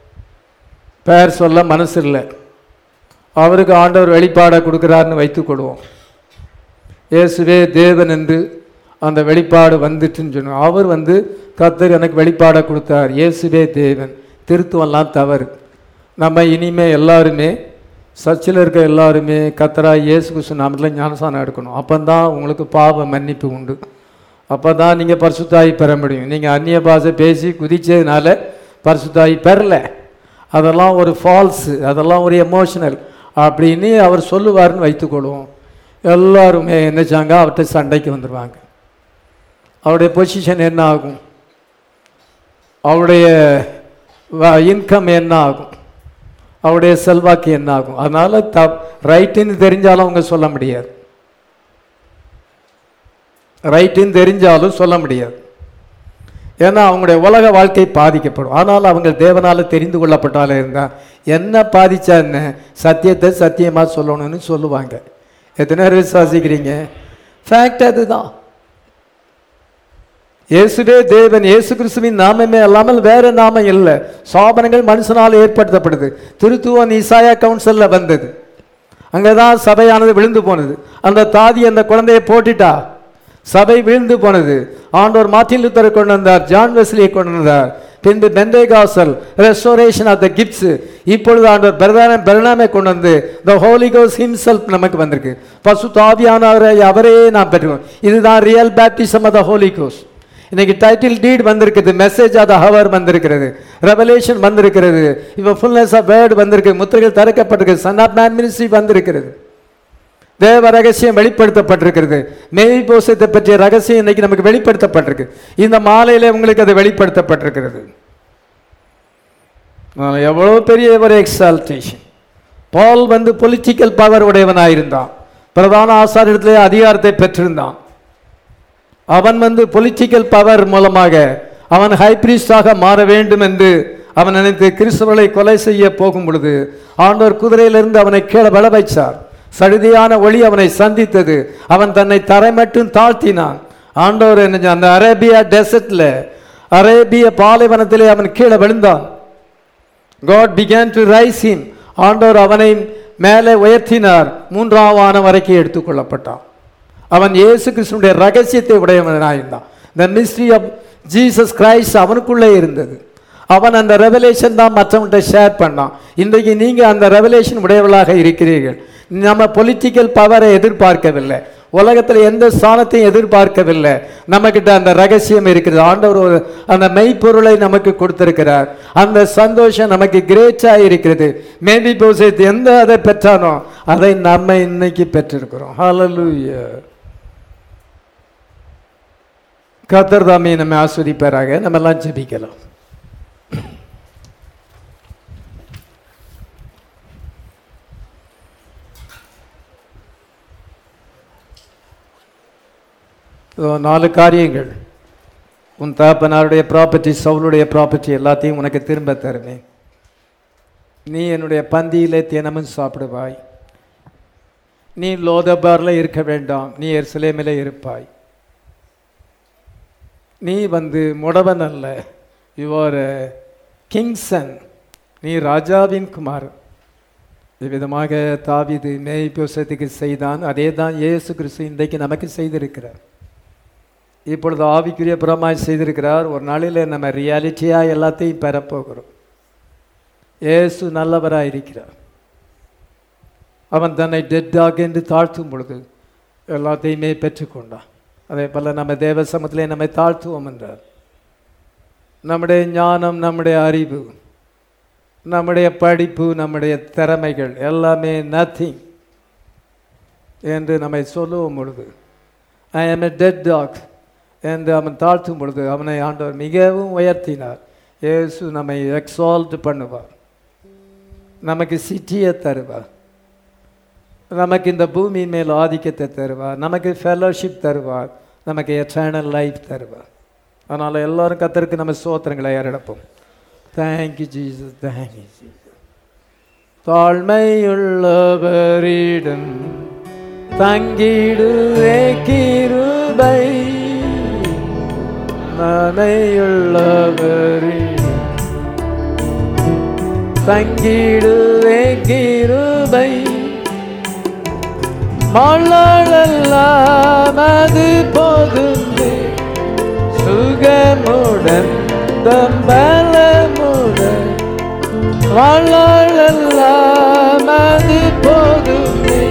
பெயர் சொல்ல மனசு இல்லை அவருக்கு ஆண்டவர் வெளிப்பாடை கொடுக்குறாருன்னு வைத்துக்கொள்வோம் இயேசுவே தேவன் என்று அந்த வெளிப்பாடு வந்துட்டுன்னு சொன்னோம் அவர் வந்து கர்த்தர் எனக்கு வெளிப்பாடை கொடுத்தார் இயேசுவே தேவன் திருத்துவம்லாம் தவறு நம்ம இனிமே எல்லாருமே சர்ச்சில் இருக்க எல்லாருமே கத்தரா இயேசு கிறிஸ்து நாமத்தில் ஞானசானம் எடுக்கணும் அப்போ தான் உங்களுக்கு பாவ மன்னிப்பு உண்டு அப்போ தான் நீங்கள் பரிசுத்தாயி பெற முடியும் நீங்கள் அந்நிய பாஷை பேசி குதிச்சதுனால பரிசுத்தாயி பெறல அதெல்லாம் ஒரு ஃபால்ஸு அதெல்லாம் ஒரு எமோஷனல் அப்படின்னு அவர் சொல்லுவார்னு வைத்துக்கொள்வோம் எல்லாருமே என்னச்சாங்க அவர்கிட்ட சண்டைக்கு வந்துடுவாங்க அவருடைய பொசிஷன் என்ன ஆகும் அவருடைய இன்கம் என்ன ஆகும் அவருடைய செல்வாக்கு என்ன ஆகும் அதனால த ரைட்டுன்னு தெரிஞ்சாலும் அவங்க சொல்ல முடியாது ரைட்டுன்னு தெரிஞ்சாலும் சொல்ல முடியாது ஏன்னா அவங்களுடைய உலக வாழ்க்கை பாதிக்கப்படும் ஆனால் அவங்க தேவனால தெரிந்து கொள்ளப்பட்டாலே இருந்தா என்ன பாதிச்சா என்ன சத்தியத்தை சத்தியமா சொல்லணும்னு சொல்லுவாங்க எத்தனை பேர் விசுவாசிக்கிறீங்க ஃபேக்ட் அதுதான் இயேசுவே தேவன் இயேசு கிறிஸ்துவின் நாமமே அல்லாமல் வேற நாமம் இல்லை சாபனங்கள் மனுஷனால் ஏற்படுத்தப்படுது திருத்துவன் இசாயா கவுன்சில்ல வந்தது அங்கதான் சபையானது விழுந்து போனது அந்த தாதி அந்த குழந்தையை போட்டுட்டா சபை விழுந்து போனது ஆண்டவர் மார்ட்டின் லூத்தரை கொண்டு வந்தார் ஜான் வெஸ்லியை கொண்டு வந்தார் பின்பு Pentecostal restoration of the gifts இப்பொழுது ஆண்டவர் பெருதான பெருநாமை கொண்டு வந்து த ஹோலி கோஸ் ஹிம்செல்ஃப் நமக்கு வந்திருக்கு பசு தாவியானவரை அவரே நாம் பெற்றுக்கோம் இதுதான் real baptism of the Holi கோஸ் இன்னைக்கு டைட்டில் டீட் வந்திருக்குது மெசேஜ் ஆஃப் த ஹவர் வந்திருக்கிறது ரெவலேஷன் வந்திருக்கிறது இப்போ ஃபுல்னஸ் ஆஃப் வேர்டு வந்திருக்கு முத்திரைகள் திறக்கப்பட்டிருக்கு சன் ஆஃப் மேன் மினிஸ்ட்ரி வந்திருக்கிறது தேவ ரகசியம் வெளிப்படுத்தப்பட்டிருக்கிறது மேய் போசத்தை பற்றிய ரகசியம் இன்னைக்கு நமக்கு வெளிப்படுத்தப்பட்டிருக்கு இந்த மாலையில உங்களுக்கு அது வெளிப்படுத்தப்பட்டிருக்கிறது ஆனா, எவ்வளவு பெரிய ஒரு எக்ஸால்டேஷன் பால் வந்து பொலிட்டிக்கல் பவர் உடையவனாயிருந்தான் பிரதான ஆசாரியத்திலே அதிகாரத்தை பெற்றிருந்தான் அவன் வந்து பொலிட்டிக்கல் பவர் மூலமாக அவன் ஹைப்ரிஸ்டாக மாற வேண்டும் என்று அவன் நினைத்து கிறிஸ்தவர்களை கொலை செய்ய போகும் பொழுது ஆண்டவர் குதிரையிலிருந்து அவனை கீழே விழ வைச்சார் சடுதியான ஒளி அவனை சந்தித்தது அவன் தன்னை தரை மட்டும் தாழ்த்தினான் ஆண்டவர் என்ன செஞ்சார்? அந்த அரேபியா டெசர்ட்ல அரேபிய பாலைவனத்திலே அவன் கீழே விழுந்தான் God began to raise him ஆண்டவர் அவனை மேலே உயர்த்தினார் மூன்றாம் வானம் வரைக்கும் எடுத்துக்கொள்ளப்பட்டான் அவன் இயேசு கிறிஸ்துடைய ரகசியத்தை உடையவனாயிருந்தான் the mystery of Jesus Christ அவனுக்குள்ளே இருந்தது அவன் அந்த ரெவலேஷன் தான் மற்றவன்கிட்ட ஷேர் பண்ணான் இன்றைக்கு நீங்க அந்த ரெவலேஷன் உடையவளாக இருக்கிறீர்கள் நம்ம பொலிட்டிக்கல் பவரை எதிர்பார்க்கவில்லை உலகத்தில் எந்த ஸ்தானத்தையும் எதிர்பார்க்கவில்லை நம்மக்கிட்ட அந்த ரகசியம் இருக்கிறது ஆண்டவர் ஒரு அந்த மெய்ப்பொருளை நமக்கு கொடுத்திருக்கிறார் அந்த சந்தோஷம் நமக்கு கிரேட்டா இருக்கிறது மேபி போசேத் எந்த அதை பெற்றானோ அதை நம்ம இன்னைக்கு பெற்றிருக்கிறோம் ஹalleluya கத்தர் தாமே நம்ம ஆஸ்வதிப்பாராக நம்ம எல்லாம் ஜெபிக்கலாம் இதோ நாலு காரியங்கள் உன் தகப்பனாருடைய ப்ராப்பர்ட்டி சவுளுடைய ப்ராப்பர்ட்டி எல்லாத்தையும் உனக்கு திரும்ப தருவேன் நீ என்னுடைய பந்தியிலே தினமும் சாப்பிடுவாய் நீ லோதபாரில் இருக்க வேண்டாம் நீ எருசலேமிலே இருப்பாய் நீ வந்து முடவன் அல்ல யுவர் கிங்சன் நீ ராஜாவின் குமார் இவ்விதமாக தாவீது மேய்ப்போசத்துக்கு செய்தான் அதே தான் இயேசு கிறிஸ்து இன்றைக்கு நமக்கு செய்திருக்கிறார் இப்பொழுது ஆவிக்குரிய புறமாய் செய்திருக்கிறார் ஒரு நாளில் நம்ம ரியாலிட்டியாக எல்லாத்தையும் பெறப்போகிறோம் இயேசு நல்லவராய் இருக்கிறார் அவன் தன்னை டெட்டாக என்று தாழ்த்தும் பொழுது எல்லாத்தையுமே பெற்றுக்கொண்டான் அதே போல் நம்ம தேவ சமத்திலே நம்மை தாழ்த்துவோம் என்றார் நம்முடைய ஞானம் நம்முடைய அறிவு நம்முடைய படிப்பு நம்முடைய திறமைகள் எல்லாமே நத்திங் என்று நம்மை சொல்லுவோம் பொழுது ஐ am a dead dog என்று அவன் தாழ்த்தும் பொழுது அவனை ஆண்டவர் மிகவும் உயர்த்தினார் இயேசு நம்மை எக்ஸால்ட் பண்ணுவார் நமக்கு சிட்டியை தருவார் நமக்கு இந்த பூமியின் மேல் ஆதிக்கத்தை தருவார் நமக்கு ஃபெலோஷிப் தருவார் நமக்கு எட்டர்னல் லைஃப் தருவார் அதனால் எல்லாரும் கத்தருக்கு நம்ம சோத்திரங்களை ஏறெடுப்போம் தேங்க்யூ ஜீசஸ் தேங்க்யூ ஜீசஸ் தாழ்மையுள்ளவரிடம் தங்கிடுவே கிருபை நனையுள்ளவரிடம் தங்கிடுவே கிருபை மழலெல்லாம் அது போதுமே சுகமுடன் தம்பலமுடன் மழலெல்லாம் அது போதுமே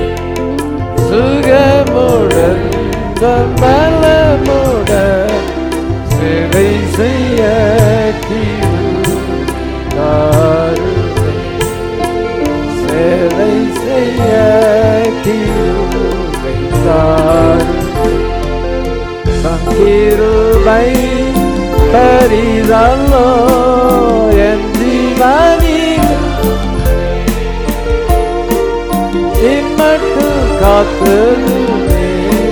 சுகமுடன் தம்பலமுடன் சிறை செய்ய கிருபாருமே சேவை செய்ய கிருபை தாருமே தங்கிருபை பரிதல்லோ என் ஜீவனில் மட்டும் காத்ததுமே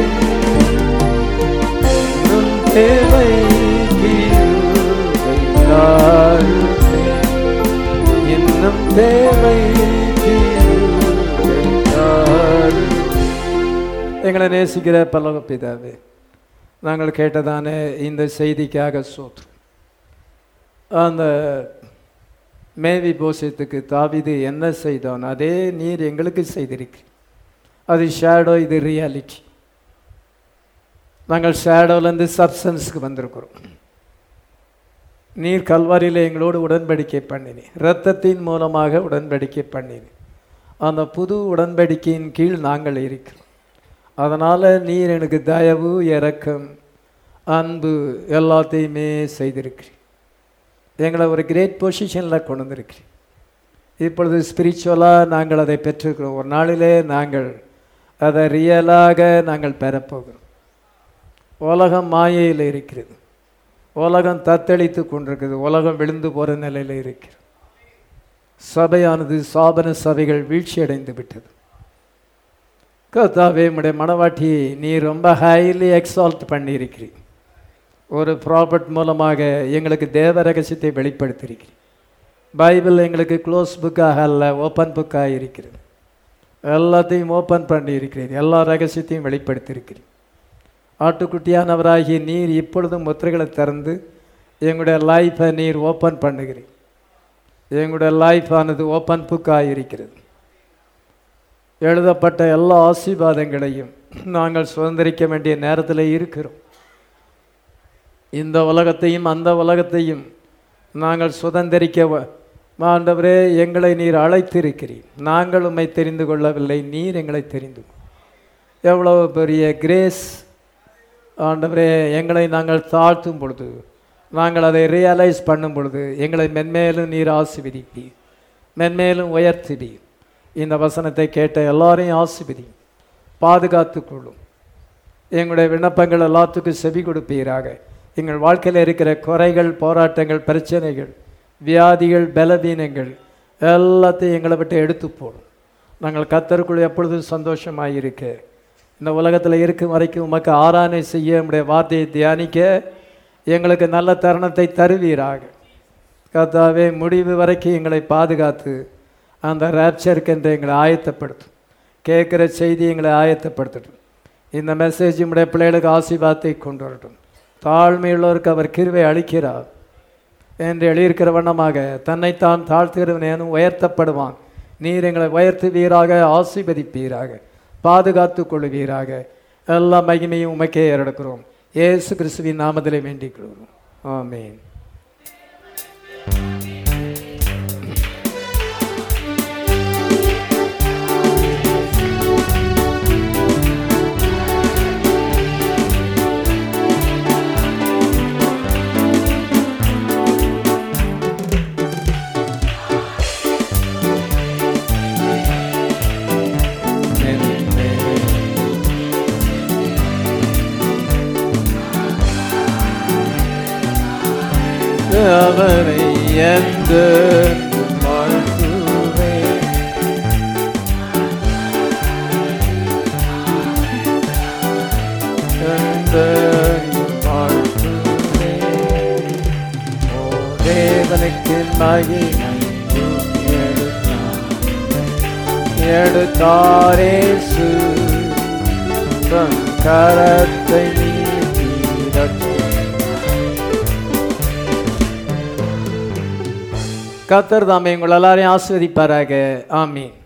உன் தேவை கிருபை தாருமே. இன்னும் தேவை கிருபை தாருமே. எங்களை நேசிக்கிற பல்லவ பிதாவே நாங்கள் கேட்டதான இந்த செய்திக்காக சோற்று அந்த மேவி போஷத்துக்கு தாவிது என்ன செய்தான் அதே நீர் எங்களுக்கு செய்திருக்கு அது ஷேடோ இது ரியாலிட்டி நாங்கள் ஷேடோலேருந்து சப்சன்ஸுக்கு வந்திருக்கிறோம் நீர் கல்வாரியில் எங்களோடு உடன்படிக்கை பண்ணினி இரத்தத்தின் மூலமாக உடன்படிக்கை பண்ணினி அந்த புது உடன்படிக்கையின் கீழ் நாங்கள் இருக்கிறோம் அதனால் நீர் எனக்கு தயவு இரக்கம் அன்பு எல்லாத்தையுமே செய்திருக்கிறீர் எங்களை ஒரு கிரேட் பொசிஷனில் கொண்டு வந்திருக்கிறீர் இப்பொழுது ஸ்பிரிச்சுவலாக நாங்கள் அதை பெற்றிருக்கிறோம் ஒரு நாளிலே நாங்கள் அதை ரியலாக நாங்கள் பெறப்போகிறோம் உலகம் மாயையில் இருக்கிறது உலகம் தத்தளித்து கொண்டிருக்குது உலகம் விழுந்து போகிற நிலையில் இருக்கிறது சபையானது சாபன சபைகள் வீழ்ச்சி அடைந்து விட்டது கர்த்தாவே உம்முடைய மனவாட்டி நீ ரொம்ப ஹைலி எக்ஸால்ட் பண்ணியிருக்கிறீர் ஒரு ப்ராபர்ட் மூலமாக எங்களுக்கு தேவ ரகசியத்தை வெளிப்படுத்தியிருக்கிறீர் பைபிள் எங்களுக்கு க்ளோஸ் புக்காக அல்ல ஓப்பன் புக்காக இருக்கிறது எல்லாத்தையும் ஓப்பன் பண்ணி இருக்கிறீர் எல்லா ரகசியத்தையும் வெளிப்படுத்தியிருக்கிறீர் ஆட்டுக்குட்டியானவராகிய நீர் இப்பொழுதும் முத்திரைகளை திறந்து எங்களுடைய லைஃப்பை நீர் ஓப்பன் பண்ணுகிறீர் எங்களுடைய லைஃப் ஆனது ஓப்பன் புக்காக இருக்கிறது எழுதப்பட்ட எல்லா ஆசீர்வாதங்களையும் நாங்கள் சுதந்திரிக்க வேண்டிய நேரத்தில் இருக்கிறோம் இந்த உலகத்தையும் அந்த உலகத்தையும் நாங்கள் சுதந்திரிக்க வ- ஆண்டவரே எங்களை நீர் அழைத்திருக்கிறீர் நாங்கள் உம்மை தெரிந்து கொள்ளவில்லை நீர் எங்களை தெரிந்து கொள். எவ்வளவு பெரிய கிரேஸ் ஆண்டவரே எங்களை நாங்கள் தாழ்த்தும் பொழுது நாங்கள் அதை ரியலைஸ் பண்ணும் பொழுது எங்களை மென்மேலும் நீர் ஆசிர்வதிப்பி மென்மேலும் உயர்த்துவி இந்த வசனத்தை கேட்ட எல்லாரையும் ஆசிர்வதி பாதுகாத்து கொள்ளும் எங்களுடைய விண்ணப்பங்கள் எல்லாத்துக்கும் செவி கொடுப்பீராக எங்கள் வாழ்க்கையில் இருக்கிற குறைகள் போராட்டங்கள் பிரச்சனைகள் வியாதிகள் பலவீனங்கள் எல்லாத்தையும் எங்களை விட்டு எடுத்து போடும் நாங்கள் கத்தருக்குள் எப்பொழுதும் சந்தோஷமாக இருக்க இந்த உலகத்தில் இருக்கும் வரைக்கும் உமக்கு ஆராதனை செய்ய நம்முடைய வார்த்தையை தியானிக்க எங்களுக்கு நல்ல தருணத்தை தருவீராக கர்த்தாவே முடிவு வரைக்கும் எங்களை பாதுகாத்து அந்த ரேப்சருக்கென்று எங்களை ஆயத்தப்படுத்தும் கேட்குற செய்தி எங்களை ஆயத்தப்படுத்தட்டும் இந்த மெசேஜ் நம்முடைய பிள்ளைகளுக்கு ஆசீர்வாதத்தை கொண்டு வரட்டும் தாழ்மையுள்ளவருக்கு அவர் கிருவை அளிக்கிறார் என்று எழுதியிருக்கிற வண்ணமாக தன்னைத்தான் தாழ்த்துகிறவனேனும் உயர்த்தப்படுவான் நீர் எங்களை உயர்த்துவீராக ஆசீர்வதிப்பீராக பாதுகாத்து கொள்வீராக எல்லா மகிமையும் உமக்கே ஏறெடுக்கிறோம் இயேசு கிறிஸ்துவின் நாமத்திலே வேண்டிக் கொள்கிறோம் ஆமென் அவரை எந்த வாழ்த்துவேன் என்றென்றும் வாழ்த்துவேன். ஓ தேவனுக்கு மகிமை எடுத்தான். எடுத்தாரேசு தன் கரத்தை நீட்டி கத்தர் தாமே உங்கள் எல்லாரையும் ஆஸ்வதிப்பாராக ஆமீன்